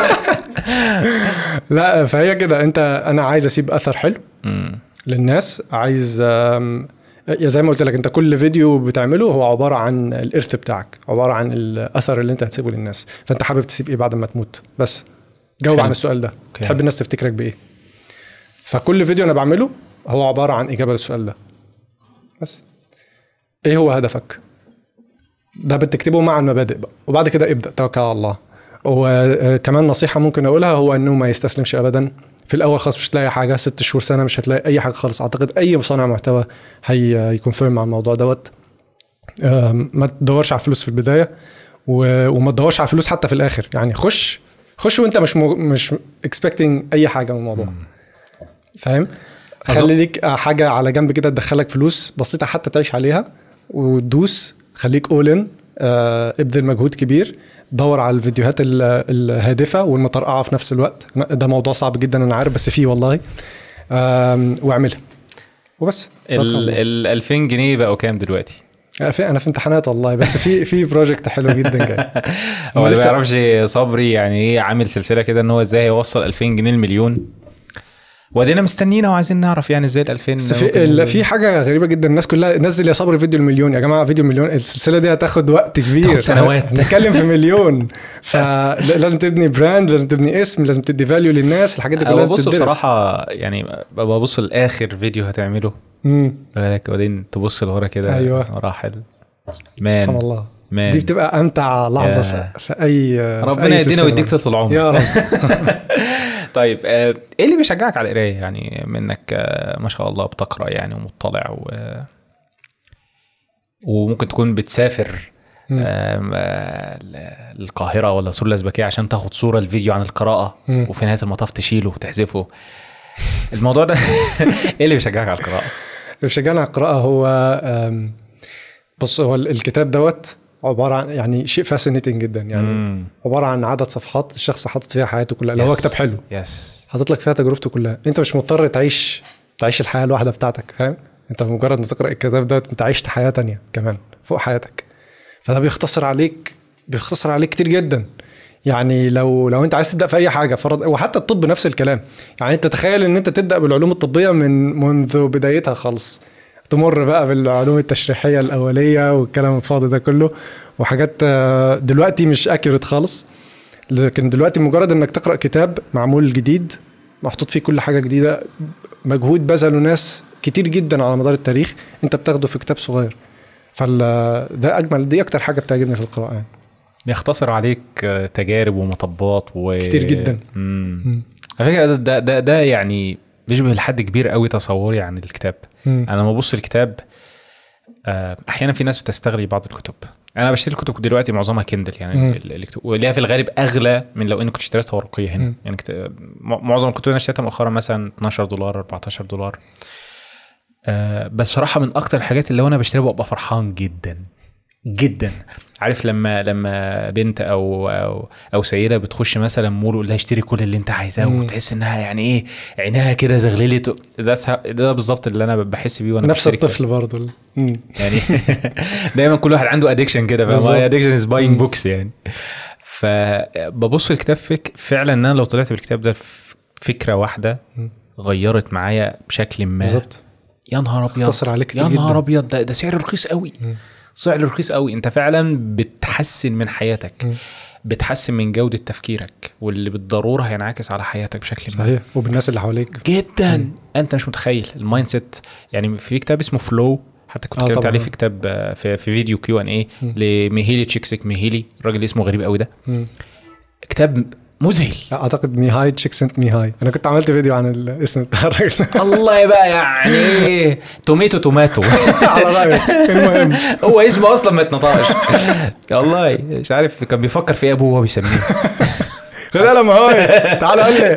لا فهي كده انت انا عايز اسيب اثر حلو مم. للناس عايز آم، يا زي ما قلت لك انت كل فيديو بتعمله هو عباره عن الارث بتاعك عباره عن الاثر اللي انت هتسيبه للناس فانت حابب تسيب ايه بعد ما تموت بس جاوب حلو. عن السؤال ده اوكي. تحب الناس تفتكرك بايه فكل فيديو انا بعمله هو عباره عن اجابه للسؤال ده بس ايه هو هدفك ده بتكتبه مع المبادئ بقى وبعد كده ابدا توكل على الله وكمان نصيحه ممكن اقولها هو انه ما يستسلمش ابدا في الاول خالص مش هتلاقي حاجه ست شهور سنه مش هتلاقي اي حاجه خالص اعتقد اي مصنع محتوى هي هيكونفيرم مع الموضوع دوت آم، ما تدورش على فلوس في البدايه و- وما تدورش على فلوس حتى في الاخر يعني خش خش وانت مش م... مش اكسبكتنج اي حاجه من الموضوع فاهم خلي ليك حاجه على جنب كده تدخلك فلوس بسيطه حتى تعيش عليها وتدوس خليك اول ان ابذل مجهود كبير دور على الفيديوهات ال- الهادفه والمطرقعه في نفس الوقت ده موضوع صعب جدا انا عارف بس فيه والله آم، واعملها وبس توكل على ال الله. ال 2000 جنيه بقوا كام دلوقتي؟ أنا في انا في امتحانات والله بس في في بروجكت حلو جدا جاي هو اللي ما لسه- يعرفش صبري يعني ايه عامل سلسله كده ان هو ازاي يوصل 2000 جنيه المليون وادينا مستنيين وعايزين نعرف يعني ازاي ال 2000 بس في ممكن- ال- في حاجه غريبه جدا الناس كلها نزل يا صبري فيديو المليون يا جماعه فيديو المليون السلسله دي هتاخد وقت كبير تاخد سنوات. نتكلم في مليون فلازم تبني براند لازم تبني اسم لازم تدي فاليو للناس الحاجات دي كلها أنا لازم ببص تدرس بصراحه يعني ببص لاخر فيديو هتعمله مم. بالك وبعدين تبص لورا كده أيوة. مراحل سبحان مان الله مان دي بتبقى امتع لحظه في, يا. في اي في ربنا أي يدينا سلسلة. ويديك طول العمر يا رب طيب آه، ايه اللي بيشجعك على القرايه يعني منك آه، ما شاء الله بتقرا يعني ومطلع و وممكن تكون بتسافر مم. آم، آه، ل- للقاهره ولا سور الازبكيه عشان تاخد صوره الفيديو عن القراءه مم. وفي نهايه المطاف تشيله وتحذفه الموضوع ده ايه اللي بيشجعك على القراءه؟ اللي بيشجعنا على القراءه هو آم، بص هو ال- الكتاب دوت عباره عن يعني شيء فاسينيتنج جدا يعني مم. عباره عن عدد صفحات الشخص حاطط فيها حياته كلها لو هو يس. كتاب حلو يس حاطط لك فيها تجربته كلها انت مش مضطر تعيش تعيش الحياه الواحده بتاعتك فاهم انت بمجرد ما تقرا الكتاب ده انت عشت حياه تانية كمان فوق حياتك فده بيختصر عليك بيختصر عليك كتير جدا يعني لو لو انت عايز تبدا في اي حاجه فرض وحتى الطب نفس الكلام يعني انت تخيل ان انت تبدا بالعلوم الطبيه من منذ بدايتها خالص تمر بقى بالعلوم التشريحيه الاوليه والكلام الفاضي ده كله وحاجات آه، دلوقتي مش اكيوريت خالص لكن دلوقتي مجرد انك تقرا كتاب معمول جديد محطوط فيه كل حاجه جديده مجهود بذله ناس كتير جدا على مدار التاريخ انت بتاخده في كتاب صغير فال ده اجمل دي اكتر حاجه بتعجبني في القراءه يعني. بيختصر عليك آه، تجارب ومطبات و كتير جدا. مم. مم. على فكره ده ده ده يعني بيشبه لحد كبير قوي تصوري عن الكتاب مم. انا لما ببص الكتاب آه، احيانا في ناس بتستغلي بعض الكتب انا بشتري الكتب دلوقتي معظمها كندل يعني مم. ال- الكتب وليها في الغالب اغلى من لو اني كنت اشتريتها ورقيه هنا مم. يعني كت... م- معظم الكتب اللي انا اشتريتها مؤخرا مثلا 12 دولار 14 دولار آه بس صراحه من اكتر الحاجات اللي هو انا بشتريها ببقى فرحان جدا جدا عارف لما لما بنت او او او سيده بتخش مثلا مول ويقول لها اشتري كل اللي انت عايزاه مم. وتحس انها يعني ايه عينها كده زغللت ده ده بالظبط اللي انا بحس بيه وانا نفس بشتري كتاب. الطفل برضه مم. يعني دايما كل واحد عنده ادكشن كده فاهم بالظبط. ادكشن از باينج مم. بوكس يعني فببص الكتاب فك فعلا ان انا لو طلعت بالكتاب ده في فكره واحده مم. غيرت معايا بشكل ما بالظبط يا نهار ابيض اختصر عليك كتير يا نهار جدا. ابيض ده, ده سعر رخيص قوي مم. سعر رخيص قوي انت فعلا بتحسن من حياتك مم. بتحسن من جوده تفكيرك واللي بالضروره هينعكس على حياتك بشكل ما صحيح وبالناس اللي حواليك جدا انت مش متخيل المايند سيت يعني في كتاب اسمه فلو حتى كنت آه اتكلمت طبعاً. عليه في كتاب آه، في, في فيديو كيو ان اي مم. لميهيلي تشيكسيك ميهيلي الراجل اسمه غريب قوي ده مم. كتاب مذهل اعتقد ميهاي تشيكسنت ميهاي انا كنت عملت فيديو عن الاسم بتاع الراجل الله بقى يعني ايه توميتو توماتو على رايك المهم هو اسمه اصلا ما اتنطقش والله مش عارف كان بيفكر في ايه ابوه وهو بيسميه لا لا مهاي تعال قول لي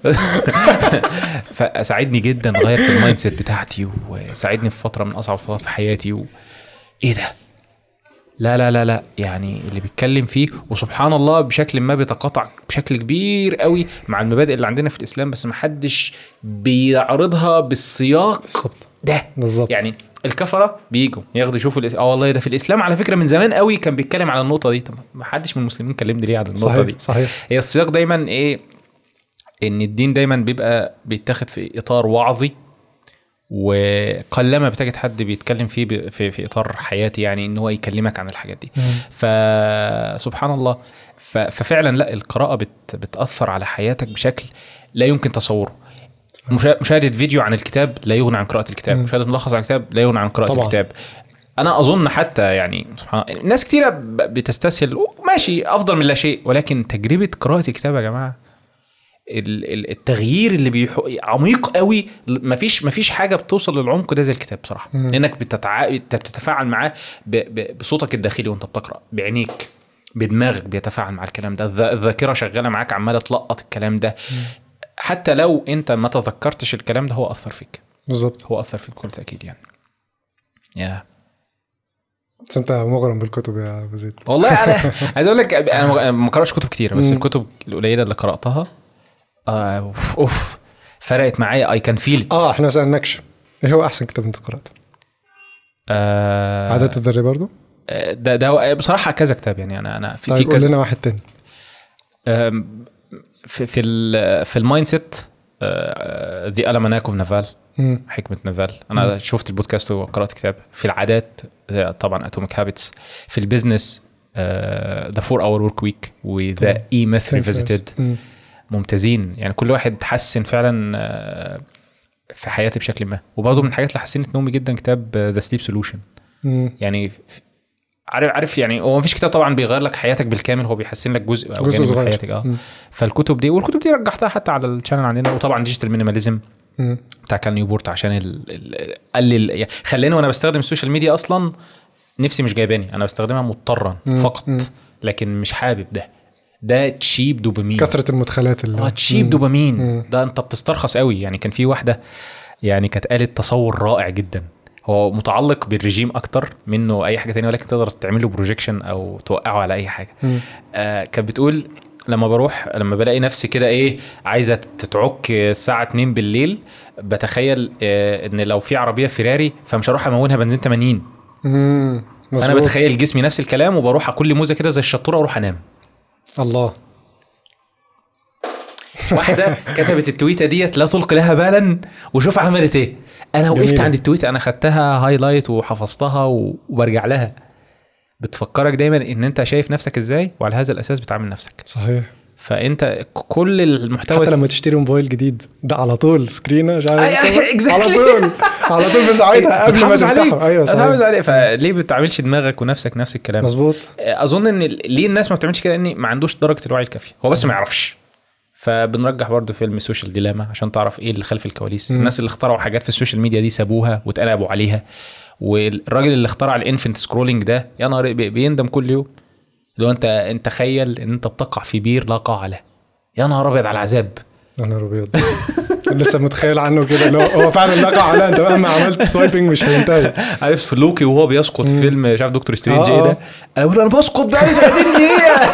فساعدني جدا غير في المايند سيت بتاعتي وساعدني في فتره من اصعب الفترات في حياتي و... ايه ده لا لا لا لا يعني اللي بيتكلم فيه وسبحان الله بشكل ما بيتقاطع بشكل كبير قوي مع المبادئ اللي عندنا في الاسلام بس ما حدش بيعرضها بالسياق بالظبط ده بالظبط يعني الكفره بيجوا ياخدوا يشوفوا الإس... اه والله ده في الاسلام على فكره من زمان قوي كان بيتكلم على النقطه دي طب ما حدش من المسلمين كلمني ليه على النقطه دي صحيح صحيح هي السياق دايما ايه ان الدين دايما بيبقى بيتاخد في اطار وعظي وقلما بتجد حد بيتكلم فيه ب- في, في اطار حياتي يعني ان هو يكلمك عن الحاجات دي فسبحان الله ف- ففعلا لا القراءه بت بتاثر على حياتك بشكل لا يمكن تصوره مشا- مشاهده فيديو عن الكتاب لا يغني عن قراءه الكتاب مم. مشاهده ملخص عن الكتاب لا يغني عن قراءه طبعاً. الكتاب انا اظن حتى يعني سبحان الله ناس كتيره ب- بتستسهل ماشي افضل من لا شيء ولكن تجربه قراءه الكتاب يا جماعه ال- ال- التغيير اللي بيح... عميق قوي مفيش مفيش حاجه بتوصل للعمق ده زي الكتاب بصراحه مم. لانك بتتع... بت- بتتفاعل معاه ب... ب... بصوتك الداخلي وانت بتقرا بعينيك بدماغك بيتفاعل مع الكلام ده الذ- الذاكره شغاله معاك عماله تلقط الكلام ده حتى لو انت ما تذكرتش الكلام ده هو اثر فيك بالظبط هو اثر فيك بكل تاكيد يعني يا بس انت مغرم بالكتب يا ابو زيد والله انا عايز اقول لك انا ما- ما قراتش كتب كتير بس مم. الكتب القليله اللي قراتها آه، اوف اوف فرقت معايا اي كان فيل اه احنا ما سالناكش ايه هو احسن كتاب انت قراته؟ آه عادات الذريه برضو؟ ده ده بصراحه كذا كتاب يعني انا انا في, في طيب قول كذا لنا واحد تاني آم، في في ال- في المايند سيت ذا الماناك اوف نافال مم. حكمه نافال انا شفت البودكاست وقرات كتاب في العادات آه، طبعا اتوميك هابتس في البيزنس ذا فور اور ورك ويك وذا اي ميث ريفيزيتد مم. ممتازين يعني كل واحد حسن فعلا آه، في حياتي بشكل ما وبرضه من الحاجات اللي حسنت نومي جدا كتاب ذا سليب سولوشن مم. يعني ف- عارف عارف يعني هو مفيش كتاب طبعا بيغير لك حياتك بالكامل هو بيحسن لك جزء او جزء جانب من صغير. حياتك اه مم. فالكتب دي والكتب دي رجحتها حتى على الشانل عندنا وطبعا ديجيتال مينيماليزم مم. بتاع كال نيوبورت عشان ال- ال- قلل يعني خلاني وانا بستخدم السوشيال ميديا اصلا نفسي مش جايباني انا بستخدمها مضطرا مم. فقط مم. لكن مش حابب ده ده تشيب دوبامين كثره المدخلات اللي اه تشيب مم. دوبامين مم. ده انت بتسترخص قوي يعني كان في واحده يعني كانت قالت تصور رائع جدا هو متعلق بالرجيم اكتر منه اي حاجه تانية ولكن تقدر تعمل له بروجيكشن او توقعه على اي حاجه مم. آه كانت بتقول لما بروح لما بلاقي نفسي كده ايه عايزه تتعك الساعه 2 بالليل بتخيل آه، ان لو في عربيه فيراري فمش هروح امونها بنزين 80 امم انا مظبوط. بتخيل جسمي نفس الكلام وبروح اكل لي موزه كده زي الشطوره واروح انام الله واحده كتبت التويته ديت لا تلقي لها بالا وشوف عملت ايه انا وقفت جميلة. عند التويته انا خدتها هايلايت وحفظتها و- وبرجع لها بتفكرك دايما ان انت شايف نفسك ازاي وعلى هذا الاساس بتعامل نفسك صحيح فانت كل المحتوى حتى لما تشتري موبايل جديد ده على طول سكرينه مش عارف أي- أي- exactly. على طول على طول في ساعتها قبل ما بتحافظ عليه تفتحه ايوه بتحافظ صحيح عليه فليه بتعملش دماغك ونفسك نفس الكلام مظبوط اظن ان ال- ليه الناس ما بتعملش كده ان ما عندوش درجه الوعي الكافيه هو بس ما يعرفش فبنرجح برضه فيلم سوشيال ديلاما عشان تعرف ايه اللي خلف الكواليس مم. الناس اللي اخترعوا حاجات في السوشيال ميديا دي سابوها واتقلبوا عليها والراجل اللي اخترع الانفنت سكرولينج ده يا نهار بي- بيندم كل يوم لو انت انت تخيل ان انت بتقع في بير لا قاع له يا نهار ابيض على العذاب يا نهار ابيض لسه متخيل عنه كده اللي هو هو فعلا لقى على انت مهما عملت سوايبنج مش هينتهي عارف في لوكي وهو بيسقط في مم. فيلم مش عارف دكتور سترينج آه، ايه آه. ده انا بقول انا بسقط بقالي 30 دقيقه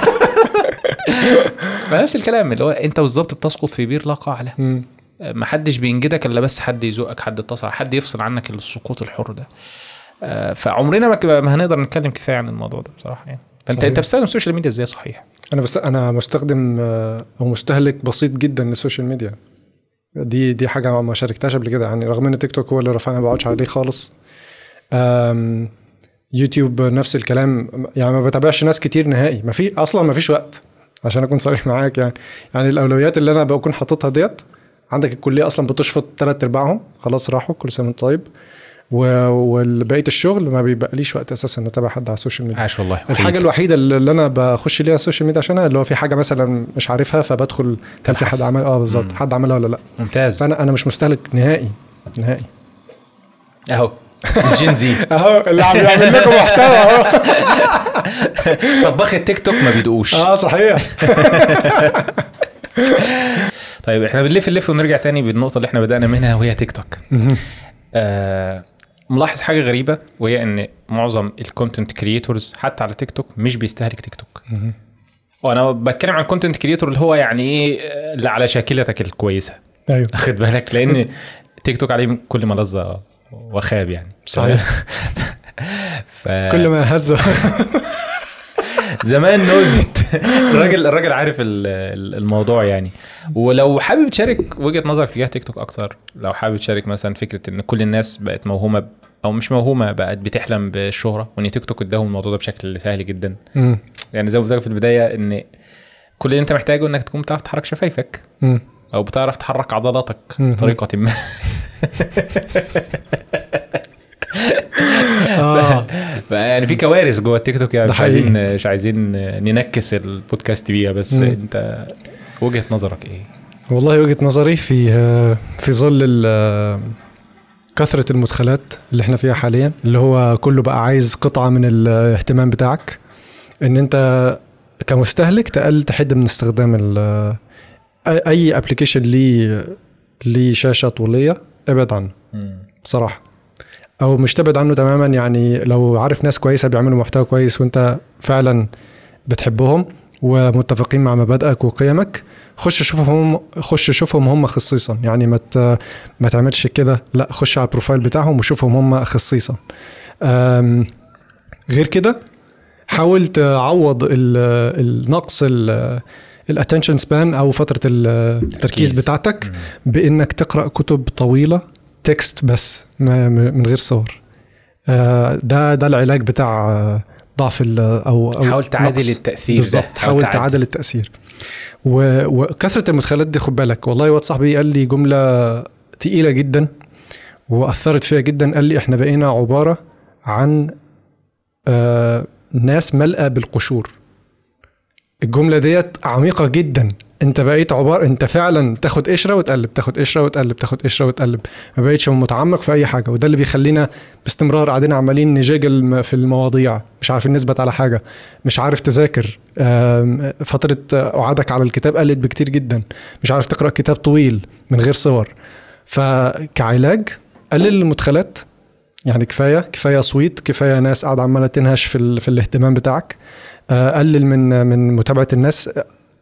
فنفس الكلام اللي هو انت بالظبط بتسقط في بير لا قاع له مم. ما حدش بينجدك الا بس حد يزوقك حد اتصل حد يفصل عنك السقوط الحر ده آه، فعمرنا ما ك- ما هنقدر نتكلم كفايه عن الموضوع ده بصراحه يعني فانت صحيح. انت بتستخدم السوشيال ميديا ازاي صحيح انا بس انا مستخدم آه، او مستهلك بسيط جدا للسوشيال ميديا دي دي حاجه ما شاركتهاش قبل كده يعني رغم ان تيك توك هو اللي رفعنا ما بقعدش عليه خالص آم، يوتيوب نفس الكلام يعني ما بتابعش ناس كتير نهائي ما في اصلا ما فيش وقت عشان اكون صريح معاك يعني يعني الاولويات اللي انا بكون حاططها ديت عندك الكليه اصلا بتشفط ثلاث ارباعهم خلاص راحوا كل سنه وانت طيب و- وبقيه الشغل ما بيبقاليش وقت اساسا ان اتابع حد على السوشيال ميديا عاش والله الحاجه الوحيده اللي اللي انا بخش ليها السوشيال ميديا عشانها اللي هو في حاجه مثلا مش عارفها فبدخل هل في تبحث. حد عمل اه بالظبط مم. حد عملها ولا لا ممتاز فانا انا مش مستهلك نهائي نهائي اهو الجين زي اهو اللي عم يعمل لكم محتوى اهو طباخ التيك توك ما بيدقوش اه صحيح طيب احنا بنلف نلف ونرجع تاني بالنقطه اللي احنا بدانا منها وهي تيك توك آه ملاحظ حاجه غريبه وهي ان معظم الكونتنت كريتورز حتى على تيك توك مش بيستهلك تيك توك وانا بتكلم عن كونتنت كريتور اللي هو يعني ايه آه، اللي على شاكلتك الكويسه ايوه اخد بالك لان تيك توك عليه كل ملذه وخاب يعني صحيح. ف... كل ما هز زمان نوزت الراجل الراجل عارف ال- ال- الموضوع يعني ولو حابب تشارك وجهه نظرك تجاه تيك توك اكتر لو حابب تشارك مثلا فكره ان كل الناس بقت موهومه ب- او مش موهومه بقت بتحلم بالشهره وان تيك توك اداهم الموضوع ده بشكل سهل جدا مم. يعني زي ما قلت لك في البدايه ان كل اللي انت محتاجه انك تكون بتعرف تحرك شفايفك مم. او بتعرف تحرك عضلاتك مم. بطريقه ما اه يعني في كوارث جوه التيك توك يعني ده مش عايزين حقيقي. مش عايزين ننكس البودكاست بيها بس مم. انت وجهه نظرك ايه؟ والله وجهه نظري في في ظل ال- كثره المدخلات اللي احنا فيها حاليا اللي هو كله بقى عايز قطعه من الاهتمام بتاعك ان انت كمستهلك تقل تحد من استخدام ال- أي- اي ابلكيشن ليه ليه شاشه طوليه ابعد عنه بصراحه او مش تبعد عنه تماما يعني لو عارف ناس كويسه بيعملوا محتوى كويس وانت فعلا بتحبهم ومتفقين مع مبادئك وقيمك خش شوفهم خش شوفهم هم خصيصا يعني ما ت- ما تعملش كده لا خش على البروفايل بتاعهم وشوفهم هم خصيصا أم، غير كده حاول تعوض ال- النقص الاتنشن سبان او فتره التركيز تركيز. بتاعتك بانك تقرا كتب طويله تكست بس ما- من غير صور آه، ده ده العلاج بتاع آه، ضعف ال- او او حاول تعادل نقص. التاثير ده بالظبط حاول تعادل. تعادل التاثير و- وكثره المدخلات دي خد بالك والله واد صاحبي قال لي جمله تقيله جدا واثرت فيها جدا قال لي احنا بقينا عباره عن آه ناس ملأى بالقشور الجمله ديت عميقه جدا انت بقيت عباره انت فعلا تاخد قشره وتقلب تاخد قشره وتقلب تاخد قشره وتقلب ما بقيتش متعمق في اي حاجه وده اللي بيخلينا باستمرار قاعدين عمالين نجاجل في المواضيع مش عارفين نثبت على حاجه مش عارف تذاكر آم، فتره قعدك على الكتاب قلت بكتير جدا مش عارف تقرا كتاب طويل من غير صور فكعلاج قلل المدخلات يعني كفايه كفايه صويت كفايه ناس قاعده عماله تنهش في ال... في الاهتمام بتاعك آه، قلل من من متابعه الناس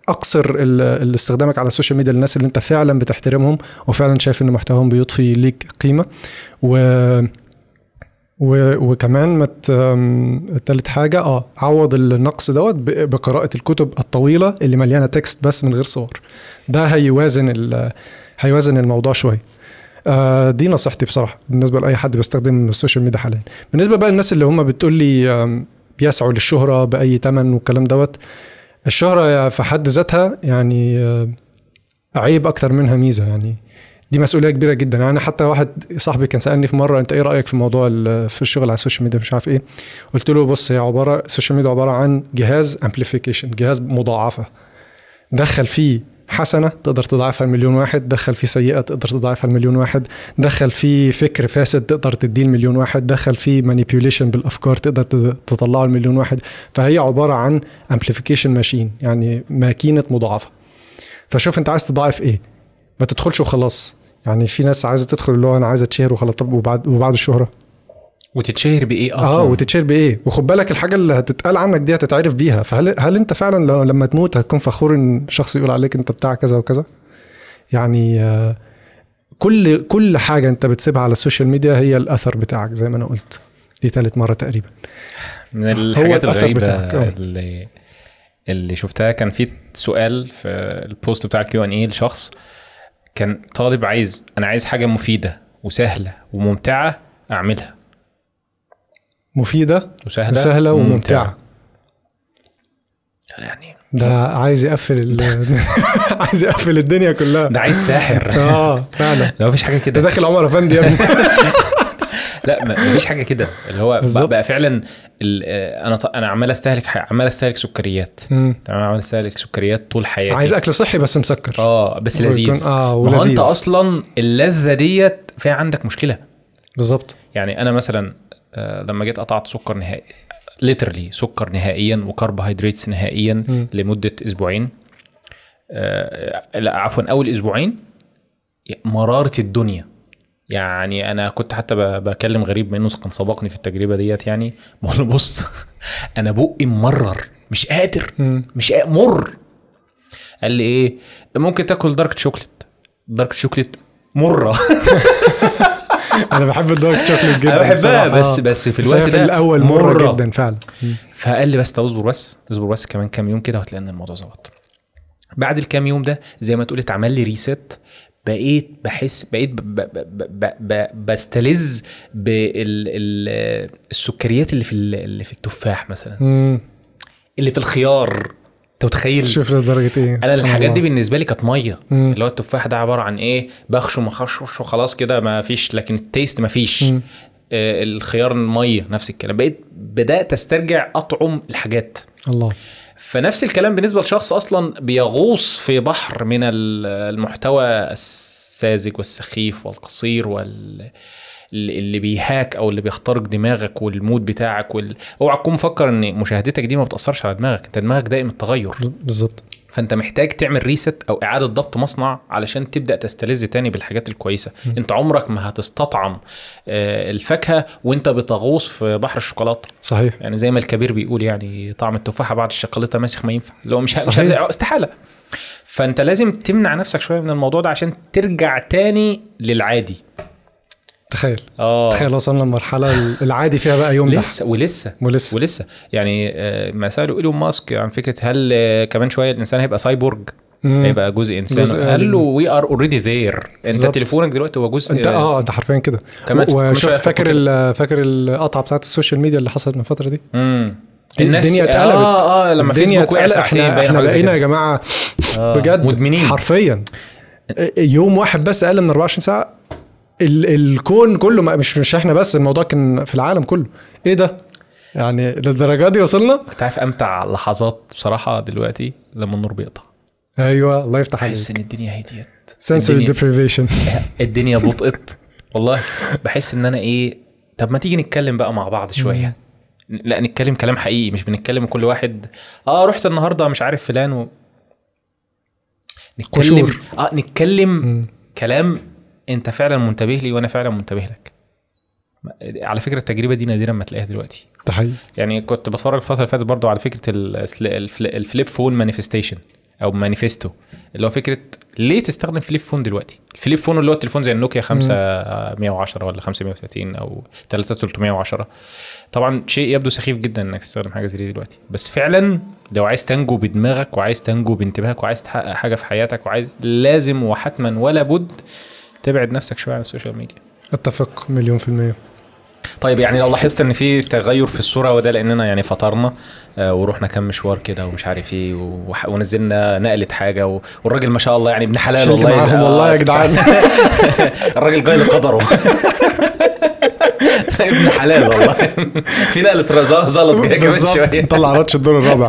اقصر ال- ال- استخدامك على السوشيال ميديا للناس اللي انت فعلا بتحترمهم وفعلا شايف ان محتواهم بيضفي ليك قيمه و و... وكمان ما ت... أم، تالت حاجه اه عوض النقص دوت ب... بقراءه الكتب الطويله اللي مليانه تكست بس من غير صور ده هيوازن ال... هيوازن الموضوع شويه آه دي نصيحتي بصراحه بالنسبه لاي حد بيستخدم السوشيال ميديا حاليا بالنسبه بقى للناس اللي هم بتقول لي آم، بيسعوا للشهره باي ثمن والكلام دوت الشهره في حد ذاتها يعني آه، عيب اكتر منها ميزه يعني دي مسؤوليه كبيره جدا يعني حتى واحد صاحبي كان سالني في مره انت ايه رايك في موضوع ال- في الشغل على السوشيال ميديا مش عارف ايه قلت له بص هي عباره السوشيال ميديا عباره عن جهاز امبليفيكيشن جهاز مضاعفه دخل فيه حسنه تقدر تضاعفها لمليون واحد دخل فيه سيئه تقدر تضاعفها لمليون واحد دخل فيه فكر فاسد تقدر تديه لمليون واحد دخل فيه مانيبيوليشن بالافكار تقدر ت- تطلعه لمليون واحد فهي عباره عن امبليفيكيشن ماشين يعني ماكينه مضاعفه فشوف انت عايز تضاعف ايه ما تدخلش وخلاص يعني في ناس عايزه تدخل اللي هو انا عايزه اتشهر وخلاص طب وبعد وبعد الشهره وتتشهر بايه اصلا اه وتتشهر بايه وخد بالك الحاجه اللي هتتقال عنك دي هتتعرف بيها فهل هل انت فعلا لو لما تموت هتكون فخور ان شخص يقول عليك انت بتاع كذا وكذا يعني آه، كل كل حاجه انت بتسيبها على السوشيال ميديا هي الاثر بتاعك زي ما انا قلت دي ثالث مره تقريبا من الحاجات الأثر الغريبه بتاعك، آه. اللي اللي شفتها كان في سؤال في البوست بتاع الكيو ان اي لشخص كان طالب عايز انا عايز حاجه مفيده وسهله وممتعه اعملها مفيده وسهله وسهله وممتعه يعني ده عايز يقفل ال... عايز يقفل الدنيا كلها ده عايز ساحر اه فعلا لو مفيش حاجه انت كده داخل عمر افندي يا ابني لا ما- مفيش حاجه كده اللي هو بقى, بالظبط. بقى فعلا ال- آه، انا ط- انا عمال استهلك ح- عمال استهلك سكريات مم. تمام عمال استهلك سكريات طول حياتي عايز اكل صحي بس مسكر اه بس ويكون- لذيذ آه، ما هو ولذيذ. انت اصلا اللذه ديت فيها عندك مشكله بالظبط يعني انا مثلا آه، لما جيت قطعت سكر نهائي ليترلي سكر نهائيا وكربوهيدراتس نهائيا مم. لمده اسبوعين آه، لا عفوا اول اسبوعين مراره الدنيا يعني انا كنت حتى ب- بكلم غريب منه كان سبقني في التجربه ديت يعني بقول له بص انا بقي ممرر مش قادر مم. مش قا- مر قال لي ايه ممكن تاكل دارك شوكليت دارك شوكليت مره انا بحب الدارك شوكليت جدا انا بحبها بصراحة. بس آه. بس في بس الوقت هي ده في الاول مره جدا فعلا فقال لي بس طب اصبر بس اصبر بس كمان كام يوم كده وهتلاقي ان الموضوع ظبط بعد الكام يوم ده زي ما تقول اتعمل لي ريست بقيت بحس بقيت ب ب ب ب ب بستلذ بالسكريات اللي في ال- اللي في التفاح مثلا مم. اللي في الخيار انت متخيل شوف لدرجه ايه انا سبحان الحاجات دي الله. بالنسبه لي كانت ميه مم. اللي هو التفاح ده عباره عن ايه بخشم اخشش وخلاص كده ما فيش لكن التيست ما فيش مم. آه الخيار ميه نفس الكلام بقيت بدات استرجع اطعم الحاجات الله فنفس الكلام بالنسبه لشخص اصلا بيغوص في بحر من ال- المحتوى الساذج والسخيف والقصير وال اللي بيهاك او اللي بيخترق دماغك والمود بتاعك وال... اوعى تكون مفكر ان مشاهدتك دي ما بتاثرش على دماغك انت دماغك دائم التغير بالظبط فانت محتاج تعمل ريست او اعاده ضبط مصنع علشان تبدا تستلذ تاني بالحاجات الكويسه م. انت عمرك ما هتستطعم آه، الفاكهه وانت بتغوص في بحر الشوكولاته صحيح يعني زي ما الكبير بيقول يعني طعم التفاحه بعد الشوكولاته ماسخ ما ينفع اللي هو مش ه- مش صحيح. هتزع- استحاله فانت لازم تمنع نفسك شويه من الموضوع ده عشان ترجع تاني للعادي تخيل اه تخيل وصلنا لمرحله العادي فيها بقى يوم ده لسه ولسه ولسه ولسه يعني آه، ما سالوا ايلون ماسك عن فكره هل آه، كمان شويه الانسان هيبقى سايبورج مم. هيبقى جزء انسان جزء- قال له وي ار اوريدي ذير انت بالظبط. تليفونك دلوقتي هو جزء انت اه انت حرفيا كده كمان- كمان شوية وشفت فاكر هتحطه ال- فاكر القطعه بتاعت السوشيال ميديا اللي حصلت من الفتره دي امم الدنيا اتقلبت اه اه لما الدنيا فيسبوك وقع اتقلبت. ساعتين احنا, باين احنا حاجة زي بقينا يا كده. جماعه آه، بجد مدمنين حرفيا يوم واحد بس اقل من 24 ساعه ال الكون كله ما- مش مش احنا بس الموضوع كان في العالم كله ايه ده يعني للدرجه دي وصلنا انت عارف امتع لحظات بصراحه دلوقتي لما النور بيقطع ايوه الله يفتح عليك بحس ان الدنيا هديت سنسوري الدنيا- ديبريفيشن الدنيا بطئت والله بحس ان انا ايه طب ما تيجي نتكلم بقى مع بعض شويه لا نتكلم كلام حقيقي مش بنتكلم كل واحد اه رحت النهارده مش عارف فلان و... نتكلم قشور. اه نتكلم كلام انت فعلا منتبه لي وانا فعلا منتبه لك على فكره التجربه دي نادرا ما تلاقيها دلوقتي ده حقيقي يعني كنت بتفرج الفتره اللي فاتت برضو على فكره ال- الفل- الفل- الفليب فون مانيفستيشن او مانيفستو اللي هو فكره ليه تستخدم فليب فون دلوقتي الفليب فون اللي هو التليفون زي النوكيا 5110 ولا 530 او 3310 طبعا شيء يبدو سخيف جدا انك تستخدم حاجه زي دي دلوقتي بس فعلا لو عايز تنجو بدماغك وعايز تنجو بانتباهك وعايز تحقق حاجه في حياتك وعايز لازم وحتما ولا بد تبعد نفسك شويه عن السوشيال ميديا اتفق مليون في المية طيب يعني لو لاحظت ان في تغير في الصوره وده لاننا يعني فطرنا آه، ورحنا كام مشوار كده ومش عارف ايه وح- ونزلنا نقله حاجه و- والراجل ما شاء الله يعني ابن حلال شلت والله معاهم آه، والله يا جدعان. الراجل جاي لقدره ابن حلال والله في نقله رزاق زلط جايه كمان بالظبط شويه نطلع راتش الدور الرابع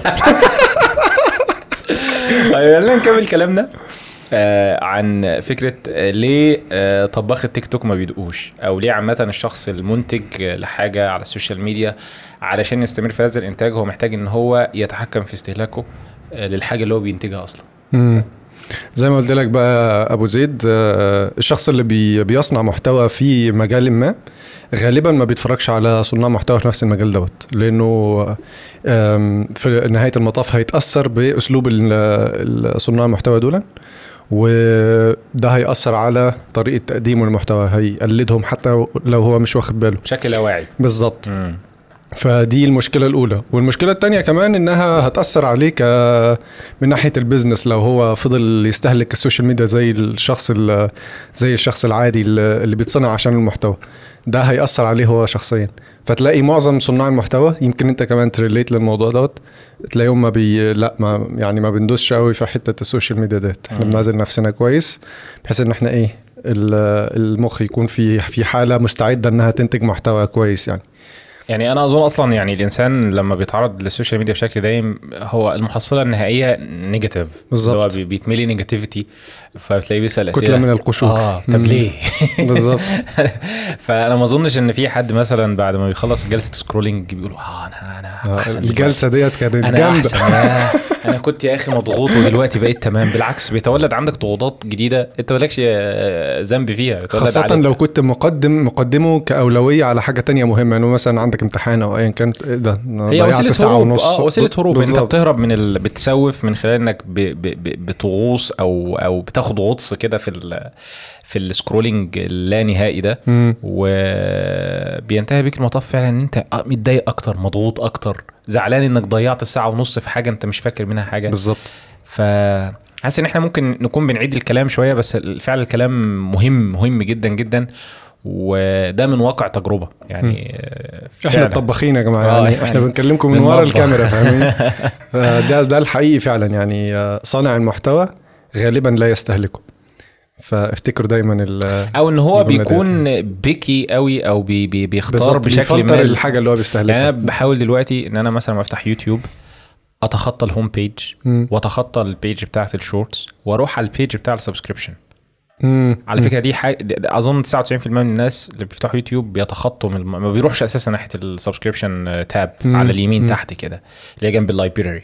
طيب خلينا نكمل كلامنا آه عن فكره آه ليه آه طباخ التيك توك ما بيدقوش او ليه عامه الشخص المنتج آه، لحاجه على السوشيال ميديا علشان يستمر في هذا الانتاج هو محتاج ان هو يتحكم في استهلاكه آه للحاجه اللي هو بينتجها اصلا مم. زي ما قلت لك بقى ابو زيد آه، الشخص اللي بي بيصنع محتوى في مجال ما غالبا ما بيتفرجش على صناع محتوى في نفس المجال دوت لانه آم، في نهايه المطاف هيتاثر باسلوب ال- ال- صناع المحتوى دول وده هيأثر على طريقة تقديمه للمحتوى هيقلدهم حتى لو هو مش واخد باله بشكل لا واعي بالظبط فدي المشكله الاولى والمشكله الثانيه كمان انها هتاثر عليه ك من ناحيه البيزنس لو هو فضل يستهلك السوشيال ميديا زي الشخص ال- زي الشخص العادي اللي اللي بيتصنع عشان المحتوى ده هياثر عليه هو شخصيا فتلاقي معظم صناع المحتوى يمكن انت كمان تريليت للموضوع دوت تلاقيهم ما بي لا ما يعني ما بندوسش قوي في حته السوشيال ميديا ديت احنا مم. بنعزل نفسنا كويس بحيث ان احنا ايه ال- المخ يكون في في حاله مستعده انها تنتج محتوى كويس يعني يعني انا اظن اصلا يعني الانسان لما بيتعرض للسوشيال ميديا بشكل دايم هو المحصله النهائيه نيجاتيف بالظبط. اللي هو بي- بيتملي نيجاتيفيتي فبتلاقيه بيسال اسئله كتله من القشور اه طب مم. ليه؟ بالظبط فانا ما اظنش ان في حد مثلا بعد ما بيخلص جلسه سكرولينج بيقول اه انا انا احسن دلوقتي. الجلسه ديت كانت انا جامده احسن انا انا كنت يا اخي مضغوط ودلوقتي بقيت تمام بالعكس بيتولد عندك ضغوطات جديده انت مالكش آه، ذنب فيها بيتولد خاصة عليك. لو كنت مقدم مقدمه كأولوية على حاجة تانية مهمة انه مثلا عندك امتحان او ايا كان ايه ده أنا هي ضيعت وسيله ساعة هروب ونص اه وسيله هروب انت بالظبط. بتهرب من ال... بتسوف من خلال انك ب... ب... ب... بتغوص او او بتاخد غطس كده في ال... في السكرولينج اللانهائي ده مم. وبينتهي بيك المطاف فعلا ان انت متضايق اكتر مضغوط اكتر زعلان انك ضيعت ساعه ونص في حاجه انت مش فاكر منها حاجه بالظبط ف حاسس ان احنا ممكن نكون بنعيد الكلام شويه بس فعلا الكلام مهم مهم جدا جدا وده من واقع تجربه يعني آه، احنا فعلا. الطباخين يا جماعة آه، يعني يعني احنا بنكلمكم من من ورا مطبخ. الكاميرا فاهمين فده ده الحقيقي فعلا يعني آه، صانع المحتوى غالبا لا يستهلكه فافتكروا دايما ال- او ان هو الجملة ديت بيكون بيكي قوي او بي بي بيختار بالظبط بشكل بيفلتر ما الحاجة اللي هو يعني انا بيستهلكها بحاول دلوقتي ان انا مثلا بفتح يوتيوب اتخطى الهوم بيج مم. واتخطى البيج بتاعت الشورتس واروح على البيج بتاع السبسكريبشن مم. على فكره دي حاجه اظن 99% من الناس اللي بيفتحوا يوتيوب بيتخطوا من الم... ما بيروحش اساسا ناحيه السبسكريبشن تاب مم. على اليمين مم. تحت كده اللي هي جنب اللايبراري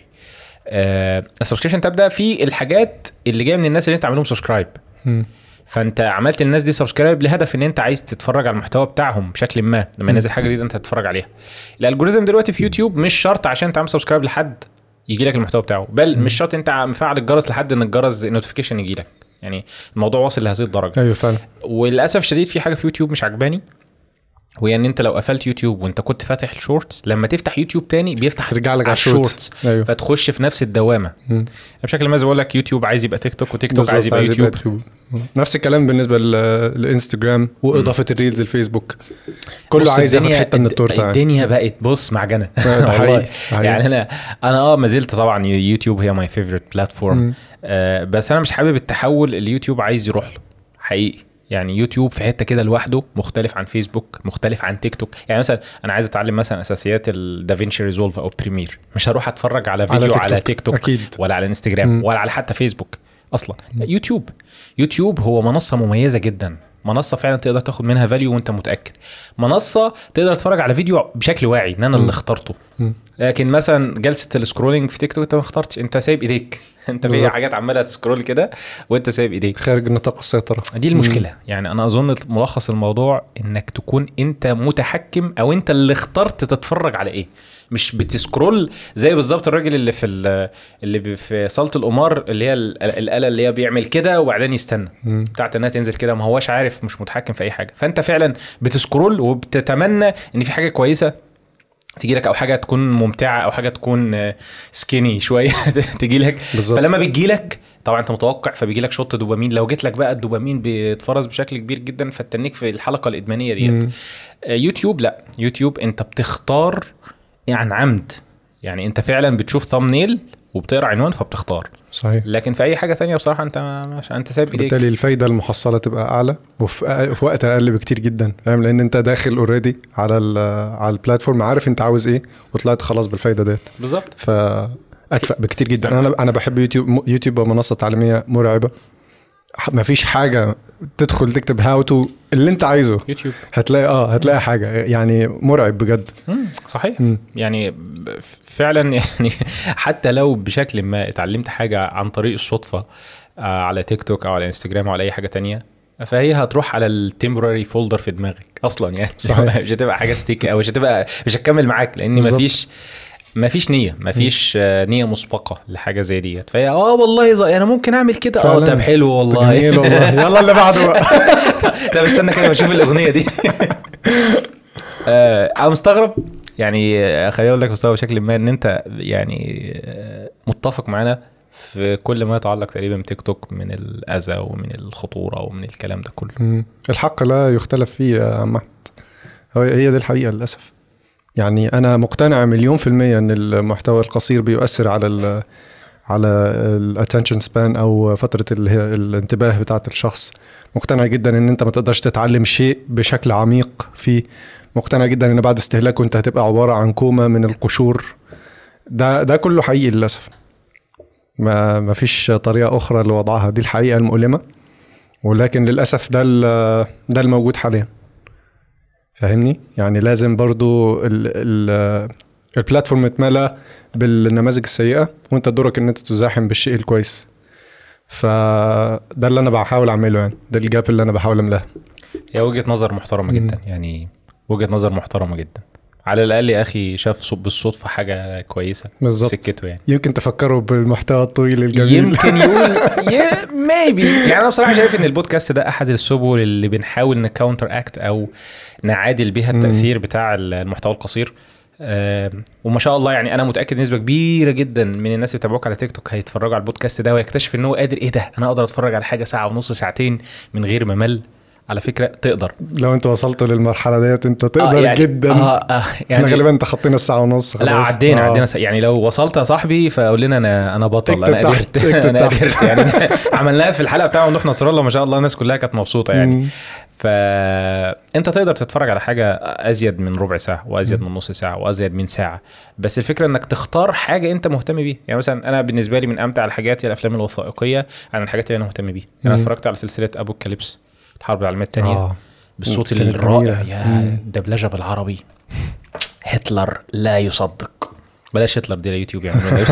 آه السبسكريبشن تاب ده فيه الحاجات اللي جايه من الناس اللي انت عاملهم سبسكرايب مم. فانت عملت للناس دي سبسكرايب لهدف ان انت عايز تتفرج على المحتوى بتاعهم بشكل ما لما ينزل حاجه جديده انت هتتفرج عليها الالجوريزم دلوقتي في يوتيوب مش شرط عشان تعمل سبسكرايب لحد يجي لك المحتوى بتاعه بل مش شرط انت مفعل الجرس لحد ان الجرس نوتيفيكيشن يجي لك يعني الموضوع واصل لهذه الدرجه ايوه فعلا وللاسف الشديد في حاجه في يوتيوب مش عجباني وهي ان انت لو قفلت يوتيوب وانت كنت فاتح الشورتس لما تفتح يوتيوب تاني بيفتح ترجع لك على على الشورتس ايوه فتخش في نفس الدوامه مم. بشكل ما زي بقول لك يوتيوب عايز يبقى تيك توك وتيك توك بالظبط، عايز يبقى يوتيوب يوتيوب نفس الكلام بالنسبه لل- للانستجرام واضافه الريلز الفيسبوك كله بص عايز ياخد الدنيا- حته من التورته يعني. الدنيا بقت بص معجنه ده والله. حقيقي حقيقي. يعني انا انا اه ما زلت طبعا يوتيوب هي ماي فيفورت بلاتفورم مم. آه بس انا مش حابب التحول اللي يوتيوب عايز يروح له حقيقي يعني يوتيوب في حته كده لوحده مختلف عن فيسبوك مختلف عن تيك توك يعني مثلا انا عايز اتعلم مثلا اساسيات الدافينشي ريزولف او بريمير مش هروح اتفرج على فيديو تيك على توك. تيك توك اكيد ولا على انستجرام مم. ولا على حتى فيسبوك اصلا لا، يوتيوب يوتيوب هو منصه مميزه جدا منصه فعلا تقدر تاخد منها فاليو وانت متاكد منصه تقدر تتفرج على فيديو بشكل واعي ان انا اللي اخترته مم. لكن مثلا جلسه السكرولينج في تيك توك انت ما اخترتش انت سايب ايديك انت في بالظبط. حاجات عماله تسكرول كده وانت سايب ايديك خارج نطاق السيطره دي المشكله يعني انا اظن ملخص الموضوع انك تكون انت متحكم او انت اللي اخترت تتفرج على ايه مش بتسكرول زي بالظبط الراجل اللي في ال- اللي بي- في صاله القمار اللي هي ال- الاله اللي هي بيعمل كده وبعدين يستنى مم. بتاعت انها تنزل كده ما هواش عارف مش متحكم في اي حاجه فانت فعلا بتسكرول وبتتمنى ان في حاجه كويسه تيجي لك او حاجه تكون ممتعه او حاجه تكون سكيني شويه تيجي لك بالظبط فلما بتجي لك طبعا انت متوقع فبيجي لك شوط دوبامين لو جيت لك بقى الدوبامين بيتفرز بشكل كبير جدا فتنيك في الحلقه الادمانيه ديت مم. آه، يوتيوب لا يوتيوب انت بتختار عن عمد يعني انت فعلا بتشوف ثامنيل وبتقرا عنوان فبتختار صحيح لكن في اي حاجه تانية بصراحه انت مش انت سايب ايديك بالتالي الفايده المحصله تبقى اعلى وفي أ- في وقت اقل بكتير جدا فاهم لان انت داخل اوريدي على ال على البلاتفورم عارف انت عاوز ايه وطلعت خلاص بالفايده ديت بالظبط فاكفأ بكتير جدا انا انا بحب يوتيوب م- يوتيوب منصه تعليميه مرعبه ما فيش حاجه تدخل تكتب هاو تو اللي انت عايزه يوتيوب هتلاقي اه هتلاقي حاجه يعني مرعب بجد مم، صحيح مم. يعني ب- فعلا يعني حتى لو بشكل ما اتعلمت حاجه عن طريق الصدفه آه، على تيك توك او على انستجرام او على اي حاجه تانية فهي هتروح على التمبراري فولدر في دماغك اصلا يعني صحيح. مش هتبقى حاجه ستيك او مش هتبقى مش هتكمل معاك لان بالظبط. مفيش مفيش نيه مفيش آه، نيه مسبقه لحاجه زي ديت فهي اه والله ز- انا ممكن اعمل كده اه فعلاً. طب حلو والله جميل والله يلا اللي بعده بقى طب استنى كده بشوف الاغنيه دي آه، انا مستغرب يعني آه، خليني اقول لك مستغرب بشكل ما ان انت يعني آه، متفق معانا في كل ما يتعلق تقريبا بتيك توك من الاذى ومن الخطوره ومن الكلام ده كله مم. الحق لا يختلف فيه يا عم احمد هو- هي دي الحقيقه للاسف يعني انا مقتنع مليون في الميه ان المحتوى القصير بيؤثر على ال على الاتنشن سبان او فتره اللي هي الانتباه بتاعه الشخص مقتنع جدا ان انت ما تقدرش تتعلم شيء بشكل عميق فيه مقتنع جدا ان بعد استهلاكه انت هتبقى عباره عن كومه من القشور ده ده كله حقيقي للاسف ما ما فيش طريقه اخرى لوضعها دي الحقيقه المؤلمه ولكن للاسف ده ال- ده الموجود حاليا فاهمني يعني لازم برضو ال ال البلاتفورم اتملى بالنماذج السيئه وانت دورك ان انت تزاحم بالشيء الكويس فده اللي انا بحاول اعمله يعني ده الجاب اللي انا بحاول املاه هي وجهه نظر محترمه مم. جدا يعني وجهه نظر محترمه جدا على الاقل يا اخي شاف صب- بالصدفه حاجه كويسه بالظبط سكته يعني يمكن تفكروا بالمحتوى الطويل الجميل يمكن يقول ميبي يعني انا بصراحه شايف ان البودكاست ده احد السبل اللي بنحاول نكاونتر اكت او نعادل بيها مم. التاثير بتاع المحتوى القصير آم، وما شاء الله يعني انا متاكد نسبه كبيره جدا من الناس اللي بيتابعوك على تيك توك هيتفرجوا على البودكاست ده ويكتشف ان هو قادر ايه ده انا اقدر اتفرج على حاجه ساعه ونص ساعتين من غير ما مل على فكره تقدر لو انت وصلت للمرحله ديت انت تقدر يعني جدا اه اه احنا غالبا تخطينا الساعه ونص لا خلاص. عدينا آه. عدينا س- يعني لو وصلت يا صاحبي فقول لنا انا انا بطل اكتب انا تحت، قدرت اكتب انا تحت. قدرت يعني عملناها في الحلقه بتاع ممدوح نصر الله ما شاء الله الناس كلها كانت مبسوطه يعني مم. فانت تقدر تتفرج على حاجه ازيد من ربع ساعه وازيد من نص ساعه وازيد من ساعه بس الفكره انك تختار حاجه انت مهتم بيها يعني مثلا انا بالنسبه لي من امتع الحاجات هي الافلام الوثائقيه عن الحاجات اللي انا مهتم بيها يعني انا مم. اتفرجت على سلسله ابو كاليبس الحرب العالميه الثانيه آه. بالصوت كانت الرائع جميلة. يا مم. دبلجه بالعربي هتلر لا يصدق بلاش هتلر دي على يوتيوب يعني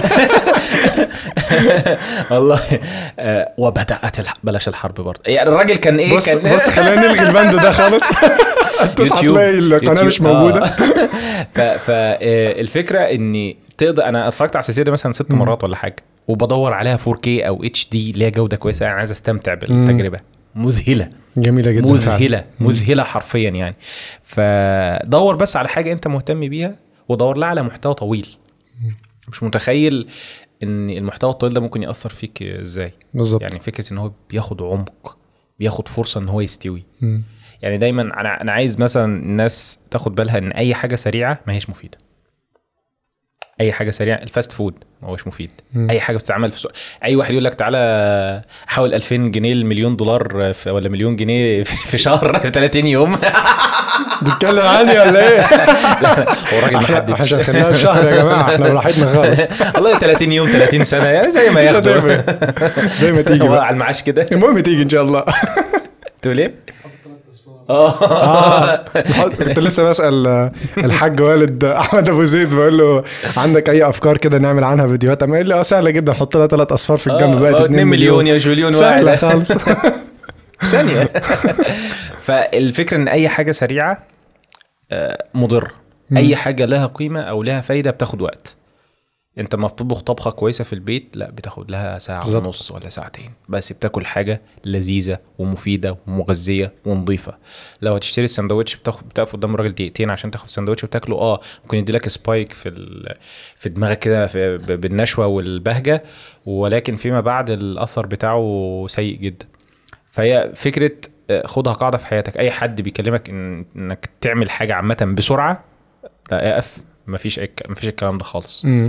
والله آه وبدات الح... بلاش الحرب برضه يعني الراجل كان ايه بص كان بص خلينا نلغي البند ده خالص تصحى يوتيوب. تلاقي القناه يوتيوب. مش موجوده آه. فالفكره اني تقدر انا اتفرجت على السلسله دي مثلا ست مم. مرات ولا حاجه وبدور عليها 4K او اتش دي اللي هي جوده كويسه انا عايز استمتع بالتجربه مذهله جميله جدا مذهله فعلا. مم. مذهله حرفيا يعني فدور بس على حاجه انت مهتم بيها ودور لها على محتوى طويل مش متخيل ان المحتوى الطويل ده ممكن ياثر فيك ازاي بالظبط يعني فكره ان هو بياخد عمق بياخد فرصه ان هو يستوي مم. يعني دايما انا انا عايز مثلا الناس تاخد بالها ان اي حاجه سريعه ما هيش مفيده اي حاجه سريعه الفاست فود ما هوش مفيد مم. اي حاجه بتتعمل في سوق اي واحد يقول لك تعالى حول 2000 جنيه لمليون دولار في ولا مليون جنيه في في شهر في 30 يوم بتتكلم عني ولا ايه؟ هو الراجل احنا محدد عشان خلينا في شهر يا جماعه احنا براحتنا خالص والله 30 يوم 30 سنه يعني زي ما مش ياخدوا هتفرق. زي ما تيجي هو بقى. على المعاش كده المهم تيجي ان شاء الله تقول ايه؟ اه كنت لسه بسال آه، الحاج والد احمد ابو زيد بقول له عندك اي افكار كده نعمل عنها فيديوهات قام قال لي اه سهله جدا حط لها ثلاث اصفار في الجنب بقت 2 مليون يا مش مليون سهله واحد خالص في ثانيه فالفكره ان اي حاجه سريعه آه، مضره مم. اي حاجه لها قيمه او لها فايده بتاخد وقت انت ما بتطبخ طبخه كويسه في البيت لا بتاخد لها ساعه بالظبط. ونص ولا ساعتين بس بتاكل حاجه لذيذه ومفيده ومغذيه ونظيفه لو هتشتري السندوتش بتاخد بتقف قدام الراجل دقيقتين عشان تاخد السندوتش وتاكله اه ممكن يدي لك سبايك في ال... في دماغك كده في... ب- بالنشوه والبهجه ولكن فيما بعد الاثر بتاعه سيء جدا فهي فكره آه، خدها قاعده في حياتك اي حد بيكلمك إن... انك تعمل حاجه عامه بسرعه لا اقف مفيش أي... مفيش الكلام ده خالص مم.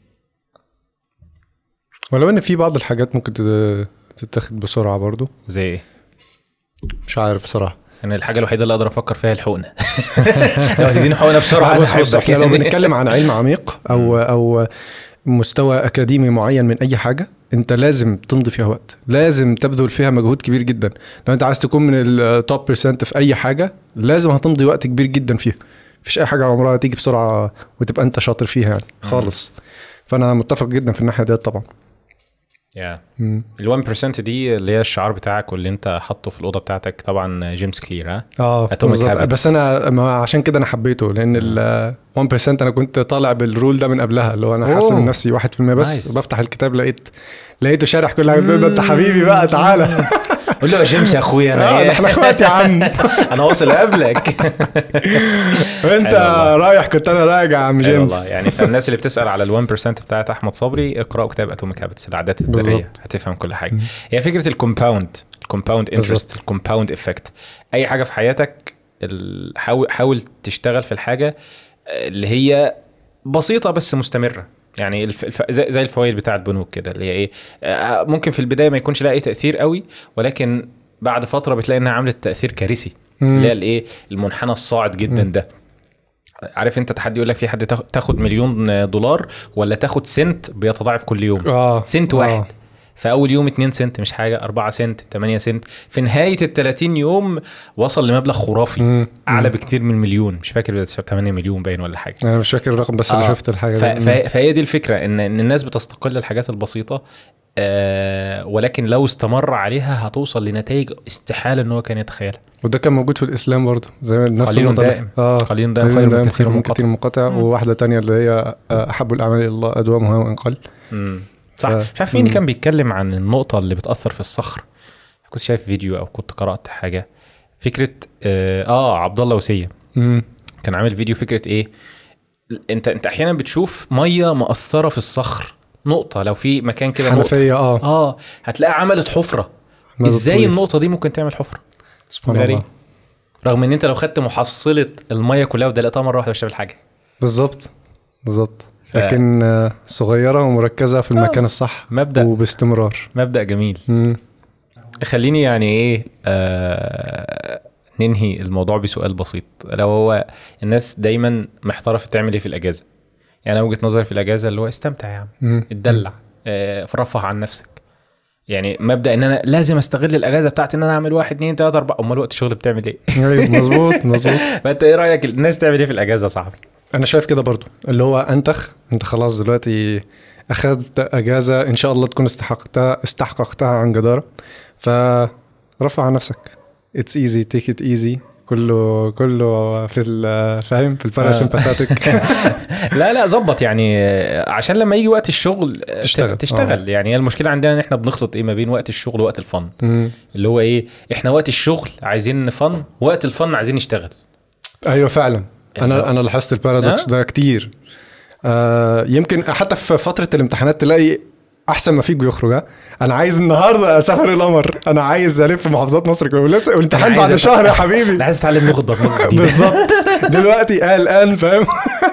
ولو ان في بعض الحاجات ممكن تت- تتاخد بسرعه برضو زي ايه مش عارف بصراحه انا الحاجه الوحيده اللي اقدر افكر فيها الحقنه لو هتديني حقنه بسرعه أنا بص بص هحبك احنا لو يعني. بنتكلم عن علم عميق او او مستوى اكاديمي معين من اي حاجه انت لازم تمضي فيها وقت لازم تبذل فيها مجهود كبير جدا لو انت عايز تكون من التوب بيرسنت في اي حاجه لازم هتمضي وقت كبير جدا فيها مفيش اي حاجه عمرها تيجي بسرعه وتبقى انت شاطر فيها يعني خالص فانا متفق جدا في الناحيه ديت طبعا يا مم. ال 1% دي اللي هي الشعار بتاعك واللي انت حاطه في الاوضه بتاعتك طبعا جيمس كلير ها اه Atomic بالظبط. Habits. بس انا ما عشان كده انا حبيته لان ال 1% انا كنت طالع بالرول ده من قبلها اللي هو انا حاسس أوه. من نفسي 1% بس Nice. بفتح الكتاب لقيت لقيته شارح كل حاجه ده انت حبيبي بقى تعالى قول له يا جيمس يا اخويا انا اه ايه ده احنا اخوات يا عم انا واصل قبلك وانت حلو والله. رايح كنت انا راجع يا عم أيوة جيمس والله يعني فالناس اللي بتسال على ال 1% بتاعت احمد صبري اقراوا كتاب اتوميك هابتس العادات الذريه بالظبط. هتفهم كل حاجه مم. هي فكره الكومباوند الكومباوند انترست بالظبط. الكومباوند افكت اي حاجه في حياتك ال- حاول حاول تشتغل في الحاجه اللي هي بسيطه بس مستمره يعني الف... الف... زي, زي الفوائد بتاع البنوك كده اللي هي ايه آه، ممكن في البدايه ما يكونش لها اي تاثير قوي ولكن بعد فتره بتلاقي انها عملت تاثير كارثي اللي هي الايه المنحنى الصاعد جدا مم. ده عارف انت تحدي يقول لك في حد تاخ- تاخد مليون دولار ولا تاخد سنت بيتضاعف كل يوم اه سنت آه. واحد فاول يوم 2 سنت مش حاجه 4 سنت 8 سنت في نهايه ال 30 يوم وصل لمبلغ خرافي مم. اعلى مم. بكتير من مليون مش فاكر بس 8 مليون باين ولا حاجه انا مش فاكر الرقم بس انا آه. شفت الحاجه ف... دي ف... فهي دي الفكره ان ان الناس بتستقل الحاجات البسيطه آه ولكن لو استمر عليها هتوصل لنتائج استحاله ان هو كان يتخيلها وده كان موجود في الاسلام برضه زي ما الناس قليل المطلع- دائم. اه قليل دائم خير من كثير من منقطع. كثير منقطع مم. وواحده تانية اللي هي آه، احب الاعمال الى الله ادومها وان قل امم صح ف- مش عارف مين مم. كان بيتكلم عن النقطه اللي بتاثر في الصخر كنت شايف فيديو او كنت قرات حاجه فكره اه, آه عبد الله وسيه مم. كان عامل فيديو فكره ايه انت انت احيانا بتشوف ميه مأثره في الصخر نقطه لو في مكان كده نقطه حنفيه اه اه هتلاقي عملت حفره مدى ازاي طويل. النقطه دي ممكن تعمل حفره سبحان غريب. الله رغم ان انت لو خدت محصله الميه كلها ودلقتها مره واحده مش هتعمل حاجه بالظبط بالظبط ف- لكن آه، صغيره ومركزه في المكان الصح مبدا وباستمرار مبدا جميل مم. خليني يعني ايه آه ننهي الموضوع بسؤال بسيط لو هو الناس دايما محتاره في تعمل ايه في الاجازه يعني انا وجهه نظري في الاجازه اللي هو استمتع يا عم مم. اتدلع آه رفه عن نفسك يعني مبدا ان انا لازم استغل الاجازه بتاعتي ان انا اعمل واحد اتنين تلاته اربعه امال وقت الشغل بتعمل ايه؟ ايوه مظبوط مظبوط فانت ايه رايك الناس تعمل ايه في الاجازه يا صاحبي؟ انا شايف كده برضو اللي هو انتخ انت خلاص دلوقتي اخذت اجازه ان شاء الله تكون استحققتها استحققتها عن جداره فرفع عن نفسك اتس ايزي تيك ات ايزي كله كله في ال- فاهم في الباراسمباثيك لا لا ظبط يعني آه، عشان لما يجي وقت الشغل آه، تشتغل. تشتغل يعني هي المشكله عندنا ان احنا بنخلط ايه ما بين وقت الشغل ووقت الفن مم. اللي هو ايه احنا وقت الشغل عايزين نفن وقت الفن عايزين نشتغل ايوه فعلا اللي هو- انا انا لاحظت البارادوكس آه. ده كتير آه يمكن حتى في فتره الامتحانات تلاقي احسن ما فيك بيخرج ها؟ انا عايز النهارده اسافر القمر انا عايز الف محافظات مصر كلها ولسه والامتحان أنا عايز بعد أت- شهر يا حبيبي انا عايز اتعلم لغه برمجه جديده بالظبط دلوقتي قلقان فاهم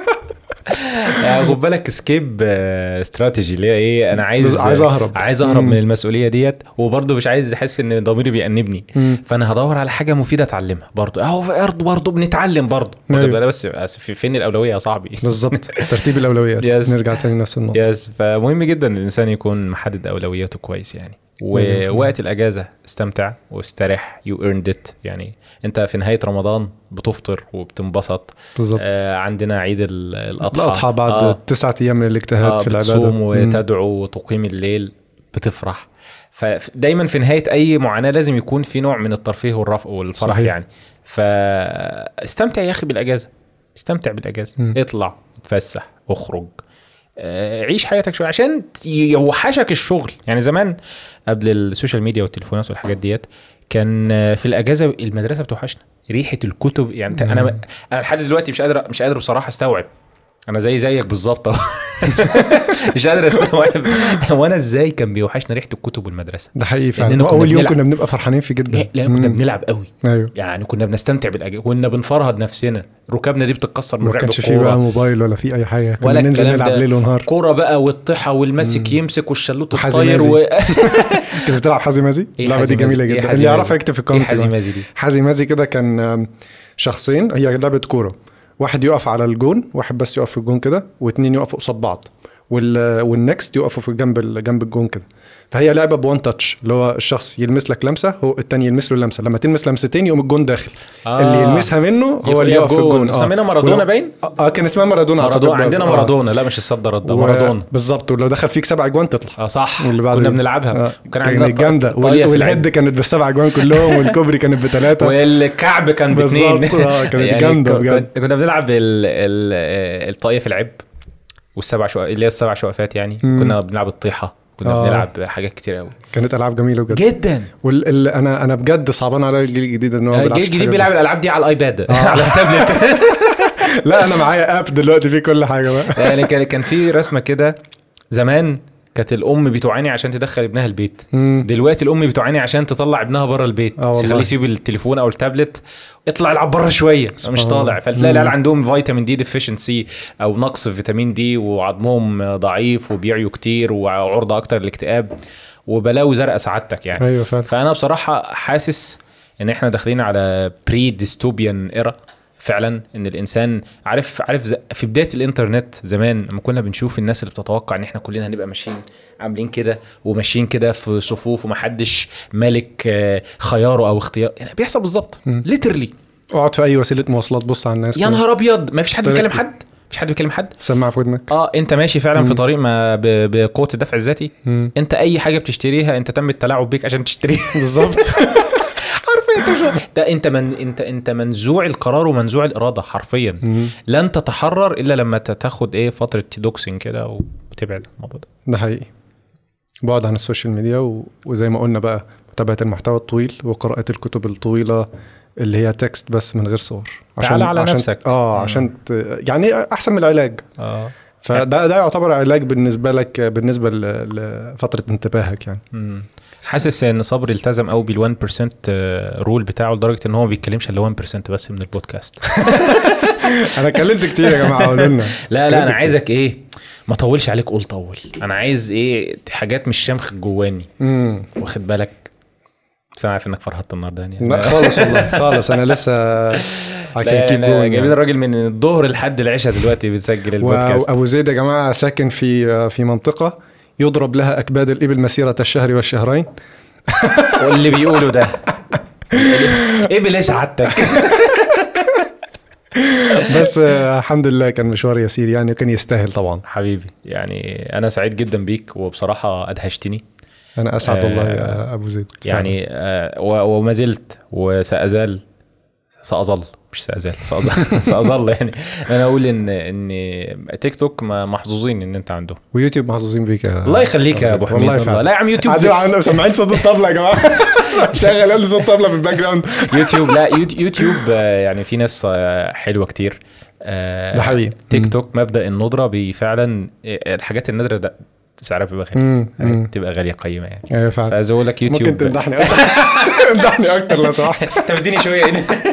يعني خد بالك سكيب استراتيجي اللي هي ايه انا عايز بس عايز أهرب. عايز اهرب مم. من المسؤوليه ديت وبرضه مش عايز احس ان ضميري بيأنبني مم. فانا هدور على حاجه مفيده اتعلمها برضه اهو برضه برضه بنتعلم برضه أيوة. أيوه. بس بس في- فين الاولويه يا صاحبي بالظبط ترتيب الاولويات Yes. نرجع تاني نفس النقطه يس فمهم جدا الانسان يكون محدد اولوياته كويس يعني ووقت الاجازه استمتع واستريح يو earned ات يعني انت في نهايه رمضان بتفطر وبتنبسط بالظبط آه عندنا عيد ال- الاضحى الاضحى بعد آه تسعة ايام من الاجتهاد آه في العباده بتصوم مم. وتدعو وتقيم الليل بتفرح فدايما في نهايه اي معاناه لازم يكون في نوع من الترفيه والرفق والفرح صحيح. يعني فاستمتع يا اخي بالاجازه استمتع بالاجازه مم. اطلع اتفسح اخرج آه، عيش حياتك شويه عشان يوحشك الشغل يعني زمان قبل السوشيال ميديا والتليفونات والحاجات ديت كان آه، في الاجازه المدرسه بتوحشنا ريحه الكتب يعني مم. انا انا لحد دلوقتي مش قادر مش قادر بصراحه استوعب انا زي زيك بالظبط أهو. مش قادر استوعب وانا ازاي كان بيوحشنا ريحه الكتب والمدرسه ده حقيقي لأننا فعلا كنا واول يوم بنلعب. كنا بنبقى فرحانين فيه جدا لا, لا كنا مم. بنلعب قوي ايوه يعني كنا بنستمتع بالاجازه كنا بنفرهد نفسنا ركابنا دي بتتكسر من ما لعب كانش فيه بقى الكوره موبايل ولا فيه اي حاجه كنا ولا ننزل الكلام نلعب ده. ليل ونهار كوره بقى والطحه والماسك يمسك والشلوت وحازم الطاير مازي. و... كنت بتلعب حازي مازي إيه اللعبه دي حازم مازي؟ جميله إيه جدا حازم اللي مازي؟ يعرفها يكتب في ايه الكومنتس حازم بقى. مازي دي حازي مازي كده كان آم، شخصين هي لعبه كوره واحد يقف على الجون واحد بس يقف في الجون كده واثنين يقفوا قصاد بعض وال والنكست يقفوا في جنب ال- جنب الجون كده فهي لعبه بوان تاتش اللي هو الشخص يلمس لك لمسه هو التاني يلمس له لمسه لما تلمس لمستين يقوم الجون داخل آه. اللي يلمسها منه هو اللي يقف في الجون سمينا مارادونا ولو- باين اه آه، كان اسمها مارادونا أعتقد مارادونا برضه. عندنا آه. مارادونا لا مش الصد رد و- مارادونا بالظبط ولو دخل فيك سبع اجوان تطلع اه صح واللي بعده كنا ينزل. بنلعبها آه. وكان عندنا كانت جامده طاقية وال- في والهيد العين. كانت بالسبع اجوان كلهم والكوبري كانت بثلاثه والكعب كان باثنين بالظبط، آه، كانت جامدة ك- بجد. كنا كنا بنلعب ال- ال- الطاقيه في العب والسبع شقق اللي هي السبع شقفات يعني مم. كنا بنلعب الطيحه كنا آه. بنلعب حاجات كتير قوي كانت العاب جميله بجد جدا وال... ال... انا انا بجد صعبان على الجيل الجديد ان هو ما الجيل بيلعبش الجديد الحاجات بيلعب الالعاب دي على الايباد آه. على التابلت دي. لا انا معايا اب دلوقتي فيه كل حاجه بقى يعني كان كان في رسمه كده زمان كانت الام بتعاني عشان تدخل ابنها البيت مم. دلوقتي الام بتعاني عشان تطلع ابنها بره البيت آه والله. تخليه يسيب التليفون او التابلت اطلع العب بره شويه مش سبحان طالع الله. فتلاقي العيال مم. عندهم فيتامين دي ديفيشنسي او نقص في فيتامين دي وعظمهم ضعيف وبيعيوا كتير وعرضه اكتر للاكتئاب وبلاوي زرقاء سعادتك يعني ايوه فعلا فانا بصراحه حاسس ان احنا داخلين على بري ديستوبيان ايرا فعلا ان الانسان عارف عارف ز- في بدايه الانترنت زمان لما كنا بنشوف الناس اللي بتتوقع ان احنا كلنا هنبقى ماشيين عاملين كده وماشيين كده في صفوف ومحدش مالك آه، خياره او اختيار يعني بيحصل بالظبط مم. ليترلي اقعد في اي وسيله مواصلات بص على الناس يا كده. نهار ابيض ما فيش حد طريقة- بيكلم حد مفيش حد بيكلم حد سماعه في ودنك اه انت ماشي فعلا في مم. طريق ما ب- بقوه الدفع الذاتي مم. انت اي حاجه بتشتريها انت تم التلاعب بيك عشان تشتريها بالظبط حرفيا انت شو ده انت من انت انت منزوع القرار ومنزوع الاراده حرفيا مم. لن تتحرر الا لما ت- تاخد ايه فتره دوكسين كده وتبعد عن الموضوع ده ده حقيقي بعد عن السوشيال ميديا و... وزي ما قلنا بقى متابعه المحتوى الطويل وقراءه الكتب الطويله اللي هي تكست بس من غير صور تعالى على عشان نفسك. اه مم. عشان ت... يعني احسن من العلاج اه فده ده يعتبر علاج بالنسبه لك بالنسبه ل... لفتره انتباهك يعني مم. حاسس ان صبري التزم قوي بال 1% رول بتاعه لدرجه ان هو ما بيتكلمش الا 1% بس من البودكاست انا اتكلمت كتير يا جماعه قولوا لنا لا لا اتكلمت انا كتير. عايزك ايه ما طولش عليك قول طول انا عايز ايه حاجات مش شمخ جواني مم. واخد بالك بس انا عارف انك فرحت النهارده يعني لا خالص والله خالص انا لسه I can لا keep يعني going جايبين يعني. الراجل من الظهر لحد العشاء دلوقتي بتسجل البودكاست وابو زيد يا جماعه ساكن في في منطقه يضرب لها اكباد الابل مسيره الشهر والشهرين واللي بيقوله ده ايه بلاش سعادتك بس آه، الحمد لله كان مشوار يسير يعني وكان يستاهل طبعا حبيبي يعني انا سعيد جدا بيك وبصراحه ادهشتني انا اسعد آه، والله يا ابو زيد يعني آه، و- وما زلت وسازال ساظل مش سازال ساظل ساظل يعني انا اقول ان ان تيك توك ما- محظوظين ان انت عنده ويوتيوب محظوظين بيك يا الله يخليك يا ابو حميد والله والله فعلا لا يا عم يوتيوب عادل عندنا سامعين صوت الطبله يا جماعه شغل قال لي صوت طبله في الباك جراوند يوتيوب لا يوت- يوتيوب آه، يعني في ناس آه، حلوه كتير آه، ده حقيقي تيك مم. توك مبدا الندره بي فعلا آه، الحاجات النادره ده سعرها بيبقى غالي مم، يعني مم. تبقى غاليه قيمه يعني ايوه فعلا فعايز اقول لك ممكن يوتيوب تمدحني اكتر امدحني اكتر لو سمحت طب اديني شويه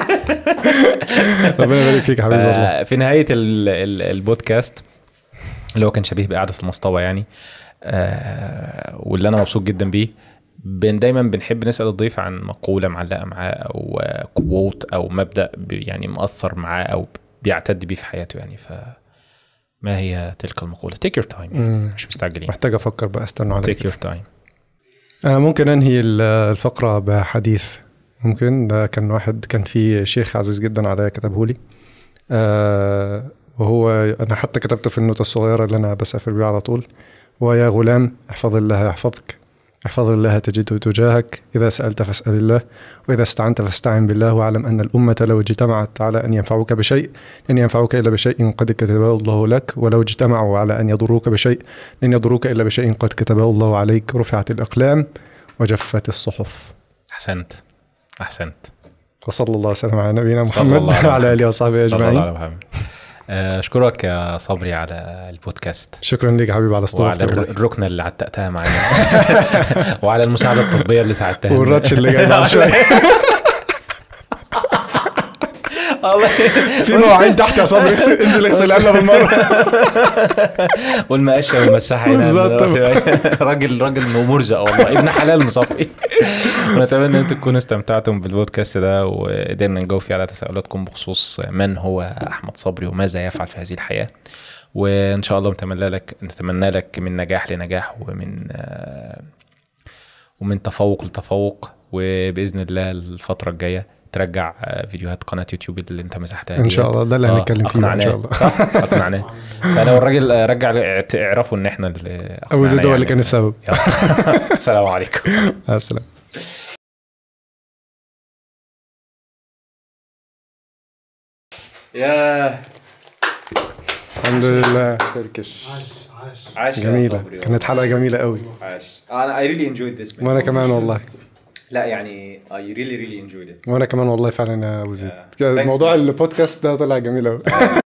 ربنا يبارك فيك يا حبيبي والله في نهايه ال ال البودكاست اللي هو كان شبيه بقعده المصطبه يعني آه واللي انا مبسوط جدا بيه بن دايما بنحب نسال الضيف عن مقوله معلقه معاه او كووت او مبدا بي- يعني مؤثر معاه او بيعتد بيه في حياته يعني ف ما هي تلك المقوله تيك يور تايم مم. مش مستعجلين محتاج افكر بقى استنوا عليك تيك يور تايم أنا ممكن أنهي ال- الفقرة بحديث ممكن ده كان واحد كان في شيخ عزيز جدا عليا كتبه لي آه وهو أنا حتى كتبته في النوتة الصغيرة اللي أنا بسافر بيها على طول ويا غلام احفظ الله يحفظك احفظ الله تجده تجاهك إذا سألت فاسأل الله وإذا استعنت فاستعن بالله واعلم أن الأمة لو اجتمعت على أن ينفعوك بشيء لن ينفعوك إلا بشيء قد كتبه الله لك ولو اجتمعوا على أن يضروك بشيء لن يضروك إلا بشيء قد كتبه الله عليك رفعت الأقلام وجفت الصحف احسنت احسنت وصلى الله وسلم على نبينا صلى محمد الله عليه وعلى آله وصحبه صلى الله أجمعين عليه وسلم آه، اشكرك يا صبري على البودكاست شكرا لك يا حبيبي على وعلى استضافتك الر- الركنه اللي عتقتها معانا وعلى المساعده الطبيه اللي ساعدتها والراتش اللي جاي بعد شوية في مواعين تحت يا صبري اغسل- انزل اغسل قلنا بالمرة والمقشه والمساحه هنا بالظبط. راجل راجل مرزق والله ابن حلال مصفي ونتمنى ان انتم تكونوا استمتعتم بالبودكاست ده وقدرنا نجاوب فيه على تساؤلاتكم بخصوص من هو احمد صبري وماذا يفعل في هذه الحياه وان شاء الله نتمنى لك نتمنى لك من نجاح لنجاح ومن آه، ومن تفوق لتفوق وباذن الله الفتره الجايه ترجع آه، فيديوهات قناه يوتيوب اللي انت مسحتها ان شاء ديت. الله ده اللي آه، هنتكلم فيه بقى ان شاء الله صح اقنعناه فلو الراجل آه، رجع اعت- اعرفوا ان احنا اللي ابو زيد هو أقنعناه اللي كان السبب يلا. السلام عليكم مع السلامة يا الحمد لله تركش عاش يا جميلة صبري كانت حلقة جميلة قوي عاش انا I really enjoyed this man. وانا كمان والله لا يعني I really really enjoyed it وانا كمان والله فعلا يا ابو زيد Yeah. Thanks, موضوع man. البودكاست ده طلع جميل قوي